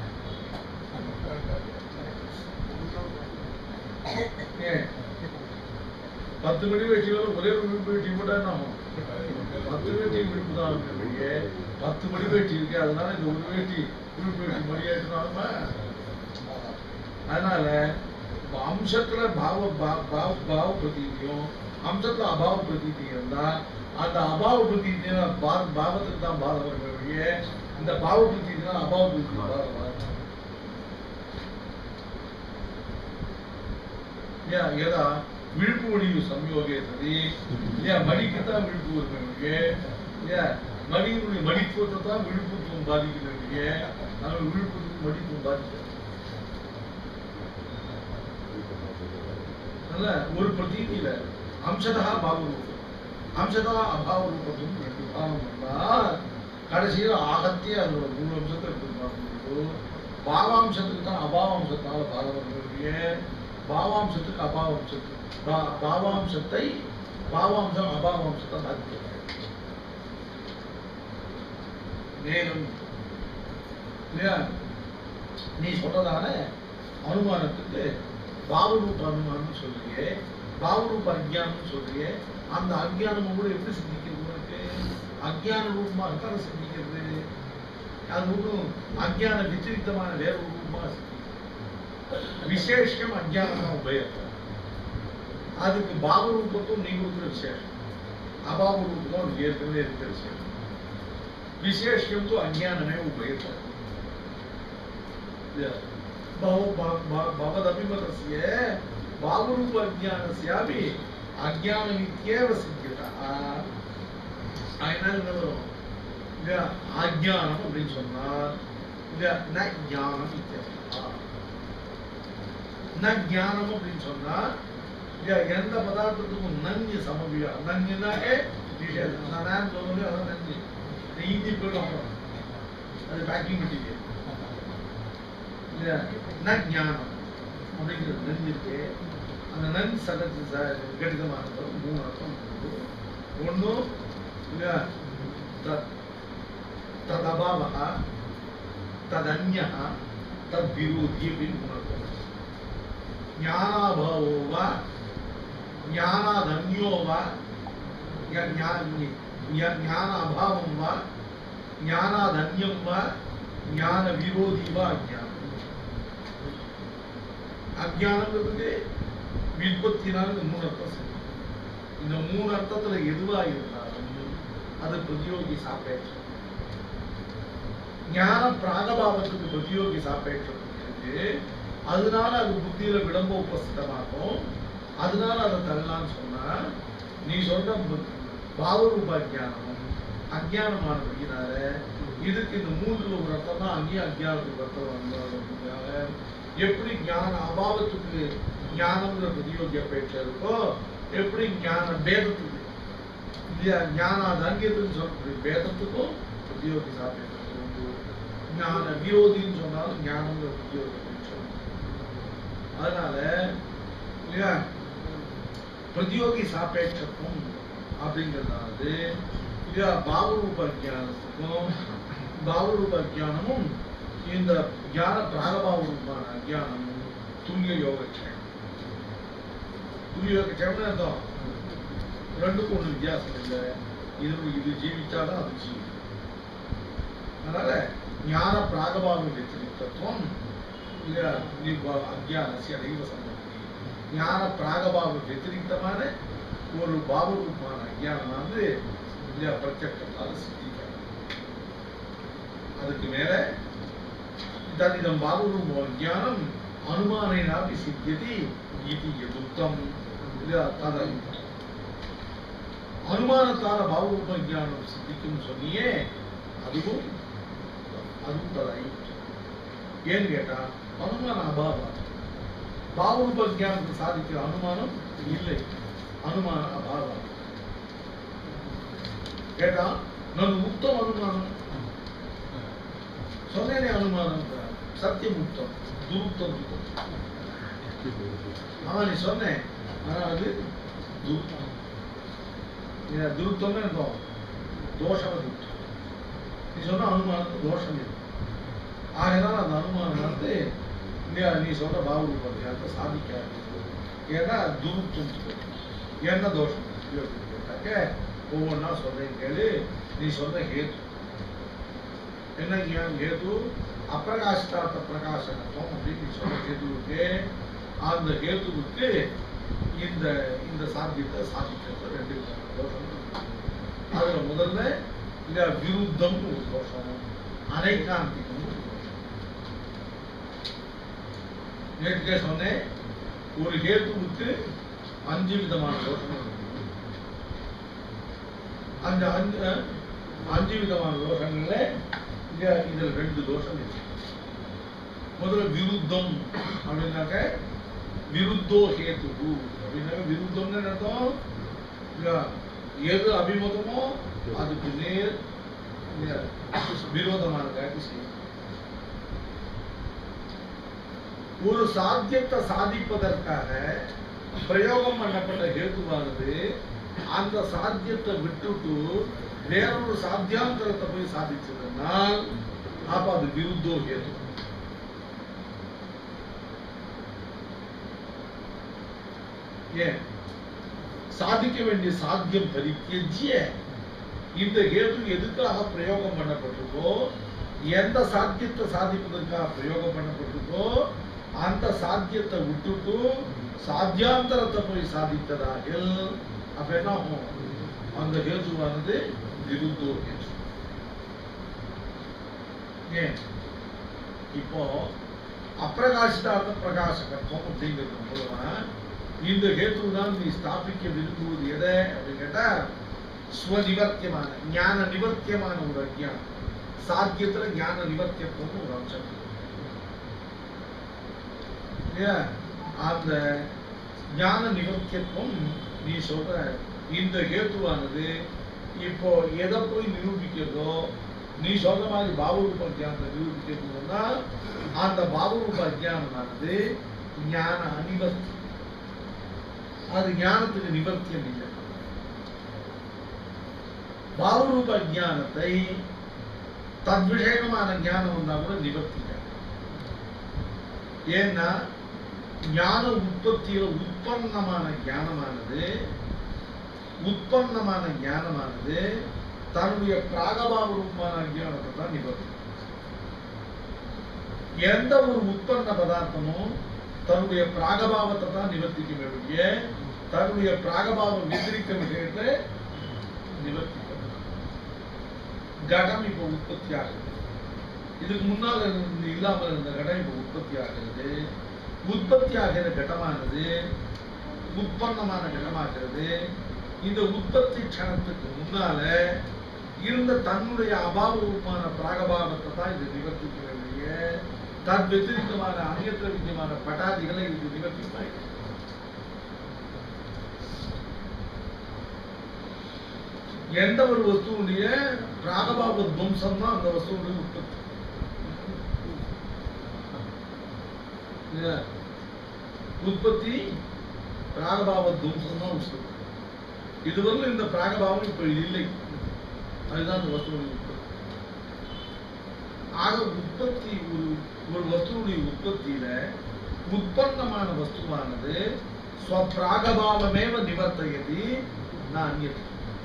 ஏன் பத்து மணி வேட்டி மேல ஒரே ஒரு விழுப்பு வேட்டி போட்டா என்ன ஆகும் பத்து வேட்டி விழுப்பு தான் இருக்க வேண்டிய பத்து மணி வேட்டி இருக்கு அதனால இந்த ஒரு வேட்டி விழுப்பு வேட்டி மணியாட்டுனாலுமா அதனால இப்ப அம்சத்துல பாவ பா- பாவ பாவ பிரதீதியும் அம்சத்துல அபாவ பிரதீதி இருந்தா அந்த அபாவ பிரதீதினா பா- பாவத்துக்கு தான் பாதம் வரும் ஒழிய இந்த பாவ பிரதீதினா அபாவ பிரதீதி பாதம் வராது. ஏன் ஏதா விழுப்பு ஒளிவு சம்யோகே சரி இல்லையா மடிக்கு தான் விழுப்பு வருமே ஒழிய இல்லையா மணியினுடைய மடித்துவத்தை தான் விழுப்புத்துவம் பாதிக்கிறது நாங்கள் விழுப்புத்துவம் மடித்துவம் பாதிக்கிறோம் அதனால ஒரு பிரதீதியில அம்சதா பாவ ரூபம் அம்சதா அபாவ ரூபத்தும் ரெண்டு பாவம் வந்தா கடைசியில ஆகத்தியே அதோட மூணு அம்சத்தை எடுத்து பார்க்கும்போது பாவாம்சத்துக்கு தான் அபாவாம்சத்தால பாதம் வருகிறது பாவாம்சத்துக்கு அபாவாம்சத்துக்கு பா- பாவாம்சத்தை பாவாம்சம் அபாவாம்சத்தை பாதிக்கிறது மேலும் இல்லையா நீ சொல்றதான அனுமானத்துக்கு பாவரூப அனுமானம் சொல்றியே பாவரூப அஜ்ஞானம் சொல்றியே அந்த அஜ்ஞானம் கூட எப்படி சிந்திக்கிறது உனக்கு அஜ்ஞான ரூபமாக தானே சிந்திக்கிறது அது ஒன்றும் அஜ்ஞான வித்திரித்தமான வேற ஒரு ரூபமாக சிந்திக்கிறது விசேஷம் அஜ்ஞானம் உபயம் அதுக்கு பாவரூபத்தும் நீ கொடுக்குற விசேஷம் அபாவரூபம் அது ஏற்கனவே இருக்கிற விசேஷம் विशेष्यं तु अज्ञानमेव उभयते भव- भ- भ- भवदभिमतस्य भावरूप अज्ञानस्यापि अज्ञानमित्येव सिद्ध्यता அதனால என்ன வரும் இல்லையா அஜ்ஞானம் அப்படின்னு சொன்னா இல்லையா ந ஞானம் இத்தியர்த்தா ந ஞானம் அப்படின்னு சொன்னா இல்லையா எந்த பதார்த்தத்துக்கும் நன்கு சமபியா நன்குனாலே நிஷேதம் நான் நான் சொல்லணும் அதான் நன்கு ஹிந்தி போயிடும் அது பேக்கிங் மெட்டீரியல் இல்லையா ந ஞானம் அப்படிங்கிறது நன் இருக்கு அந்த நன் சகத்து கடிதமாக மூணு அர்த்தம் ஒன்றும் இல்லையா தத் ததபாவः तदन्यः तद्विरोधी அப்படின்னு மூணு அர்த்தம் ஞானாபாவோ வா ஞானாதன்யோ வா ஞா- ஞா- ஞா- ஞான அபாவம் வா ஞானாதன்யம் வா ஞான விரோதி வா அஜ்ஞானம் அஜ்ஞானங்கிறதுக்கு விற்பத்தினால இந்த மூணு அர்த்தம் சரி இந்த மூணு அர்த்தத்துல எதுவா இருந்தாலும் அது பிரதியோகி சாப்பேட்சம் ஞான பிராகபாவத்துக்கு பிரதியோகி சாப்பேட்சம் இருக்கு அதனால அது புத்தியில விளம்ப உபஸ்திதமாகும் அதனால அதை தள்ளலாம்னு சொன்னா நீ சொல்ற பு- பாவரூப அஜானமும் அஜானமானபடினால இதுக்கு இந்த மூன்றுல ஒரு அர்த்தம் தான் அங்கேயும் அஜானத்துக்கு அர்த்தம் வந்ததுனால எப்படி ஞான அபாவத்துக்கு ஞானம்ங்கிற பிரதியோகி அபேட்சை இருக்கோ எப்படி ஞான பேதத்துக்கு இல்லையா ஞான அங்கேயத்துக்கு சொல்லக்கூடிய பேதத்துக்கும் பிரதியோகி சாப்பிட்டு உண்டு ஞான விரோதின்னு சொன்னாலும் ஞானம்ங்கிற பிரதியோகி அபேட்சை உண்டு. அதனால இல்லையா பிரதியோகி சாப்பேட்சத்துவம் அப்படிங்கிறதாவது இல்லையா பாவரூப ஜானத்துக்கும் பாவரூப ஜானமும் இந்த ஞான பிராகபாவ ரூபான அஜானமும் துல்லிய யோகச்சயம் துல்லிய யோகச்சயம்னு அர்த்தம் ரெண்டுக்கும் ஒண்ணு வித்தியாசம் இல்லை இது இது ஜீவிச்சாதான் அது ஜீவி அதனால ஞான பிராகபாவ வெற்றித்தத்துவம் இல்லையா அஜானசிய தெய்வ சம்பந்தி ஞான பிராகபாவ வெத்திரிக்தமான ஒரு பாவரூபமான அஜானமானது இல்லையா பிரத்யக்ஷத்தால் சித்திக்காது அதுக்கு மேல தனிதம் பாவரூப அஜானம் அனுமானேனாபி சித்தியதி இது எதுத்தம் இல்லையா ததயுக்தம் அனுமானத்தால பாவரூப ஞானம் சித்திக்கும் சொன்னியே அதுவும் அதுவும் ததயுக்தம் ஏன்னு கேட்டா அனுமான அபாவம் பாவரூப ஞானத்தை சாதிக்கிற அனுமானம் இல்லை அனுமான அபாவம் கேட்டா நான் முக்தம் அனுமானம் சொன்னேனே அனுமானம் சத்தியம் முக்தம் துருத்தம் துருத்தம் ஆமா நீ சொன்னேன் ஆனா அது துருத்தம் நீ துருத்தம்னு அர்த்தம் தோஷம் துருத்தம் நீ சொன்ன அனுமானத்துக்கு தோஷம் இருக்கு ஆகையினால அந்த அனுமானம் வந்து இல்லையா நீ சொல்ற பாபு பத்தியாத்த சாதிக்காது ஏன்னா துருத்தம் என்ன தோஷம் இருக்கு அப்படின்னு கேட்டாக்க ஒவ்வொன்றா சொல்றேன் கேளு நீ சொல்ற ஹேத்து என்ன ஞானம் ஹேத்து அப்பிரகாசிதார்த்த பிரகாசனத்துவம் அப்படின்னு நீ சொல்ற ஹேத்துவுக்கு அந்த ஹேத்துவுக்கு இந்த இந்த சாத்தியத்தை சாதிக்கிறது ரெண்டு விதமான தோஷம் இருக்கு. அதுல முதல்ல இல்ல விருத்தம் ஒரு தோஷம் அனைக்காந்திகம் ஒரு தோஷம் நேற்றுக்கே சொன்னேன் ஒரு ஹேத்துவுக்கு அஞ்சு விதமான தோஷம் இருக்கு அந்த அஞ்சு அஞ்சு விதமான தோஷங்கள்ல இங்க இதுல ரெண்டு தோஷம் இருக்கு முதல்ல விருத்தம் அப்படின்னாக்க விருத்தோ ஹேத்து அப்படின்னாக்க விருத்தம்னு என்ன அர்த்தம் இங்க எது அபிமதமோ அதுக்கு நேர் இங்க விரோதமான காட்சி செய்யும் ஒரு சாத்தியத்தை சாதிப்பதற்காக பிரயோகம் பண்ணப்பட்ட ஹேத்துவானது அந்த சாத்தியத்தை விட்டுட்டு வேறொரு சாத்தியாந்தரத்தை போய் சாதிச்சதுனால் அப்ப அது விருத்தோ ஹேத்து ஏன் சாதிக்க வேண்டிய சாத்தியம் பரித்தியஜ்ய இந்த ஹேது எதுக்காக பிரயோகம் பண்ணப்பட்டிருக்கோ எந்த சாத்தியத்தை சாதிப்பதற்காக பிரயோகம் பண்ணப்பட்டிருக்கோ அந்த சாத்தியத்தை விட்டுட்டு சாத்தியாந்தரத்தை போய் சாதித்ததாக அப்ப என்ன ஆகும் அந்த ஹேதுவானது விருத்தோ ஹேது ஏன் இப்போ அப்பிரகாசிதார்த்த பிரகாசகத்துவம் அப்படிங்கிறது மூலமா இந்த ஹேத்து தான் நீ ஸ்தாபிக்க விரும்புவது எதை அப்படின்னு கேட்டா ஸ்வநிவர்த்தியமான ஞான நிவர்த்தியமான ஒரு அஜ்ஞானம் சாத்தியத்துல ஞான நிவர்த்தியத்துவம் ஒரு அம்சம் இல்லையா அந்த ஞான நிவர்த்தியத்துவம் நீ சொல்ற இந்த ஹேத்துவானது இப்போ எதை போய் நிரூபிக்கிறதோ நீ சொல்ற மாதிரி பாபரூப அஜானத்தை நிரூபிக்கிறதுனா அந்த பாபரூப அஜானமானது ஞான அனிவர்த்தி அது ஞானத்துக்கு நிவர்த்தியம் இல்லை பாவரூப அஜானத்தை தத்விஷயமான ஞானம் வந்தா கூட நிவர்த்திக்க ஏன்னா ஞான உற்பத்தியில உற்பன்னமான ஞானமானது உற்பன்னமான ஞானமானது தன்னுடைய பிராகபாவ ரூபமான அஜானத்தை தான் நிவர்த்தி எந்த ஒரு உற்பன்ன பதார்த்தமும் தன்னுடைய பிராகபாவத்தை தான் நிவர்த்திக்க வேண்டிய தன்னுடைய பிராகபாவம் நிதிரிக்க விஷயத்தை நிவர்த்திக்க கடம் இப்ப உற்பத்தி ஆகுது இதுக்கு முன்னால் இருந்து இல்லாமல் இருந்த கடம் இப்ப உற்பத்தி ஆகிறது உற்பத்தி ஆகிற கடமானது உற்பன்னமான கடமாகிறது இந்த உற்பத்தி க்ஷணத்துக்கு முன்னால இருந்த தன்னுடைய அபாவமான பிராகபாவத்தை தான் இது நிவர்த்திக்க வேண்டிய தன் வெத்திரிகமான அந்நியத்திர வித்தியமான பட்டாதிகளை இது நிவர்த்திப்பாய் எந்த ஒரு வஸ்துவுடைய பிராகபாவ துவம்சம் தான் அந்த வஸ்துவுடைய உற்பத்தி இல்லையா? உற்பத்தி பிராகபாவ துவம்சம் தான் உற்பத்தி இதுவரையிலும் இந்த பிராகபாவம் இப்ப இல்லை அதுதான் அந்த வஸ்துவுடைய உற்பத்தி ஆக உற்பத்தி ஒரு ஒரு வஸ்துவுடைய உற்பத்தியில உற்பன்னமான வஸ்துவானது ஸ்வப்பிராகபாவமேவ நிவர்த்தயதி நான் அந்நியத்தை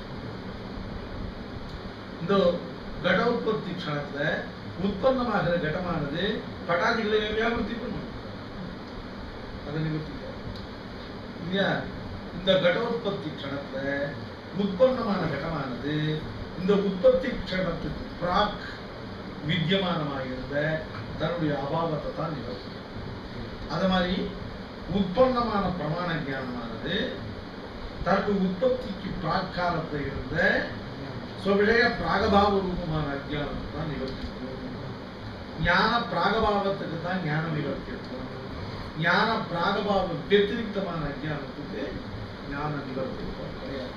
இந்த கட உற்பத்தி க்ஷணத்துல உற்பத்தமாகிற கடமானது பட்டாதிகளை வியாபர்த்தி பண்ணும் அதை நிவர்த்திக்க இல்லையா இந்த கட உற்பத்தி க்ஷணத்துல உற்பத்தமான கடமானது இந்த உற்பத்தி க்ஷணத்துக்கு பிராக் வித்தியமானமாக இருந்த தன்னுடைய அபாவத்தை தான் நிவர்த்தி அது மாதிரி உற்பன்னமான பிரமாண ஞானமானது தனது உற்பத்திக்கு பிராக்காலத்தில் இருந்த ஸ்வவிஷய பிராகபாவ ரூபமான அஜானத்தை தான் நிவர்த்திக்கும் ஞான பிராகபாவத்துக்கு தான் ஞான நிவர்த்திக்கும் ஞான பிராகபாவ வெத்திரிக்தமான அஜானத்துக்கு ஞான நிவர்த்திக்கும் கிடையாது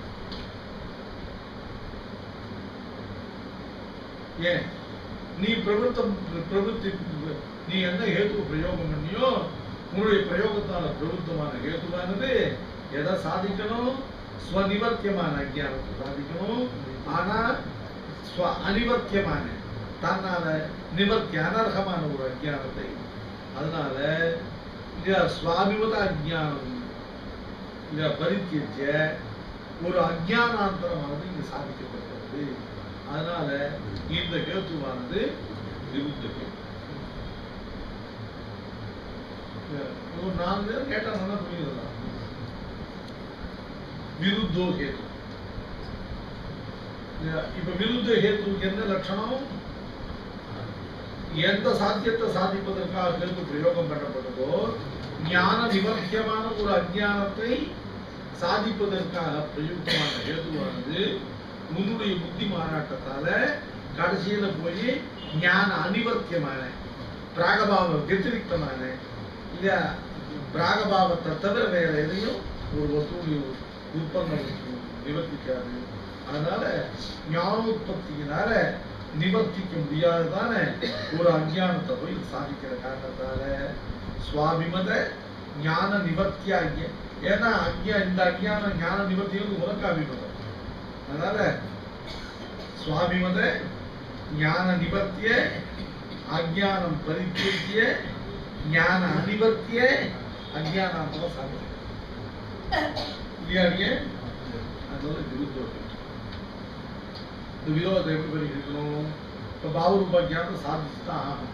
ஏன் நீ பிரவருத்தம் பிரவருத்தி நீ என்ன ஹேத்து பிரயோகம் பண்ணியோ உன்னுடைய பிரயோகத்தால பிரவருத்தமான ஹேத்துவானது எதை சாதிக்கணும் ஸ்வநிவர்த்தியமான அஜ்ஞானத்தை சாதிக்கணும் ஆனா ஸ்வ அனிவர்த்தியமான தன்னால நிவர்த்தி அனர்ஹமான ஒரு அஜ்ஞானத்தை அதனால இங்க சுவாமிமத அஜ்ஞானம் இங்க பரித்தியஜ ஒரு அஜ்ஞானாந்தரமானது இங்க சாதிக்கப்படுகிறது அதனால இந்த கேத்துவானது விருத்த கேத்து ஒரு நாலு பேர் கேட்டா நல்லா புரியுதுதான் விருத்தோ ஹேத்து இப்ப விருத்த ஹேத்துக்கு என்ன லட்சணம் எந்த சாத்தியத்தை சாதிப்பதற்காக ஹேத்து பிரயோகம் பண்ணப்பட்டதோ ஞான நிவர்த்தியமான ஒரு அஜ்ஞானத்தை சாதிப்பதற்காக பிரயுக்தமான ஹேதுவானது உன்னுடைய புத்தி மாறாட்டத்தால கடைசியில போய் ஞான அனிவர்த்தியமான பிராகபாவ வெத்திரிக்தமான இல்ல பிராகபாவத்தை தவிர வேற எதையும் ஒரு வஸ்துடைய உற்பத்தி நிவர்த்திக்காது அதனால ஞான உற்பத்தியினால நிவர்த்திக்க முடியாததான ஒரு அஞ்ஞானத்தை போய் சாதிக்கிற காரணத்தால சுவாபிமத ஞான நிவர்த்தியா இங்க ஏன்னா அஞ்ஞா இந்த அஞ்ஞான ஞான நிவர்த்தி வந்து உனக்கு அபிமதம் அதனால சுவாபிமத ஞான நிவர்த்திய அஜானம் பரித்திய ஞான அனிவர்த்திய அஜானாந்தம் சாதிக்கும் இல்லையா நீங்க அதனால விருத்தம் இந்த விரோதத்தை எப்படி பண்ணிக்கணும் இப்ப பாபுரூபா ஞானம் சாதிச்சு தான் ஆகணும்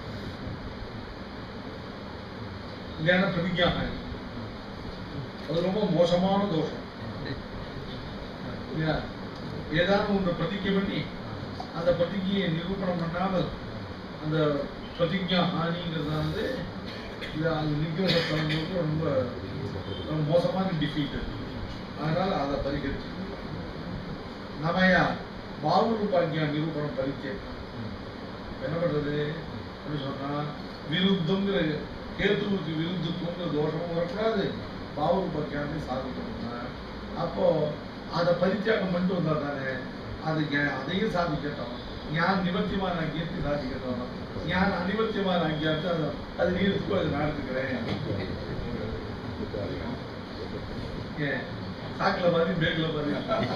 இல்லைன்னா பிரதிஜாக அது ரொம்ப மோசமான தோஷம் இல்லையா ஏதாவது ஒன்று பிரதிஜை பண்ணி அந்த பிரதிஜையை நிரூபணம் பண்ணாமல் அந்த பிரதிஜா ஹானிங்கிறதானது இது அது நிகிரகத்தனங்களுக்கு ரொம்ப ரொம்ப மோசமான டிஃபீட் அதனால அதை பரிகரிச்சு நாமையா பாபுரூபாக்கியா நிரூபணம் பரிச்சயம் என்ன பண்றது அப்படின்னு சொன்னா விருத்தங்கிற கேத்துவுக்கு விருத்தத்துவங்கிற தோஷமும் வரக்கூடாது பாவரூபாக்கியாமே சாதிக்கணும்னா அப்போ அதை பரித்தியாகம் பண்ணிட்டு வந்தா தானே அது ஞா- அதையும் சாதிக்கட்டும் ஞான் நிவர்த்தியமான அங்கேயத்தை சாதிக்கட்டும் ஞான் அனிவர்த்தியமான அங்கேயாச்சு அது அது நீருக்கு அது நடத்துக்கிறேன் ஏன் சாக்குல மாதிரி பேக்ல மாதிரி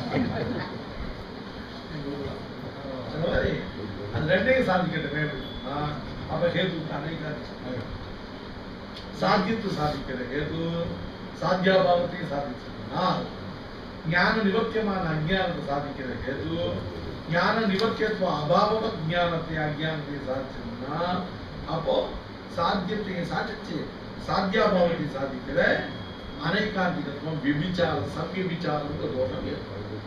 அந்த மாதிரி அது ரெண்டையும் சாதிக்கட்டுமே அப்படின்னா அப்ப ஹேது அனைத்து சாத்தியத்து சாதிக்கிற ஹேது சாத்தியாபாவத்தையும் சாதிச்சுன்னா ஞான நிவர்த்தியமான அஞ்ஞானத்தை சாதிக்கிற ஹேது ஞான நிவர்த்தியத்துவ அபாவ ஞானத்தை அஞ்ஞானத்தை சாதிச்சோம்னா அப்போ சாத்தியத்தையும் சாதிச்சு சாத்தியாபாவத்தை சாதிக்கிற அனைகாந்திகத்துவம் விபிச்சாரம் சம்யபிச்சாரம் தோஷம் ஏற்படும்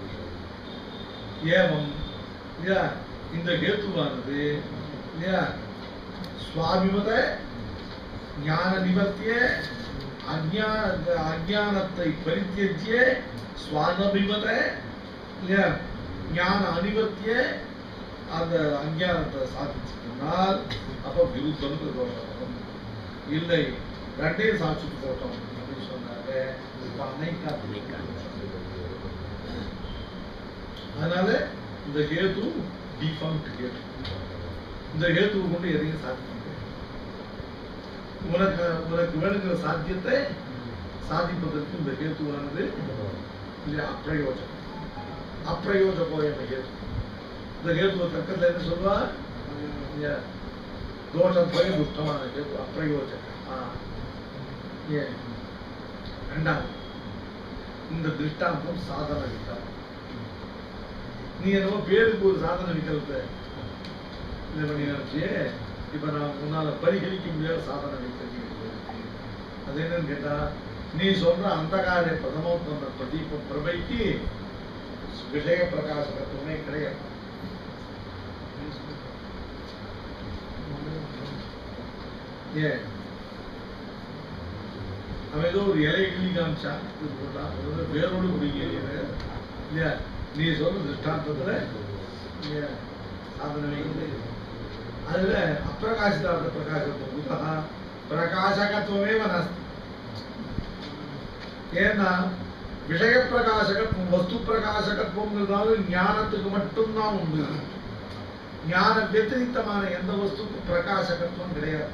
ஏவம் இல்லையா இந்த ஹேத்துவானது இல்லையா சுவாபிமத ஞான நிவர்த்திய அஞ்ஞான அஞ்ஞானத்தை பரித்தியஜ்ய சுவானபிமத இல்லையா ஞான அனிவர்த்திய அந்த அஞ்ஞானத்தை சாதிச்சுனால் அப்ப விருத்தம் தோஷம் வரும். இல்லை ரெண்டையும் சாட்சிட்டு போட்டோம் அப்படின்னு சொன்னாங்க இப்ப அனைக்காத்து அதனால இந்த ஹேது டிஃபங்க்ட் ஹேது இந்த ஹேத்துவை கொண்டு எதையும் சாதிக்க முடியாது உனக்கு உனக்கு வேணுங்கிற சாத்தியத்தை சாதிப்பதற்கு இந்த ஹேத்துவானது இது அப்பிரயோஜனம் அப்பிரயோஜகம் என்ற ஹேத்து இந்த ஹேத்துவ தக்கத்துல என்ன சொல்லுவா இல்லையா? தோஷம் போய் துஷ்டமான ஹேத்து அப்பிரயோஜகம் ஆ. ஏன் ரெண்டாவது இந்த திருஷ்டாந்தம் சாதன விட்டார் நீ என்னமோ பேருக்கு ஒரு சாதன விக்கல்ப இது பண்ணி நினைச்சு இப்ப நான் உன்னால பரிகரிக்க முடியாத சாதன விக்கல்பி அது என்னன்னு கேட்டா நீ சொல்ற அந்த கால பிரதமோத்தம பிரதீப பிரபைக்கு விஷய பிரகாசகத்துவமே கிடையாது ஏன் அவன் ஏதோ ஒரு இலை கிள்ளி காமிச்சான் இது போட்டான் அது வந்து வேரோடு பிடிக்க இல்லையா நீ சொல்ற திருஷ்டாந்தத்துல இல்லையா சாதனை அதுல அப்பிரகாசிதார்த்த பிரகாசத்துவம் குதः பிரகாசகத்துவமே நாஸ்தி ஏன்னா விஷய பிரகாசகத்துவம் வஸ்து பிரகாசகத்துவங்கிறதால ஞானத்துக்கு மட்டும்தான் உண்டு ஞான வெத்திரித்தமான எந்த வஸ்துக்கும் பிரகாசகத்துவம் கிடையாது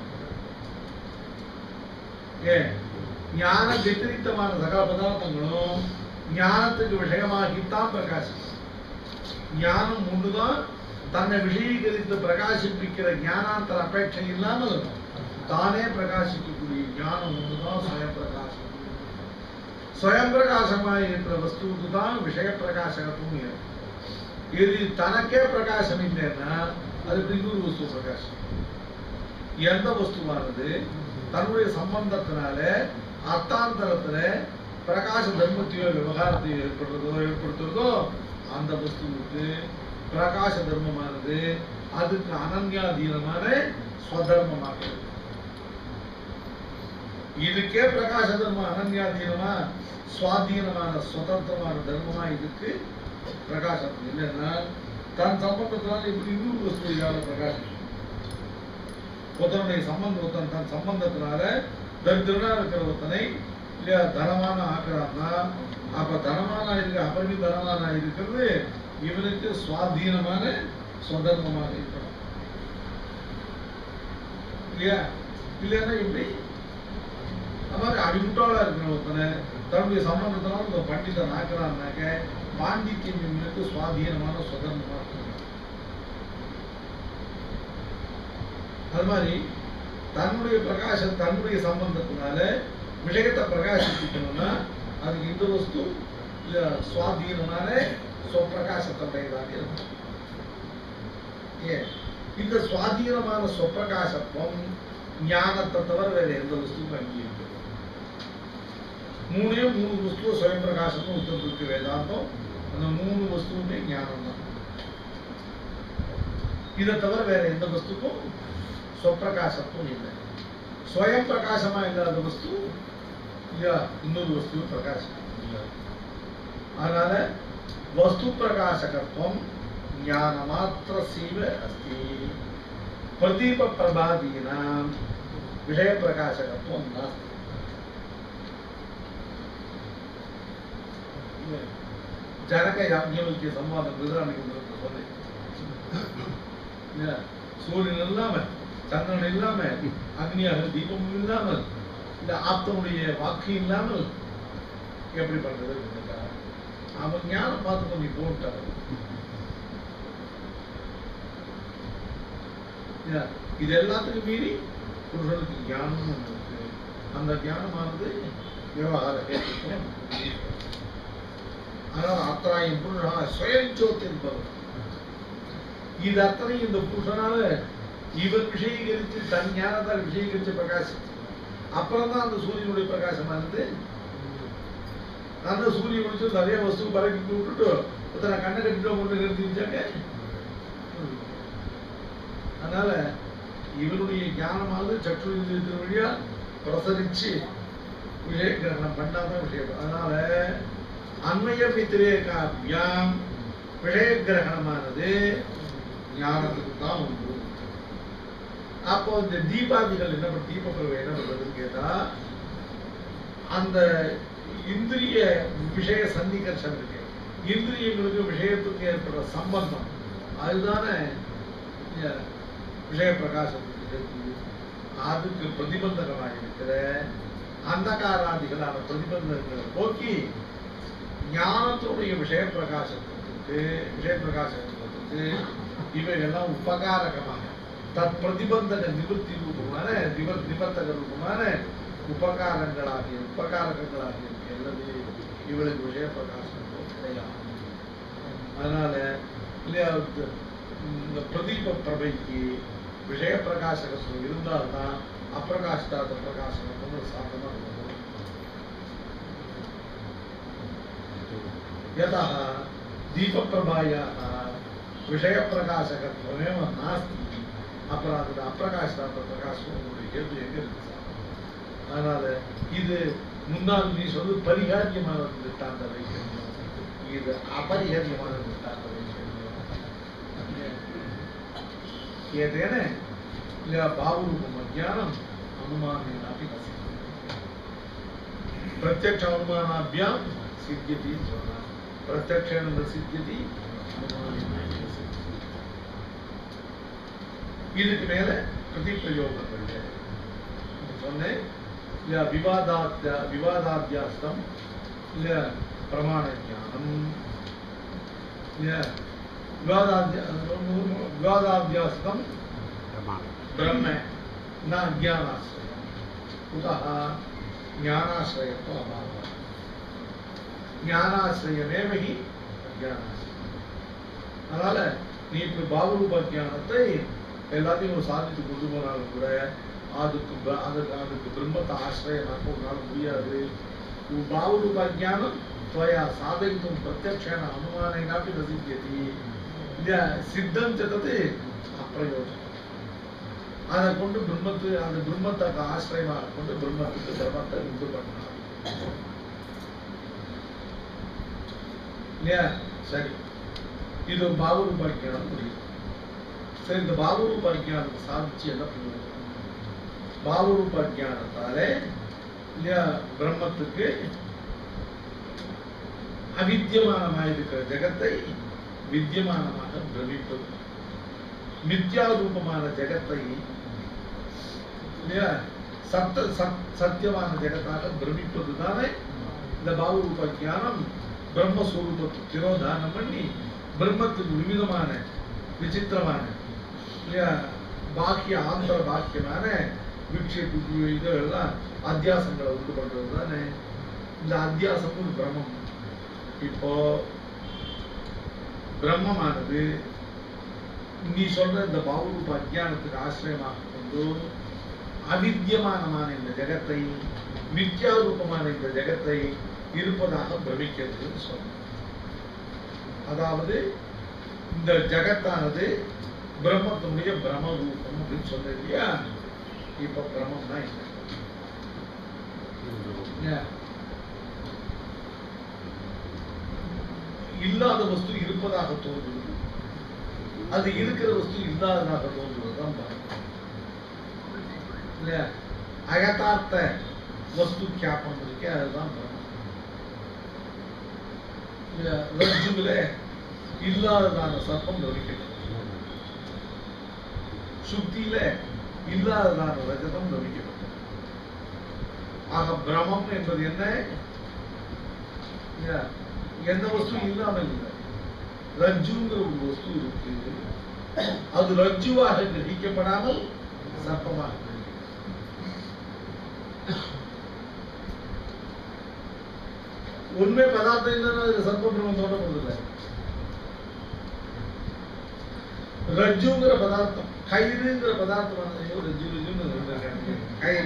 ஏன் ஞான வெத்திரித்தமான சகல பதார்த்தங்களும் ஞானத்துக்கு விஷயமாகித்தான் பிரகாசிக்கும் ஞானம் ஒன்றுதான் தன்னை விஷயீகரித்து பிரகாசிப்பிக்கிற ஞானாந்தர அபேட்சை இல்லாமல் தானே பிரகாசிக்கக்கூடிய ஞானம் ஒன்றுதான் சுயம் பிரகாசம் சுயம் பிரகாசமாக இருக்கிற வஸ்துவுக்கு தான் விஷய பிரகாசகத்துவம் இருக்கு இது தனக்கே பிரகாசம் இல்லைன்னா அது எப்படி இன்னொரு வஸ்து பிரகாசம் எந்த வஸ்துவானது தன்னுடைய சம்பந்தத்தினால அர்த்தாந்தரத்துல பிரகாச தர்மத்தையோ விவகாரத்தையோ ஏற்படுறதோ ஏற்படுத்துறதோ அந்த வஸ்துவுக்கு பிரகாச தர்மமானது அதுக்கு அனன்யாதீனமான ஸ்வதர்மமாக இருக்கு இதுக்கே பிரகாச தர்மம் அனன்யாதீனமா சுவாதீனமான சுதந்திரமான தர்மமா இதுக்கு பிரகாசம் என்னன்னா தன் சம்பந்தத்தினால இப்படி இன்னொரு வஸ்து இல்லாத பிரகாசம் ஒருத்தனுடைய சம்பந்தம் ஒருத்தன் தன் சம்பந்தத்தினால தரித்திரனா இருக்கிற ஒருத்தனை இல்லையா தனமான ஆக்குறான்னா அப்ப தனமான இருக்க அபரிமி தனமான இருக்கிறது இவனுக்கு சுவாதீனமான சுதர்மமாக இருக்கணும் இல்லையா இல்லைன்னா எப்படி அது மாதிரி அடிமுட்டாளா இருக்கிற ஒருத்தனை தன்னுடைய சம்பந்தத்தினால இந்த பண்டிதன் ஆக்குறான்னாக்க பாண்டித்யம் இவனுக்கு சுவாதீனமான சுதர்மமா இருக்கணும் அது மாதிரி தன்னுடைய பிரகாசம் தன்னுடைய சம்பந்தத்தினால விஷயத்தை பிரகாசிக்கணும்னா அதுக்கு இந்த வஸ்து இல்ல சுவாதீனமான சொப்பிரகாசத்துடையதாக இருக்கும் ஏன் இந்த சுவாதீனமான சொப்பிரகாசத்துவம் ஞானத்தை தவிர வேற எந்த வஸ்துவும் அங்கீகரிக்கிறது மூணே மூணு வஸ்துவ சுயம் பிரகாசம்னு ஒருத்தருக்கு வேதாந்தம் அந்த மூணு வஸ்துவுமே ஞானம் தான் இதை தவிர வேற எந்த வஸ்துக்கும் சொப்பிரகாசத்துவம் இல்லை ஸ்வயம் பிரகாசமா இல்லாத வஸ்து இல்லையா இன்னொரு வஸ்து பிரகாசம் இல்லை அதனால வஸ்து பிரகாசகத்துவம் ஞான மாத்திர சீவ அஸ்தி பிரதீப பிரபாதீனாம் விஷய பிரகாசகத்துவம் நாஸ்தி ஜனக யாஜ்ஞவல்கிய சம்வாதம் அன்னைக்கு உங்களுக்கு சொன்னேன் இல்லையா? சூரியன் இல்லாம சந்திரன் இல்லாம அக்னியாக தீபமும் இல்லாமல் இந்த ஆத்தனுடைய வாக்கு இல்லாமல் எப்படி பண்றது கேட்டா, அவன் ஞானம் பார்த்து கொஞ்சம் போட்டார் இது எல்லாத்துக்கும் மீறி புருஷனுக்கு ஞானம் ஒண்ணு இருக்கு அந்த ஞானமானது விவகார கேட்டுக்கும் ஆனால் அத்தராயும் புருஷா சுயஞ்சோத் என்பவர் இது அத்தனை இந்த புருஷனால இவன் விஷயீகரித்து தன் ஞானத்தால் விஷயீகரித்து பிரகாசிச்சு அப்புறம் தான் அந்த சூரியனுடைய பிரகாசமானது அந்த சூரியன் முடிச்சு நிறைய வஸ்து பறக்கி விட்டுட்டு ஒருத்தனை கண்ணை கட்டிட்டு கொண்டு நிறுத்திச்சாங்க அதனால இவனுடைய ஞானமானது சற்று இருக்கிற வழியா பிரசரிச்சு விஷய கிரகணம் பண்ணாதான் விஷயம் அதனால அன்மய வித்திரேகாபியாம் விஷய கிரகணமானது ஞானத்துக்கு தான் உண்டு அப்போ இந்த தீபாதிகள் என்ன பண்ண தீப பிரவை என்ன பண்றதுன்னு கேட்டா அந்த இந்திரிய விஷய சன்னிகர்ஷம் இருக்கு இந்திரியங்களுக்கு விஷயத்துக்கு ஏற்படுற சம்பந்தம் அதுதானே இந்த விஷய பிரகாசத்துக்கு இருக்குது. அதுக்கு பிரதிபந்தகமாக இருக்கிற அந்தகாராதிகளான பிரதிபந்தங்களை போக்கி ஞானத்துடைய விஷய பிரகாசத்துக்கு விஷய பிரகாசத்துக்கு இவைகள்லாம் உபகாரகமாக தத் பிரதிபந்தக நிவர்த்தி ரூபமான நிவர் நிவர்த்தக ரூபமான உபகாரங்களாகிய உபகாரகங்களாகிய இருக்கிறது இவளுக்கு விஷய பிரகாசம் கிடையாது அதனால இல்லையா இந்த- இந்த பிரதீப பிரபைக்கு விஷய பிரகாசகம் இருந்தால்தான் அப்பிரகாசிதாத பிரகாசம் வந்து சாதமா இருக்கும் यतः दीपप्रभायाः विषयप्रकाशकत्वमेव नास्ति அப்புறம் அப்பிரகாசிதாத்த பிரகாசம் உங்களுடைய கேள்வி எங்க இருக்கு சார்? அதனால இது முன்னால் நீ சொல்லு பரிகாரியமான திட்டாந்த வைக்கணும் இது அபரிகாரியமான திட்டாந்த வைக்கணும் ஏதேன இல்ல பாவரூபம் அஜானம் அனுமானேனாப்பி நசிக்கணும் प्रत्यक्ष अनुमानाभ्याम सिद्ध्यति सोना प्रत्यक्षेण न सिद्ध्यति अनुमानेन न सिद्ध्यति இதுக்கு மேல பிரதி பிரயோகங்கள் சொன்னேன் இல்ல விவாதாத்ய விவாதாத்தியாஸ்தம் இல்ல பிரமாண ஞானம் இல்ல விவாதாத்திய விவாதாத்தியாஸ்தம் பிரமாணம் ब्रह्म न ज्ञानाश्रय कुतः ज्ञानाश्रयत्व अभावः ஞானாசிரியமேவ ஹி அஜானாசிரியம் அதனால நீ இப்ப பாவரூப ஞானத்தை எல்லாத்தையும் சாதித்து கொண்டு போனாலும் கூட அதுக்கு ப- அதுக்கு அதுக்கு பிரம்மத்தை ஆசிரியமாக்க உன்னால முடியாது உன் பாவரூப ஞானம் त्वया साधयितुं प्रत्यक्षेण अनुमानेनापि न सिद्ध्यति இல்ல சித்தம் தது அப்பிரயோஜனம் அதை கொண்டு பிரம்மத்து அந்த பிரம்மத்தை ஆசிரியமாக கொண்டு பிரம்மத்துக்கு பிரம்மத்தை உண்டு பண்ணலாம் இல்லையா சரி இது பாபுரூப அஜ்ஞானம் முடியும் சரி இந்த பாபுரூப அஜ்ஞானத்தை சாதிச்சு என்ன பண்ணுவோம் பாபுரூப அஜ்ஞானத்தாலே இல்லையா பிரம்மத்துக்கு அவித்தியமானமாக இருக்கிற ஜெகத்தை வித்தியமானமாக பிரமிப்பது மித்யா ரூபமான ஜெகத்தை இல்லையா சத்த சத் சத்தியமான ஜெகத்தாக பிரமிப்பது தானே இந்த பாவரூப ஞானம் பிரம்மஸ்வரூபத்து திரோதானம் பண்ணி பிரம்மத்துக்கு விவிதமான விசித்திரமான இல்லையா பாக்கிய ஆந்திர பாக்கியமான விக்ஷேபு இதெல்லாம் அத்தியாசங்களை உண்டு பண்றது தானே இந்த அத்தியாசமும் பிரம்மம் இப்போ பிரம்மமானது நீ சொல்ற இந்த பாவரூப அஜானத்துக்கு ஆசிரியமாக கொண்டு அவித்தியமானமான இந்த ஜெகத்தை மித்யாரூபமான இந்த ஜெகத்தை இருப்பதாக பிரமிக்கிறதுன்னு சொல்ற அதாவது இந்த ஜெகத்தானது பிரம்மத்தினுடைய பிரம்ம ரூபம் அப்படின்னு சொல்ற இல்லையா இப்ப பிரம்மம்னா என்ன ஏன்? இல்லாத வஸ்து இருப்பதாக தோன்றுவது அது இருக்கிற வஸ்து இல்லாததாக தோன்றுவதுதான் பிரம்மம் இல்லையா அகதார்த்த வஸ்து கியாபம் இருக்கே அதுதான் பிரம்மம் இல்லையா ரஜ்ஜுல இல்லாததான சர்ப்பம் நொடிக்கிறது சுத்தியில இல்லாததான ரஜதம் நொடிக்கிறது ஆக பிரமம் என்பது என்ன இல்லையா? எந்த வஸ்து இல்லாமல் இல்லை ரஜ்ஜுங்கிற ஒரு வஸ்து இருக்கு அது ரஜ்ஜுவாக கிரகிக்கப்படாமல் சர்ப்பமாக கிரகிக்கப்படும். உண்மை பதார்த்தம் இல்லைன்னா அது சர்ப்ப பிரம்மம் தோன்றப்படுதில்லை ரஜ்ஜுங்கிற பதார்த்தம் கயிறுங்கிற பதார்த்தம் ஐயோ ரஜ்ஜு ரஜ்ஜுன்னு ரெண்டு இருக்காங்க. கயிறு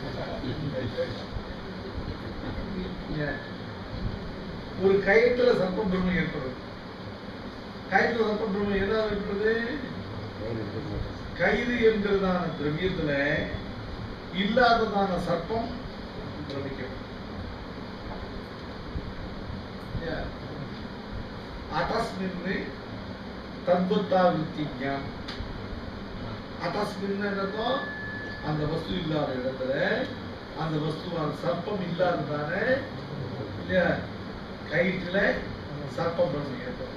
ஏன்? ஒரு கயிற்றுல சர்ப்ப பிரம்மம் ஏற்படுது கயிற்றுல சர்ப்ப பிரம்மம் என்ன ஏற்படுது கயிறு என்கிறதான திரவியத்துல இல்லாததான சர்ப்பம் பிரமிக்கும் ஏன்? அடஸ்மின்னு தத்வத்தாவிருத்தி ஞானம் அடஸ்மின்னு என்னதும் அந்த வஸ்து இல்லாத இடத்துல அந்த வஸ்துவான சர்ப்பம் இல்லாததானே இல்லையா கயிற்றுல சர்ப்பம் பிரம்மம் ஏற்படும்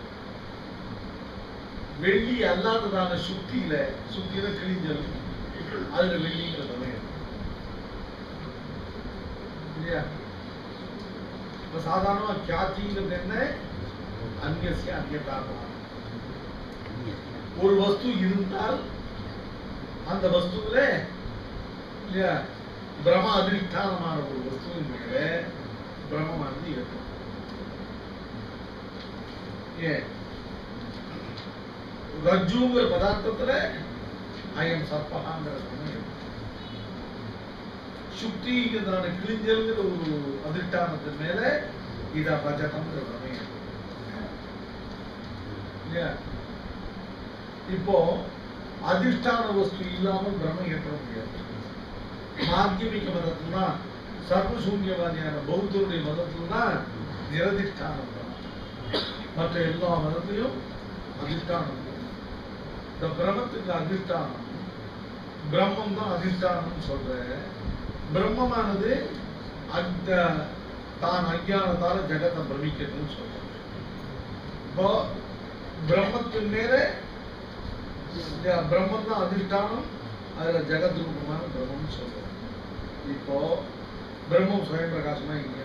வெள்ளி அல்லாததான சுத்தியில சுத்தியில கிழிஞ்சல் அதுல வெள்ளிங்கிற பிரம்மம் ஏற்படும் இல்லையா இப்ப சாதாரணமா கியாத்திங்கிறது என்ன அந்நிய அந்நியதாபம் ஒரு வஸ்து இருந்தால் அந்த வஸ்துவில இல்லையா பிரம அதிஷ்டானமான ஒரு வஸ்துவின் மேல பிரம்மமானது இருக்கும் ஏன் ரஜ்ஜுங்கிற பதார்த்தத்துல அயம் சர்ப்பகாங்கிற பிரம்மம் இருக்கும் சுக்திங்கிறதான கிழிஞ்சல்ங்கிற ஒரு அதிஷ்டானத்தின் மேல இத ரஜதம்ங்கிற பிரம்மம் இருக்கும் இல்லையா இப்போ அதிஷ்டான வஸ்து இல்லாமல் பிரம்மம் ஏற்பட முடியாது மாத்தியமிக்க மதத்துல தான் சர்வசூன்யவாதியான பௌத்தருடைய மதத்துல தான் நிரதிஷ்டானம் தான் மற்ற எல்லா மதத்திலும் அதிஷ்டானம் தான். இந்த பிரம்மத்துக்கு அதிஷ்டானம் பிரம்மம் தான் அதிஷ்டானம் சொல்ற பிரம்மமானது அந்த தான் அஞ்ஞானத்தால ஜெகத்தை பிரமிக்கிறதுன்னு சொல்ற இப்போ பிரம்மத்தின் மேல இந்த பிரம்மம் தான் அதிஷ்டானம் அதுல ஜெகத் ரூபமான பிரம்மம்னு சொல்றோம் இப்போ பிரம்மம் சுயம் பிரகாசமா இல்லையா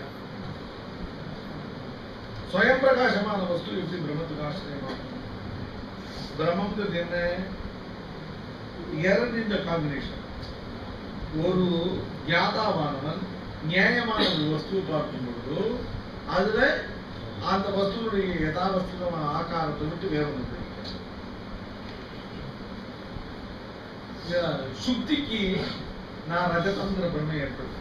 சுயம் பிரகாசமான வஸ்து எப்படி பிரம்மத்துக்கு ஆசிரியமாகும் பிரம்மங்கிறது என்ன இரண்டு இந்த காம்பினேஷன் ஒரு ஞாதாவானவன் நியாயமான ஒரு வஸ்துவை பார்க்கும் பொழுது அதுல அந்த வஸ்துனுடைய யதாவஸ்திகமான ஆகாரத்தை விட்டு வேற ஒன்று தெரியும் சுத்திக்கு நான் ரஜதந்திர பிரமை ஏற்படுது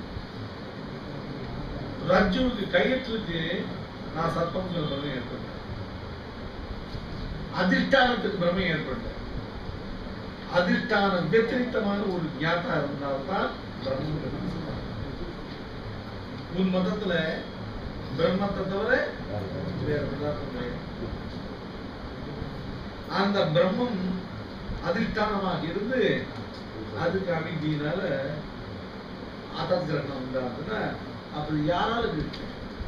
ரஜுவுக்கு கயிற்றுக்கு நான் சர்ப்பங்கிற பிரமை ஏற்பட்டேன் அதிஷ்டானத்துக்கு பிரமை ஏற்பட்டேன் அதிஷ்டானம் வெத்திரித்தமான ஒரு ஞாத்தா இருந்தால்தான் பிரம்மம் உன் மதத்துல பிரம்மத்தை தவிர வேற பதார்த்தம் கிடையாது அந்த பிரம்மம் அதிஷ்டானமாக இருந்து அதுக்கு அவித்தியினால அதர்கிரகணம் உண்டாகுதுன்னா அப்படி யாராலும் இருக்கு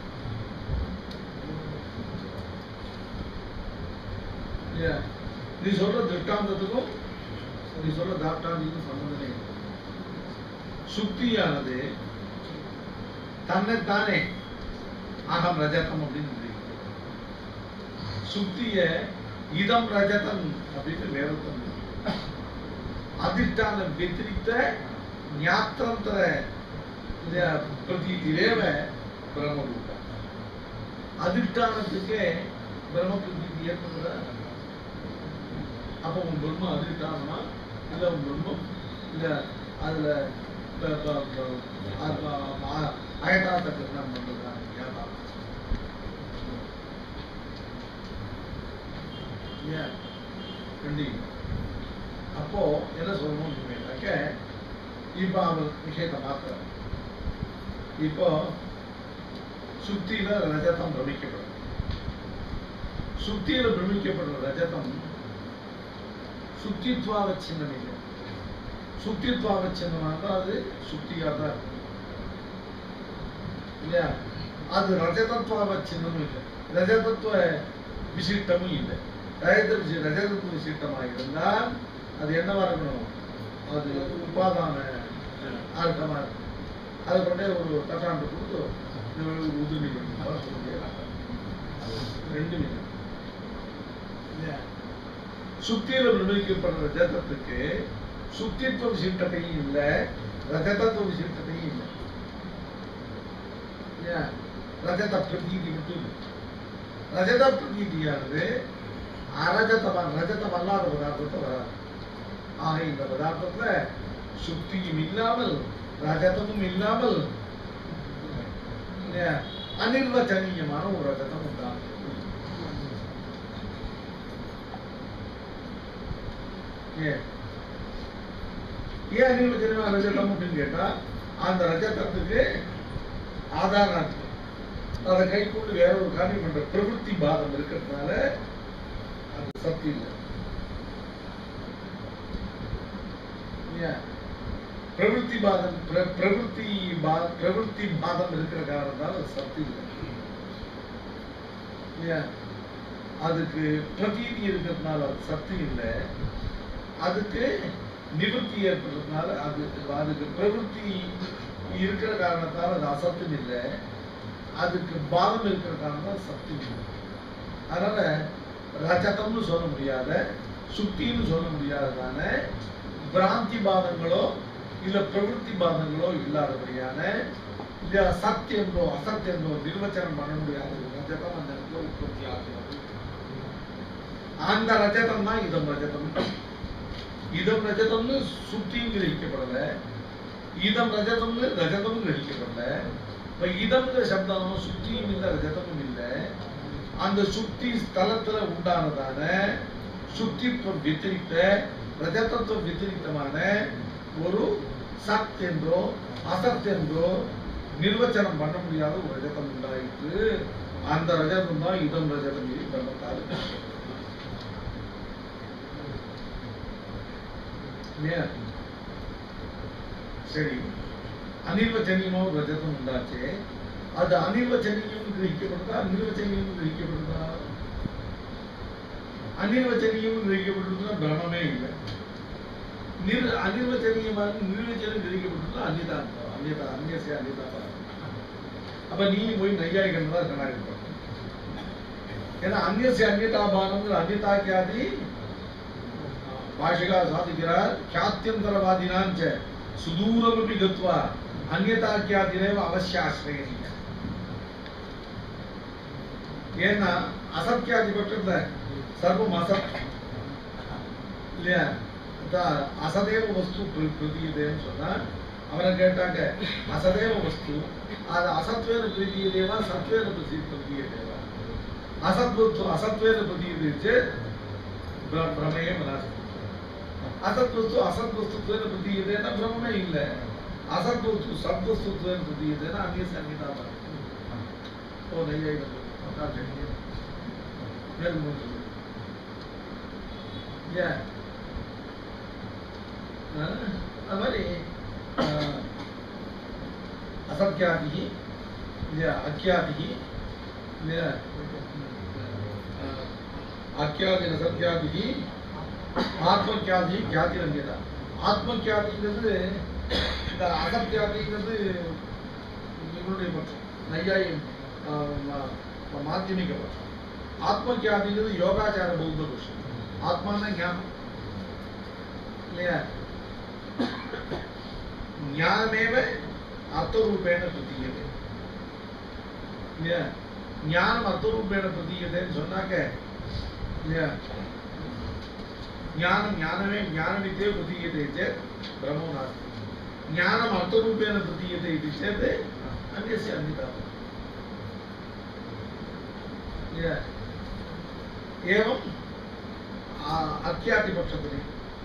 இல்லையா? நீ சொல்ற திருஷ்டாந்தத்துக்கும் நீ சொல்ற தாப்டாந்திக்கும் சம்பந்தமே இல்லை. சுக்தியானது தன்னைத்தானே அகம் ரஜதம் அப்படின்னு தெரிவிக்குது. சுக்திய இதம் ரஜதம் அப்படின்னு வேறத்தம் அதிஷ்டான ವ್ಯತಿರಿಕ್ತ ಜ್ಞಾತ್ರಂತರ ಪ್ರತೀತಿರೇವ ಬ್ರಹ್ಮರೂಪ அதிஷ்டானத்துக்கு பிரம்ம பிரதீதி ஏற்படுதா அப்ப உன் பிரம்மம் அதிஷ்டானமா இல்ல உன் பிரம்மம் இல்ல அதுல ப- ப- ப- அ- அ- அ- அயதார்த்த கிருஷ்ணம் பண்றதா ஞாபகம் ஏன் கண்டிப்பா அப்போ என்ன சொல்லணும் கேட்டாக்க இப்ப அவர் விஷயத்தை மாத்துறார் இப்போ சுத்தியில ரஜதம் பிரமிக்கப்படும் சுத்தியில பிரமிக்கப்படுற ரஜதம் சுத்தித்வாவச்சின்னம் இல்லை சுத்தித்வாவச்சின்னமாக அது சுத்தியா தான் இருக்கும் இல்லையா அது ரஜதத்வாவச்சின்னமும் இல்லை ரஜதத்துவ விசிட்டமும் இல்லை ரஜத விசி- ரஜதத்துவ விசிட்டமாக இருந்தால் அது என்னவா இருக்கணும் அது உபாதான அர்த்தமா இருக்கும் அதை கொண்டே ஒரு தட்டாண்டு கொடுத்து இந்த ஒரு உதிரி பண்ணி சொல்ல முடியாது ரெண்டு நிமிடம் இல்லையா? சுத்தியில நிர்ணயிக்கப்படுற ரஜதத்துக்கு சுத்தித்துவ விசிட்டத்தையும் இல்லை ரஜதத்துவ விசிட்டத்தையும் இல்லை இல்லையா? ரஜத பிரதீதி மட்டும் இல்லை ரஜத பிரதீதியானது அரஜதமான ரஜதம் அல்லாத பதார்த்தத்தை வராது ஆக இந்த பதார்த்தத்துல சுத்தியும் இல்லாமல் ரஜதமும் இல்லாமல் இல்லையா? அனிர்வச்சனீயமான ஒரு ரஜதம் உண்டாகும் ஏன் ஏன் அனிர்வச்சனமான ரஜதம் அப்படின்னு கேட்டா அந்த ரஜதத்துக்கு ஆதாரம் இருக்கு அதை கை கொண்டு வேற ஒரு காரியம் பண்ற பிரவೃತ್ತಿ பாதம் இருக்கிறதுனால அது சக்தி இல்லை இல்லையா? பிரவೃತ್ತಿ பாதம் பிர- பிரவೃತ್ತಿ பா- பிரவೃತ್ತಿ பாதம் இருக்கிற காரணத்தால் அது சக்தி இல்லை இல்லையா? அதுக்கு பிரதீதி இருக்கிறதுனால அது சக்தி இல்லை அதுக்கு நிவர்த்தி ஏற்படுறதுனால அது அதுக்கு பிரவೃತ್ತಿ இருக்கிற காரணத்தால் அது அசத்தும் இல்லை அதுக்கு பாதம் இருக்கிற காரணத்தால் சக்தி இல்லை அதனால ரஜதம்னு சொல்ல முடியாத சுத்தின்னு சொல்ல முடியாததான பிராந்தி பாதங்களோ இல்ல பிரவೃತ್ತಿ பாதங்களோ இல்லாதபடியான இல்ல சத்தியந்தோ அசத்தியந்தோ நிர்வச்சனம் பண்ண முடியாத ஒரு ரஜதம் அந்த இடத்துல உற்பத்தி ஆகிறது அந்த ரஜதம் தான் இதம் ரஜதம் இதம் ரஜதம்னு சுத்தியும் கிரகிக்கப்படல இதம் ரஜதம்னு ரஜதமும் கிரகிக்கப்படல இப்ப இதம்ங்கிற சப்தம் சுத்தியும் இல்லை ரஜதமும் இல்லை அந்த சுத்தி ஸ்தலத்துல உண்டானதான சுத்தித்துவம் வித்திரித்த ரஜதத்துவம் வித்திரித்தமான ஒரு சத் என்றோ அசத் என்றோ நிர்வச்சனம் பண்ண முடியாத ஒரு ரஜதம் உண்டாயிற்று அந்த ரஜதம் தான் இதம் ரஜதம் இது பிரம்மத்தால் இல்லையா சரி அனிர்வச்சனியமோ ஒரு ரஜதம் உண்டாச்சு அது அனிர்வச்சனியம் கிரகிக்கப்படுதா நிர்வச்சனியம் கிரகிக்கப்படுதா அனிர்வச்சனியம் கிரகிக்கப்படுறதுனா பிரமமே இல்லை நிர் அனிர்வச்சனியமாக நிர்வச்சனம் கிரகிக்கப்பட்டதுனா அந்நியதா அந்நியதா அந்நியசே அந்நியதா அப்ப நீ போய் நையாயிகன் தான் கண்ணாடி ஏன்னா அந்நியசே அந்நியதாபானங்கிற அந்நியதாக்கியாதி ಭಾಷೆಗ ಸಾಧಿಕ್கிறார் ಖ್ಯಾತ್ಯಂತರವಾದಿನಾಂಚ ಸುದೂರಮಪಿ ಗತ್ವಾ ಅನ್ಯತಾಖ್ಯಾತಿರೇವ ಅವಶ್ಯ ಆಶ್ರಯನೀಯ ஏன்னா அசத்தியாதி பட்சத்துல சர்வம் அசத் இல்லையா அதான் அசதேவ வஸ்து பிர- பிரதீயதேன்னு சொன்னா அவனை கேட்டாங்க அசதேவ வஸ்து அது அசத்வேன பிரதீயதேவா சத்வேன பிரதி பிரதீயதேவா அசத்வத்து அசத்வேன பிரதீயதே பிர- பிரமேய மனாசி அசத்வஸ்து அசத்வஸ்துத்வேன பிரதீயதேன்னா பிரம்மே இல்லை அசத்வஸ்து சத்வஸ்துத்வேன பிரதீயதேன்னா அந்நிய சங்கீதா ஓ நையாயிரம் ஆச்சரியம். மேலும் ஒன்று. ஏன் ஆ, அது மாதிரி ஆ, அசத்தியாதிகி இல்லையா அக்கியாதிகி இல்லையா ஆ, அக்கியாதி அசத்தியாதிகி ஆத்மக்கியாதி கியாதி ரங்கியதா ஆத்மக்கியாதிங்கிறது இந்த அசத்தியாதிங்கிறது இவனுடைய பட்சம் நையாயி ஆ, ம- ம- மாத்தியமிக பட்சம் ஆத்மக்கியாதிங்கிறது யோகாச்சார பௌத்த பட்சம் ஆத்மான ஞானம் இல்லையா ஞானமேவ அர்த்தரூபேண பிரதீயதே இல்லையா ஞானம் அர்த்தரூபேண பிரதீயதேன்னு சொன்னாக்க இல்லையா ஞானம் ஞானமே ஞானமித்தே பிரதீயते चेत् ब्रह्मो नास्ति ज्ञानम् अर्थरूपेण प्रतीयते इति चेत् अन्यस्य अन्यथा या एवम् आ- अख्यातिपक्षपदे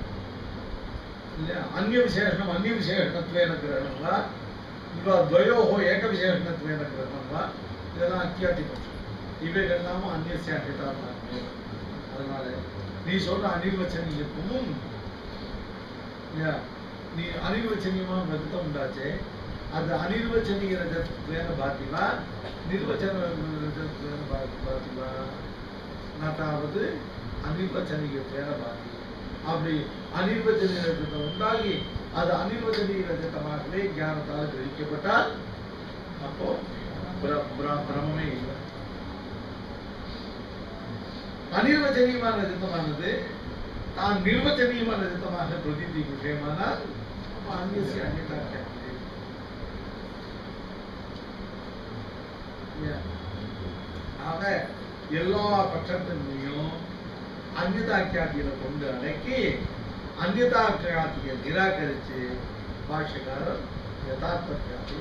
अन्यविशेषणम् अन्यविशेषणत्वेन ग्रहणं वा इव द्वयोः एकविशेषणत्वेन ग्रहणं वा இதெல்லாம் அத்தியாத்திபட்சம் இவைகள்லாம் அந்நிய அகிதாத்மே அதனால நீ சொல்ற அனிர்வச்சனீயத்துவமும் இல்லையா? நீ அனிர்வச்சனீயமா விருத்தம் உண்டாச்சே அது அனிர்வச்சனீய ரஜத்வேன பாத்திவா நிர்வச்சன ரஜத்வேன பாதி பாத்திவா நட்டாவது அனிர்வச்சனீயத்வேன பாதி அப்படி அனிர்வச்சனீய ரஜத்தம் உண்டாகி அது அனிர்வச்சனீய ரஜத்தமாகவே ஞானத்தால் கிரகிக்கப்பட்டால் அப்போ பிர- பிர- பிரமமே இல்லை அனிர்வச்சனீயமான ரஜத்தமானது தான் நிர்வச்சனீயமான ரஜத்தமாக பிரதித்தி விஷயமானால் அப்ப அந்நிய அந்நியதா ஆக எல்லா பட்சத்திலையும் அந்நிதாக்கியாத்தியில கொண்டு அடக்கி அந்நிதாக்கியாத்தியை நிராகரிச்சு பாஷ்யக்காரர் யதார்த்தக்கியாத்தி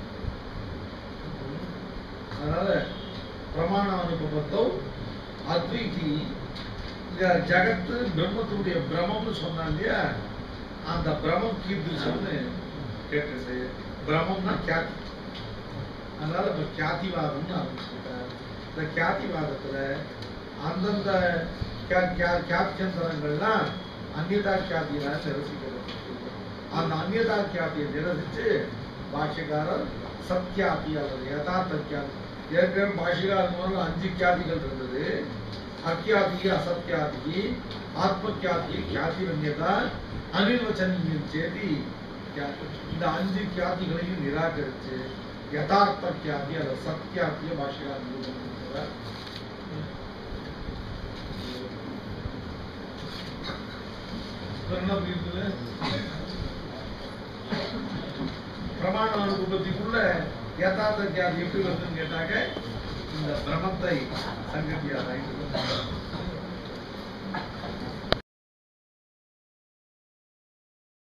அதனால பிரமாண அனுபவத்தோ அத்வைதி இந்த ஜகத்து பிரம்மத்துடைய பிரமம்னு சொன்னான் இல்லையா அந்த பிரமம் கீர்த்திசம்னு கேட்டது பிரமம்னா கியாதி அதனால இப்ப கியாதிவாதம்னு ஆரம்பிச்சுட்டார் இந்த கியாதிவாதத்துல அந்தந்த கியா- கியா- கியாத்தியந்தரங்கள்லாம் அந்நியதா கியாதியினால் நிரசிக்கப்பட்டிருக்கு அந்த அந்நியதா கியாதியை நிரசிச்சு பாஷ்யக்காரர் சத்யாதி அல்லது யதார்த்த கியாதி ஏற்கனவே பாஷ்யக்காரர் மூலம் அஞ்சு கியாதிகள் இருந்தது அக்கியாதி அசத்தியாதி ஆத்மக்கியாதி கியாதி ரண்யதா அனிர்வச்சனியம் சேதி கியாதி. இந்த அஞ்சு கியாதிகளையும் நிராகரிச்சு யதார்த்த கியாதி அல்லது சத்யாத்திய பாஷ்யக்காரர் நிரூபணம் பண்றார். என்ன புரியுதுல? பிரமாண அனுபவத்துக்குள்ள யதார்த்த கியாதி எப்படி வருதுன்னு கேட்டாக்க இந்த பிரமத்தை சங்கத்தியா